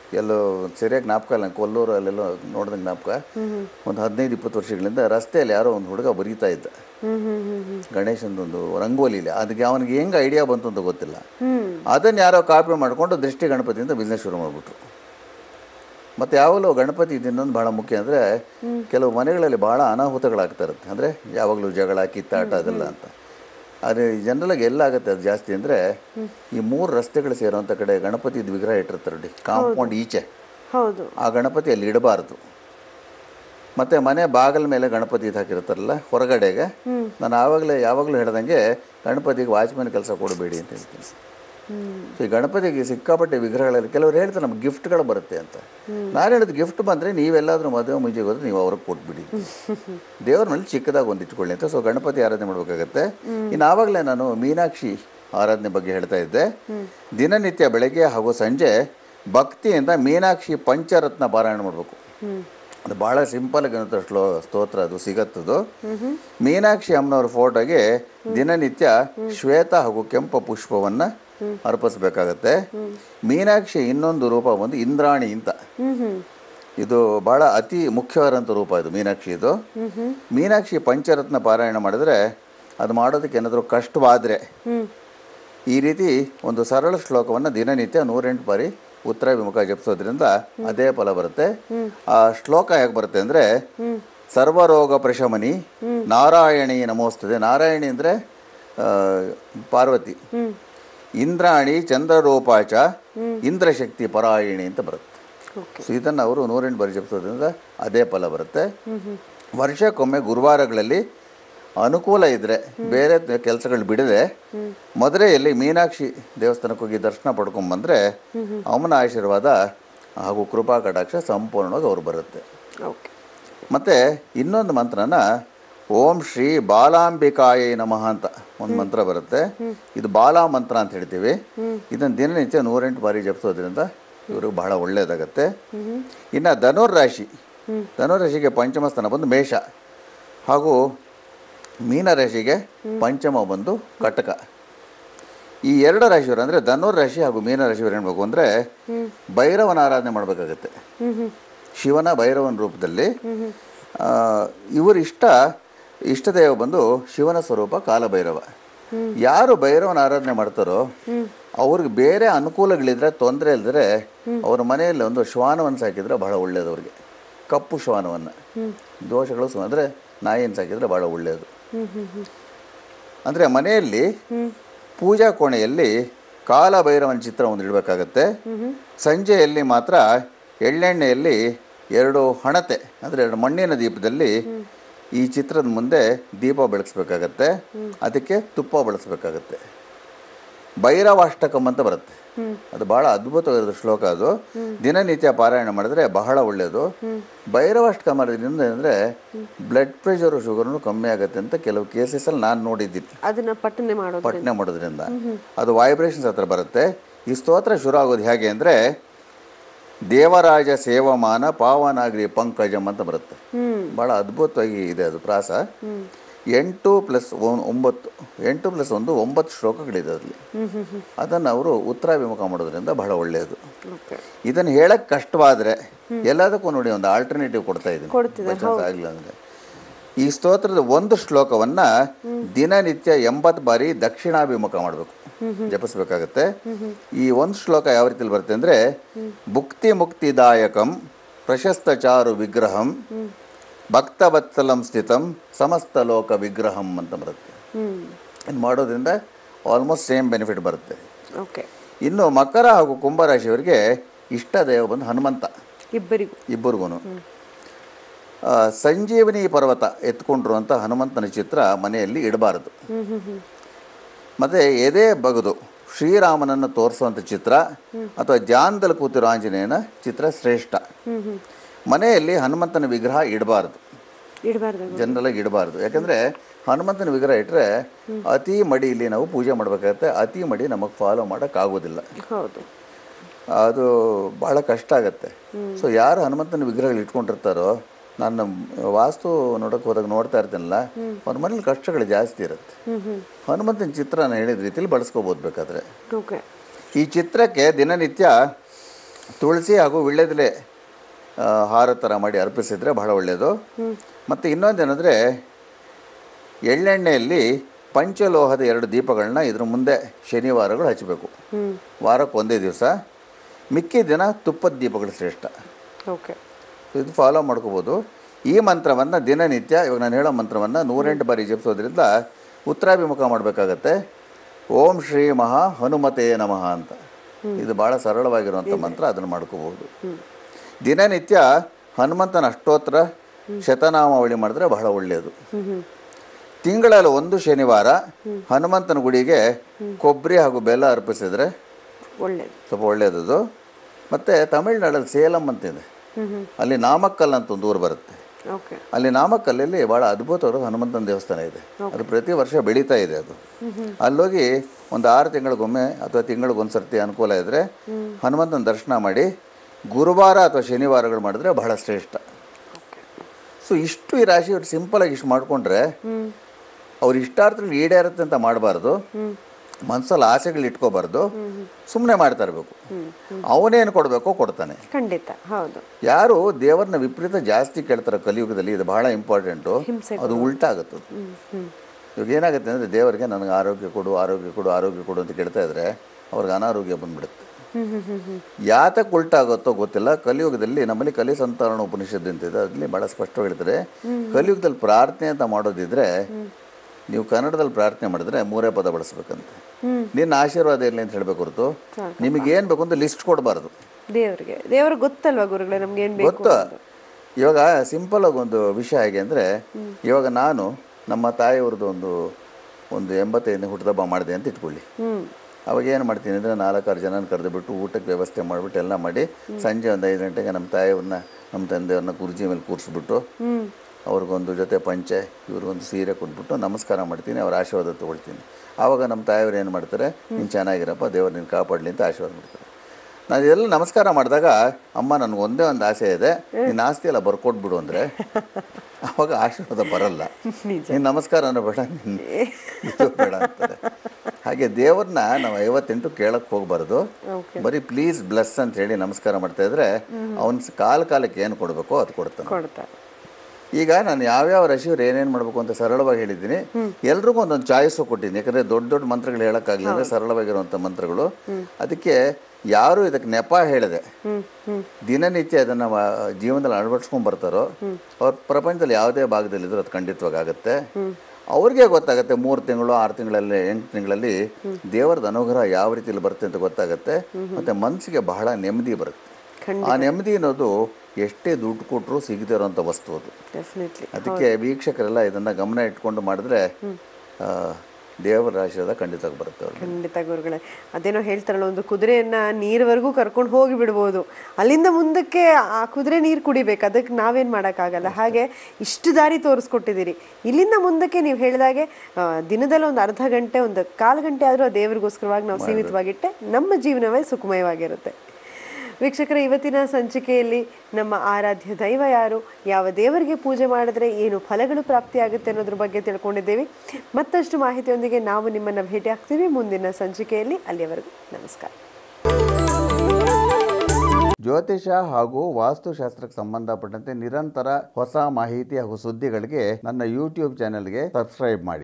ಎಲ್ಲೋ ಸರಿಯಾಗಿ ಜ್ಞಾಪಕ ಇಲ್ಲ ಕೊಲ್ಲೂರು ಅಲ್ಲೆಲ್ಲೋ ನೋಡಿದಂಗೆ ಜ್ಞಾಪಕ ಒಂದು ಹದಿನೈದು ಇಪ್ಪತ್ತು ವರ್ಷಗಳಿಂದ ರಸ್ತೆಯಲ್ಲಿ ಯಾರೋ ಒಂದು ಹುಡುಗ ಬರೀತಾ ಇದ್ದ ಹ್ಮ್ ಹ್ಮ್ ಹ್ಮ್ ಹ್ಮ್ ಗಣೇಶಂದೊಂದು ರಂಗೋಲಿಲಿ ಅದಕ್ಕೆ ಅವನಿಗೆ ಹೆಂಗೆ ಐಡಿಯಾ ಬಂತು ಅಂತ ಗೊತ್ತಿಲ್ಲ ಹ್ಮ್ ಅದನ್ನು ಯಾರೋ ಕಾಪಿ ಮಾಡಿಕೊಂಡು ದೃಷ್ಟಿ ಗಣಪತಿಯಿಂದ ಬಿಸ್ನೆಸ್ ಶುರು ಮಾಡಿಬಿಟ್ರು ಮತ್ತು ಯಾವಾಗಲೂ ಗಣಪತಿ ಇನ್ನೊಂದು ಭಾಳ ಮುಖ್ಯ ಅಂದರೆ ಕೆಲವು ಮನೆಗಳಲ್ಲಿ ಭಾಳ ಅನಾಹುತಗಳಾಗ್ತಾ ಇರುತ್ತೆ ಅಂದರೆ ಯಾವಾಗಲೂ ಜಗಳ ಕಿತ್ತಾಟ ಅದೆಲ್ಲ ಅಂತ ಆದರೆ ಜನರಲಾಗಿ ಎಲ್ಲಾಗುತ್ತೆ ಅದು ಜಾಸ್ತಿ ಅಂದರೆ ಈ ಮೂರು ರಸ್ತೆಗಳು ಸೇರುವಂಥ ಕಡೆ ಗಣಪತಿದು ವಿಗ್ರಹ ಇಟ್ಟಿರ್ತಾರೆ ನೋಡಿ ಕಾಂಪೌಂಡ್ ಈಚೆ ಹೌದು ಆ ಗಣಪತಿ ಅಲ್ಲಿ ಇಡಬಾರ್ದು ಮತ್ತು ಮನೆ ಬಾಗಿಲ ಮೇಲೆ ಗಣಪತಿ ಇದು ಹಾಕಿರ್ತಾರಲ್ಲ ಹೊರಗಡೆಗೆ ನಾನು ಆವಾಗಲೇ ಯಾವಾಗಲೂ ಹೇಳ್ದಂಗೆ ಗಣಪತಿಗೆ ವಾಚ್ಮನ್ ಕೆಲಸ ಕೊಡಬೇಡಿ ಅಂತ ಹೇಳ್ತೀನಿ ಸೊ ಈ ಗಣಪತಿಗೆ ಸಿಕ್ಕಾಪಟ್ಟೆ ವಿಗ್ರಹಗಳಲ್ಲಿ ಕೆಲವರು ಹೇಳ್ತಾರೆ ನಮ್ಗೆ ಗಿಫ್ಟ್ಗಳು ಬರುತ್ತೆ ಅಂತ ನಾನು ಹೇಳಿದ ಗಿಫ್ಟ್ ಬಂದರೆ ನೀವೆಲ್ಲಾದರೂ ಮದುವೆ ಮುಂಚೆಗೆ ಹೋದ್ರೆ ನೀವು ಅವ್ರಿಗೆ ಕೊಟ್ಬಿಡಿ ದೇವ್ರ ಮೇಲೆ ಚಿಕ್ಕದಾಗಿ ಒಂದು ಇಟ್ಕೊಳ್ಳಿ ಅಂತ ಸೊ ಗಣಪತಿ ಆರಾಧನೆ ಮಾಡಬೇಕಾಗತ್ತೆ ಇನ್ನು ಆವಾಗಲೇ ನಾನು ಮೀನಾಕ್ಷಿ ಆರಾಧನೆ ಬಗ್ಗೆ ಹೇಳ್ತಾ ಇದ್ದೆ ದಿನನಿತ್ಯ ಬೆಳಗ್ಗೆ ಹಾಗೂ ಸಂಜೆ ಭಕ್ತಿಯಿಂದ ಮೀನಾಕ್ಷಿ ಪಂಚರತ್ನ ಪಾರಾಯಣ ಮಾಡಬೇಕು ಅದು ಭಾಳ ಸಿಂಪಲ್ ಆಗಿರುವಂಥ ಶ್ಲೋ ಸ್ತೋತ್ರ ಅದು ಸಿಗತ್ತದು ಮೀನಾಕ್ಷಿ ಅಮ್ಮನವ್ರ ಫೋಟೋಗೆ ದಿನನಿತ್ಯ ಶ್ವೇತ ಹಾಗೂ ಕೆಂಪು ಪುಷ್ಪವನ್ನು ಅರ್ಪಿಸ್ಬೇಕಾಗತ್ತೆ ಮೀನಾಕ್ಷಿ ಇನ್ನೊಂದು ರೂಪ ಬಂದು ಇಂದ್ರಾಣಿ ಅಂತ ಹ್ಮ್ ಹ್ಮ್ ಇದು ಭಾಳ ಅತಿ ಮುಖ್ಯವಾದಂಥ ರೂಪ ಇದು ಮೀನಾಕ್ಷಿ ಇದು ಮೀನಾಕ್ಷಿ ಪಂಚರತ್ನ ಪಾರಾಯಣ ಮಾಡಿದ್ರೆ ಅದು ಮಾಡೋದಕ್ಕೆ ಏನಾದರೂ ಕಷ್ಟವಾದರೆ ಹ್ಮ್ ಈ ರೀತಿ ಒಂದು ಸರಳ ಶ್ಲೋಕವನ್ನು ದಿನನಿತ್ಯ ನೂರೆಂಟು ಬಾರಿ ಉತ್ತರ ವಿಮುಖ ಜಪಿಸೋದ್ರಿಂದ ಅದೇ ಫಲ ಬರುತ್ತೆ ಆ ಶ್ಲೋಕ ಯಾಕೆ ಬರುತ್ತೆ ಅಂದರೆ ಸರ್ವರೋಗ ಪ್ರಶಮನಿ ನಾರಾಯಣಿ ನಮೋಸ್ತದೆ ನಾರಾಯಣಿ ಅಂದರೆ ಪಾರ್ವತಿ ಹ್ಮ್ ಇಂದ್ರಾಣಿ ಚಂದ್ರರೂಪಾಚ ಇಂದ್ರಶಕ್ತಿ ಪರಾಯಣಿ ಅಂತ ಬರುತ್ತೆ ಓಕೆ ಸೊ ಇದನ್ನು ಅವರು ನೂರೆಂಟು ಬಾರಿ ಜಪಿಸೋದ್ರಿಂದ ಅದೇ ಫಲ ಬರುತ್ತೆ ವರ್ಷಕ್ಕೊಮ್ಮೆ ಗುರುವಾರಗಳಲ್ಲಿ ಅನುಕೂಲ ಇದ್ದರೆ ಬೇರೆ ಕೆಲಸಗಳು ಬಿಡದೆ ಮದುರೆಯಲ್ಲಿ ಮೀನಾಕ್ಷಿ ದೇವಸ್ಥಾನಕ್ಕೆ ಹೋಗಿ ದರ್ಶನ ಪಡ್ಕೊಂಬಂದರೆ ಅಮ್ಮನ ಆಶೀರ್ವಾದ ಹಾಗೂ ಕೃಪಾ ಕಟಾಕ್ಷ ಸಂಪೂರ್ಣವಾಗಿ ಅವ್ರು ಬರುತ್ತೆ ಓಕೆ ಮತ್ತು ಇನ್ನೊಂದು ಮಂತ್ರನ ಓಂ ಶ್ರೀ ಬಾಲಾಂಬಿಕಾಯೇ ನಮಃ ಅಂತ ಒಂದು ಮಂತ್ರ ಬರುತ್ತೆ ಇದು ಬಾಲಾ ಮಂತ್ರ ಅಂತ ಹೇಳ್ತೀವಿ ಇದನ್ನು ದಿನನಿತ್ಯ ನೂರೆಂಟು ಬಾರಿ ಜಪಿಸೋದ್ರಿಂದ ಇವ್ರಿಗೆ ಬಹಳ ಒಳ್ಳೆಯದಾಗತ್ತೆ ಇನ್ನು ಧನುರ್ರಾಶಿ ಧನುರಾಶಿಗೆ ಪಂಚಮ ಸ್ಥಾನ ಬಂದು ಮೇಷ ಹಾಗೂ ಮೀನರಾಶಿಗೆ ಪಂಚಮ ಬಂದು ಕಟಕ ಈ ಎರಡು ರಾಶಿಯವರು ಅಂದರೆ ಧನುರ್ರಾಶಿ ಹಾಗೂ ಮೀನರಾಶಿಯವರು ಏನ್ಬೇಕು ಅಂದರೆ ಭೈರವನ ಆರಾಧನೆ ಮಾಡಬೇಕಾಗತ್ತೆ ಹ್ಮ್ ಹ್ಮ್ ಶಿವನ ಭೈರವನ ರೂಪದಲ್ಲಿ ಆ, ಇವರ ಇಷ್ಟ ಇಷ್ಟದೇವ ಬಂದು ಶಿವನ ಸ್ವರೂಪ ಕಾಲಭೈರವ ಯಾರು ಭೈರವನ ಆರಾಧನೆ ಮಾಡ್ತಾರೋ ಅವ್ರಿಗೆ ಬೇರೆ ಅನುಕೂಲಗಳಿದ್ರೆ ತೊಂದರೆ ಇಲ್ದರೆ ಅವ್ರ ಮನೆಯಲ್ಲಿ ಒಂದು ಶ್ವಾನವನ್ನು ಸಾಕಿದ್ರೆ ಬಹಳ ಒಳ್ಳೆಯದು ಅವ್ರಿಗೆ ಕಪ್ಪು ಶ್ವಾನವನ್ನು ದೋಷಗಳು ಸು- ಅಂದರೆ ನಾಯಿಯನ್ನು ಸಾಕಿದ್ರೆ ಬಹಳ ಒಳ್ಳೆಯದು ಹ್ಮ್ ಹ್ಮ್ ಹ್ಮ್ ಅಂದರೆ ಮನೆಯಲ್ಲಿ ಪೂಜಾ ಕೋಣೆಯಲ್ಲಿ ಕಾಲಭೈರವನ ಚಿತ್ರ ಒಂದು ಇಡಬೇಕಾಗತ್ತೆ ಸಂಜೆಯಲ್ಲಿ ಮಾತ್ರ ಎಳ್ಳೆಣ್ಣೆಯಲ್ಲಿ ಎರಡು ಹಣತೆ ಅಂದರೆ ಎರಡು ಮಣ್ಣಿನ ದೀಪದಲ್ಲಿ ಈ ಚಿತ್ರದ ಮುಂದೆ ದೀಪ ಬೆಳಗಿಸ್ಬೇಕಾಗತ್ತೆ ಅದಕ್ಕೆ ತುಪ್ಪ ಬಳಸಬೇಕಾಗತ್ತೆ ಭೈರವಾಷ್ಟಕಂ ಅಂತ ಬರುತ್ತೆ ಅದು ಬಹಳ ಅದ್ಭುತವಾದ ಶ್ಲೋಕ ಅದು ದಿನನಿತ್ಯ ಪಾರಾಯಣ ಮಾಡಿದ್ರೆ ಬಹಳ ಒಳ್ಳೆಯದು ಭೈರವಾಷ್ಟಕ ಮಾಡೋದ್ರಿಂದ ಅಂದರೆ ಬ್ಲಡ್ ಪ್ರೆಷರು ಶುಗರ್ನು ಕಮ್ಮಿ ಆಗುತ್ತೆ ಅಂತ ಕೆಲವು ಕೇಸಸಲ್ಲಿ ನಾನು ನೋಡಿದ್ದೀನಿ ಅದನ್ನ ಪಠನೆ ಮಾಡೋದು ಪಠನೆ ಮಾಡೋದ್ರಿಂದ ಅದು ವೈಬ್ರೇಷನ್ಸ್ ಹತ್ರ ಬರುತ್ತೆ ಈ ಸ್ತೋತ್ರ ಶುರು ಆಗೋದು ಹೇಗೆ ಅಂದರೆ ದೇವರಾಜ ಸೇವಮಾನ ಪಾವನಾಗ್ರಿ ಪಂಕಜಂ ಅಂತ ಬರುತ್ತೆ ಹ್ಮ್ ಭಾಳ ಅದ್ಭುತವಾಗಿ ಇದೆ ಅದು ಪ್ರಾಸ ಎಂಟು ಪ್ಲಸ್ ಒಂಬತ್ತು ಎಂಟು ಪ್ಲಸ್ ಒಂದು ಒಂಬತ್ತು ಶ್ಲೋಕಗಳಿದೆ ಅದರಲ್ಲಿ ಹ್ಮ್ ಹ್ಮ್ ಹ್ಮ್ ಅದನ್ನು ಅವರು ಉತ್ತರಾಭಿಮುಖ ಮಾಡೋದ್ರಿಂದ ಬಹಳ ಒಳ್ಳೆಯದು ಓಕೆ ಇದನ್ನು ಹೇಳಕ್ಕೆ ಕಷ್ಟವಾದರೆ ಎಲ್ಲದಕ್ಕೂ ನೋಡಿ ಒಂದು ಆಲ್ಟರ್ನೇಟಿವ್ ಕೊಡ್ತಾ ಇದ್ದೀನಿ ಕೊಡ್ತಿದ್ದಾರೆ, ಬೈ ಚಾನ್ಸ್ ಆಗಿಲ್ಲ ಅಂದರೆ ಈ ಸ್ತೋತ್ರದ ಒಂದು ಶ್ಲೋಕವನ್ನು ದಿನನಿತ್ಯ ಎಂಬತ್ತು ಬಾರಿ ದಕ್ಷಿಣಾಭಿಮುಖ ಮಾಡಬೇಕು ಜಪಿಸ್ಬೇಕಾಗತ್ತೆ ಈ ಒಂದು ಶ್ಲೋಕ ಯಾವ ರೀತಿಲಿ ಬರುತ್ತೆ ಅಂದರೆ ಭುಕ್ತಿ ಮುಕ್ತಿದಾಯಕಂ ಪ್ರಶಸ್ತ ಚಾರು ವಿಗ್ರಹಂ ಭಕ್ತವತ್ಸಲಂ ಸ್ಥಿತಂ ಸಮಸ್ತ ಲೋಕ ವಿಗ್ರಹಂ ಅಂತ ಬರುತ್ತೆ ಹ್ಮ್ ಇದು ಮಾಡೋದ್ರಿಂದ ಆಲ್ಮೋಸ್ಟ್ ಸೇಮ್ ಬೆನಿಫಿಟ್ ಬರುತ್ತೆ ಓಕೆ ಇನ್ನು ಮಕರ ಹಾಗೂ ಕುಂಭರಾಶಿಯವರಿಗೆ ಇಷ್ಟ ದೇವ ಬಂದು ಹನುಮಂತ ಇಬ್ಬರಿಗೂ ಇಬ್ಬರಿಗೂ ಸಂಜೀವನಿ ಪರ್ವತ ಎತ್ಕೊಂಡಿರುವಂಥ ಹನುಮಂತನ ಚಿತ್ರ ಮನೆಯಲ್ಲಿ ಇಡಬಾರದು ಹ್ಮ್ ಹ್ಮ್ ಹ್ಮ್ ಮತ್ತು ಎದೆ ಬಗದು ಶ್ರೀರಾಮನನ್ನು ತೋರಿಸುವಂಥ ಚಿತ್ರ ಅಥವಾ ಧ್ಯಾನದಲ್ಲಿ ಕೂತಿರೋ ಆಂಜನೇಯನ ಚಿತ್ರ ಶ್ರೇಷ್ಠ ಹ್ಮ್ ಹ್ಮ್ ಮನೆಯಲ್ಲಿ ಹನುಮಂತನ ವಿಗ್ರಹ ಇಡಬಾರ್ದು ಇಡಬಾರ್ದು ಜನರಲಾಗಿ ಇಡಬಾರ್ದು ಯಾಕಂದರೆ ಹನುಮಂತನ ವಿಗ್ರಹ ಇಟ್ಟರೆ ಅತಿ ಮಡಿಯಲ್ಲಿ ನಾವು ಪೂಜೆ ಮಾಡಬೇಕಾಗತ್ತೆ ಅತಿ ಮಡಿ ನಮಗೆ ಫಾಲೋ ಮಾಡೋಕ್ಕಾಗೋದಿಲ್ಲ ಹೌದು ಅದು ಭಾಳ ಕಷ್ಟ ಆಗುತ್ತೆ ಸೊ ಯಾರು ಹನುಮಂತನ ವಿಗ್ರಹಗಳು ಇಟ್ಕೊಂಡಿರ್ತಾರೋ ನಾನು ವಾಸ್ತು ನೋಡೋಕೆ ಹೋದಾಗ ನೋಡ್ತಾ ಇರ್ತೀನಲ್ಲ ಅವ್ರ ಮನೇಲಿ ಕಷ್ಟಗಳು ಜಾಸ್ತಿ ಇರುತ್ತೆ ಹ್ಮ್ ಹ್ಮ್ ಹನುಮಂತನ ಚಿತ್ರ ನಾನು ಹೇಳಿದ ರೀತಿಯಲ್ಲಿ ಬಳಸ್ಕೋಬೋದು ಬೇಕಾದ್ರೆ ಓಕೆ ಈ ಚಿತ್ರಕ್ಕೆ ದಿನನಿತ್ಯ ತುಳಸಿ ಹಾಗೂ ವಿಳ್ಳೆದೆಲೆ ಆ, ಹಾರ ಥರ ಮಾಡಿ ಅರ್ಪಿಸಿದರೆ ಬಹಳ ಒಳ್ಳೆಯದು ಮತ್ತು ಇನ್ನೊಂದೇನೆಂದರೆ ಎಳ್ಳೆಣ್ಣೆಯಲ್ಲಿ ಪಂಚಲೋಹದ ಎರಡು ದೀಪಗಳನ್ನ ಇದ್ರ ಮುಂದೆ ಶನಿವಾರಗಳು ಹಚ್ಚಬೇಕು ವಾರಕ್ಕೆ ಒಂದೇ ದಿವಸ ಮಿಕ್ಕಿದ ದಿನ ತುಪ್ಪದ ದೀಪಗಳು ಶ್ರೇಷ್ಠ ಓಕೆ ಇದು ಫಾಲೋ ಮಾಡ್ಕೋಬೋದು ಈ ಮಂತ್ರವನ್ನು ದಿನನಿತ್ಯ ಇವಾಗ ನಾನು ಹೇಳೋ ಮಂತ್ರವನ್ನು ನೂರೆಂಟು ಬಾರಿ ಜಪಿಸೋದ್ರಿಂದ ಉತ್ತರಾಭಿಮುಖ ಮಾಡಬೇಕಾಗತ್ತೆ ಓಂ ಶ್ರೀ ಮಹಾ ಹನುಮತೆ ನಮಃ ಅಂತ ಇದು ಭಾಳ ಸರಳವಾಗಿರುವಂಥ ಮಂತ್ರ ಅದನ್ನು ಮಾಡ್ಕೋಬೋದು ದಿನನಿತ್ಯ ಹನುಮಂತನ ಅಷ್ಟೋತ್ತರ ಶತನಾಮಾವಳಿ ಮಾಡಿದ್ರೆ ಬಹಳ ಒಳ್ಳೆಯದು ತಿಂಗಳಲ್ಲಿ ಒಂದು ಶನಿವಾರ ಹನುಮಂತನ ಗುಡಿಗೆ ಕೊಬ್ಬರಿ ಹಾಗೂ ಬೆಲ್ಲ ಅರ್ಪಿಸಿದರೆ ಒಳ್ಳೇದು ಸ್ವಲ್ಪ ಒಳ್ಳೆಯದು ಮತ್ತು ತಮಿಳ್ನಾಡಲ್ಲಿ ಸೇಲಂ ಅಂತಿದೆ ಅಲ್ಲಿ ನಾಮಕ್ಕಲ್ ಅಂತ ಒಂದು ಊರು ಬರುತ್ತೆ ಓಕೆ ಅಲ್ಲಿ ನಾಮಕ್ಕಲ್ಲಲ್ಲಿ ಭಾಳ ಅದ್ಭುತವಾದ ಹನುಮಂತನ ದೇವಸ್ಥಾನ ಇದೆ ಅದು ಪ್ರತಿ ವರ್ಷ ಬೆಳೀತಾ ಇದೆ ಅದು ಅಲ್ಲೋಗಿ ಒಂದು ಆರು ತಿಂಗಳಿಗೊಮ್ಮೆ ಅಥವಾ ತಿಂಗಳಿಗೊಂದು ಸರ್ತಿ ಅನುಕೂಲ ಇದ್ದರೆ ಹನುಮಂತನ ದರ್ಶನ ಮಾಡಿ ಗುರುವಾರ ಅಥವಾ ಶನಿವಾರಗಳು ಮಾಡಿದ್ರೆ ಬಹಳ ಶ್ರೇಷ್ಠ ಸೊ ಇಷ್ಟು ಈ ರಾಶಿ ಅವ್ರು ಸಿಂಪಲಾಗಿ ಇಷ್ಟು ಮಾಡಿಕೊಂಡ್ರೆ ಅವ್ರ ಇಷ್ಟಾರ್ಥಗಳು ಈಡೇರುತ್ತೆ ಅಂತ ಮಾಡಬಾರ್ದು ಮನಸ್ಸಲ್ಲಿ ಆಸೆಗಳು ಇಟ್ಕೋಬಾರ್ದು ಸುಮ್ಮನೆ ಮಾಡ್ತಾ ಇರಬೇಕು ಅವನೇನು ಕೊಡಬೇಕೋ ಕೊಡ್ತಾನೆ ಖಂಡಿತ ಹೌದು ಯಾರು ದೇವರನ್ನ ವಿಪರೀತ ಜಾಸ್ತಿ ಕೇಳ್ತಾರೆ ಕಲಿಯುಗದಲ್ಲಿ ಇದು ಬಹಳ ಇಂಪಾರ್ಟೆಂಟು ಹಿಂಸೆ ಅದು ಉಲ್ಟಾ ಆಗುತ್ತೆ ಅದು. ಇವಾಗ ಏನಾಗುತ್ತೆ ಅಂದರೆ ದೇವರಿಗೆ ನನಗೆ ಆರೋಗ್ಯ ಕೊಡು ಆರೋಗ್ಯ ಕೊಡು ಆರೋಗ್ಯ ಕೊಡು ಅಂತ ಕೇಳ್ತಾ ಇದ್ರೆ ಅವ್ರಿಗೆ ಅನಾರೋಗ್ಯ ಬಂದ್ಬಿಡುತ್ತೆ ಯಾತಕ್ಕೆ ಉಲ್ಟಾಗುತ್ತೋ ಗೊತ್ತಿಲ್ಲ ಕಲಿಯುಗದಲ್ಲಿ ನಮ್ಮಲ್ಲಿ ಕಲಿ ಸಂತಾನ ಉಪನಿಷತ್ತು ಅಂತಿದೆ ಅದರಲ್ಲಿ ಭಾಳ ಸ್ಪಷ್ಟವಾಗಿ ಹೇಳ್ತಾರೆ ಕಲಿಯುಗದಲ್ಲಿ ಪ್ರಾರ್ಥನೆ ಅಂತ ಮಾಡೋದಿದ್ರೆ ನೀವು ಕನ್ನಡದಲ್ಲಿ ಪ್ರಾರ್ಥನೆ ಮಾಡಿದ್ರೆ ಮೂರೇ ಪದ ಬಳಸ್ಬೇಕಂತೆ ನಿನ್ನ ಆಶೀರ್ವಾದ ಇರಲಿ ಅಂತ ಹೇಳ್ಬೇಕು ಹೊರತು ನಿಮಗೇನು ಬೇಕು ಅಂತ ಲಿಸ್ಟ್ ಕೊಡಬಾರ್ದು ದೇವ್ರಿಗೆ ದೇವ್ರಿಗೆ ಗೊತ್ತಲ್ವಾ ಗುರುಗಳೇ ನಮ್ಗೆ ಏನ್ ಬೇಕು ಗೊತ್ತು ಇವಾಗ ಸಿಂಪಲ್ ಆಗಿ ಒಂದು ವಿಷಯ ಹೇಗೆ ಅಂದರೆ ಇವಾಗ ನಾನು ನಮ್ಮ ತಾಯಿಯವ್ರದ್ದು ಒಂದು ಒಂದು ಎಂಬತ್ತೈದನೇ ಹುಟ್ಟದಬ್ಬ ಮಾಡಿದೆ ಅಂತ ಇಟ್ಕೊಳ್ಳಿ ಹ್ಮ್ ಅವಾಗ ಏನು ಮಾಡ್ತೀನಿ ಅಂದರೆ ನಾಲ್ಕಾರು ಜನನ ಕರೆದು ಬಿಟ್ಟು ಊಟಕ್ಕೆ ವ್ಯವಸ್ಥೆ ಮಾಡಿಬಿಟ್ಟು ಎಲ್ಲ ಮಾಡಿ ಸಂಜೆ ಒಂದು ಐದು ಗಂಟೆಗೆ ನಮ್ಮ ತಾಯಿಯವ್ರನ್ನ ನಮ್ಮ ತಂದೆಯವ್ರನ್ನ ಕುರ್ಜಿ ಮೇಲೆ ಕೂರಿಸ್ಬಿಟ್ಟು ಹ್ಮ್ ಅವ್ರಿಗೊಂದು ಜೊತೆ ಪಂಚೆ ಇವ್ರಿಗೊಂದು ಸೀರೆ ಕೊಟ್ಬಿಟ್ಟು ನಮಸ್ಕಾರ ಮಾಡ್ತೀನಿ ಅವ್ರ ಆಶೀರ್ವಾದ ತೊಗೊಳ್ತೀನಿ ಆವಾಗ ನಮ್ಮ ತಾಯಿಯವ್ರು ಏನು ಮಾಡ್ತಾರೆ ನೀನು ಚೆನ್ನಾಗಿರಪ್ಪ ದೇವ್ರು ನೀನು ಕಾಪಾಡಲಿ ಅಂತ ಆಶೀರ್ವಾದ ಮಾಡ್ತಾರೆ ನಾನು ಇದೆಲ್ಲ ನಮಸ್ಕಾರ ಮಾಡಿದಾಗ ಅಮ್ಮ ನನಗೆ ಒಂದೇ ಒಂದು ಆಸೆ ಇದೆ ನಿನ್ನ ಆಸ್ತಿ ಎಲ್ಲ ಬರ್ಕೊಟ್ಬಿಡು ಅಂದರೆ ಅವಾಗ ಆಶೀರ್ವಾದ ಬರಲ್ಲ ನೀನು ನಮಸ್ಕಾರ ಅನ್ನೋ ಬೇಡ ನಿನ್ನ ಇದು ಬೇಡ ಅಂತಾರೆ ಹಾಗೆ ದೇವ್ರನ್ನ ನಾವು ಐವತ್ತೆಂಟು ಕೇಳಕ್ಕೆ ಹೋಗ್ಬಾರ್ದು ಓಕೆ ಬರೀ ಪ್ಲೀಸ್ ಬ್ಲೆಸ್ ಅಂತ ಹೇಳಿ ನಮಸ್ಕಾರ ಮಾಡ್ತಾ ಇದ್ರೆ ಅವನ ಕಾಲ ಕಾಲಕ್ಕೆ ಏನು ಕೊಡಬೇಕೋ ಅದು ಕೊಡ್ತಾನೆ ಕೊಡ್ತಾರೆ ಈಗ ನಾನು ಯಾವ್ಯಾವ ರಾಶಿಯವ್ರು ಏನೇನು ಮಾಡಬೇಕು ಅಂತ ಸರಳವಾಗಿ ಹೇಳಿದ್ದೀನಿ ಎಲ್ರಿಗೂ ಒಂದೊಂದು ಚಾಯ್ಸು ಕೊಟ್ಟಿದ್ದೀನಿ ಯಾಕಂದರೆ ದೊಡ್ಡ ದೊಡ್ಡ ಮಂತ್ರಗಳು ಹೇಳೋಕ್ಕಾಗಲಿ ಅಂದರೆ ಸರಳವಾಗಿರುವಂಥ ಮಂತ್ರಗಳು ಅದಕ್ಕೆ ಯಾರು ಇದಕ್ಕೆ ನೆಪ ಹೇಳಿದೆ ಹ್ಮ್ ಹ್ಮ್ ದಿನನಿತ್ಯ ಅದನ್ನು ಜೀವನದಲ್ಲಿ ಅಳವಡಿಸ್ಕೊಂಡು ಬರ್ತಾರೋ ಅವ್ರ ಪ್ರಪಂಚದಲ್ಲಿ ಯಾವುದೇ ಭಾಗದಲ್ಲಿದ್ದರೂ ಅದು ಖಂಡಿತವಾಗಿ ಆಗುತ್ತೆ ಅವ್ರಿಗೆ ಗೊತ್ತಾಗುತ್ತೆ ಮೂರು ತಿಂಗಳು ಆರು ತಿಂಗಳಲ್ಲಿ ಎಂಟು ತಿಂಗಳಲ್ಲಿ ದೇವರದ ಅನುಗ್ರಹ ಯಾವ ರೀತಿಯಲ್ಲಿ ಬರುತ್ತೆ ಅಂತ ಗೊತ್ತಾಗುತ್ತೆ ಮತ್ತು ಮನಸ್ಸಿಗೆ ಬಹಳ ನೆಮ್ಮದಿ ಬರುತ್ತೆ ಆ ನೆಮ್ಮದಿ ಅನ್ನೋದು ಎಷ್ಟೇ ದುಡ್ಡು ಕೊಟ್ಟರು ಸಿಗದೇ ಇರೋಂಥ ವಸ್ತು ಅದು ಡೆಫಿನೆಟ್ಲಿ ಅದಕ್ಕೆ ವೀಕ್ಷಕರೆಲ್ಲ ಇದನ್ನು ಗಮನ ಇಟ್ಕೊಂಡು ಮಾಡಿದ್ರೆ ಆ, ದೇವರ ಆಶೀರ್ವಾದ ಖಂಡಿತವಾಗಿ ಬರುತ್ತೆ ಅವ್ರಿಗೆ ಖಂಡಿತ ಗುರುಗಳೇ ಅದೇನೋ ಹೇಳ್ತಾರಲ್ಲ ಒಂದು ಕುದುರೆಯನ್ನ ನೀರ್ವರೆಗೂ ಕರ್ಕೊಂಡು ಹೋಗಿ ಬಿಡ್ಬೋದು ಅಲ್ಲಿಂದ ಮುಂದಕ್ಕೆ ಆ ಕುದುರೆ ನೀರು ಕುಡಿಬೇಕು ಅದಕ್ಕೆ ನಾವೇನ್ ಮಾಡೋಕ್ಕಾಗಲ್ಲ ಹಾಗೆ ಇಷ್ಟು ದಾರಿ ತೋರಿಸ್ಕೊಟ್ಟಿದ್ದೀರಿ ಇಲ್ಲಿಂದ ಮುಂದಕ್ಕೆ ನೀವು ಹೇಳಿದಾಗೆ ಆ, ದಿನದಲ್ಲಿ ಒಂದು ಅರ್ಧ ಗಂಟೆ ಒಂದು ಕಾಲು ಗಂಟೆ ಆದರೂ ಆ ದೇವ್ರಿಗೋಸ್ಕರವಾಗಿ ನಾವು ಸೀಮಿತವಾಗಿಟ್ಟೆ ನಮ್ಮ ಜೀವನವೇ ಸುಖಮಯವಾಗಿರುತ್ತೆ ವೀಕ್ಷಕರ ಇವತ್ತಿನ ಸಂಚಿಕೆಯಲ್ಲಿ ನಮ್ಮ ಆರಾಧ್ಯ ದೈವ ಯಾರು ಯಾವ ದೇವರಿಗೆ ಪೂಜೆ ಮಾಡಿದ್ರೆ ಏನು ಫಲಗಳು ಪ್ರಾಪ್ತಿಯಾಗುತ್ತೆ ಅನ್ನೋದ್ರ ಬಗ್ಗೆ ತಿಳ್ಕೊಂಡಿದ್ದೇವೆ ಮತ್ತಷ್ಟು ಮಾಹಿತಿಯೊಂದಿಗೆ ನಾವು ನಿಮ್ಮನ್ನು ಭೇಟಿ ಆಗ್ತೀವಿ ಮುಂದಿನ ಸಂಚಿಕೆಯಲ್ಲಿ ಅಲ್ಲಿಯವರೆಗೂ ನಮಸ್ಕಾರ ಜ್ಯೋತಿಷ ಹಾಗೂ ವಾಸ್ತುಶಾಸ್ತ್ರಕ್ಕೆ ಸಂಬಂಧಪಟ್ಟಂತೆ ನಿರಂತರ ಹೊಸ ಮಾಹಿತಿ ಹಾಗೂ ಸುದ್ದಿಗಳಿಗೆ ನನ್ನ ಯೂಟ್ಯೂಬ್ ಚಾನೆಲ್ಗೆ ಸಬ್ಸ್ಕ್ರೈಬ್ ಮಾಡಿ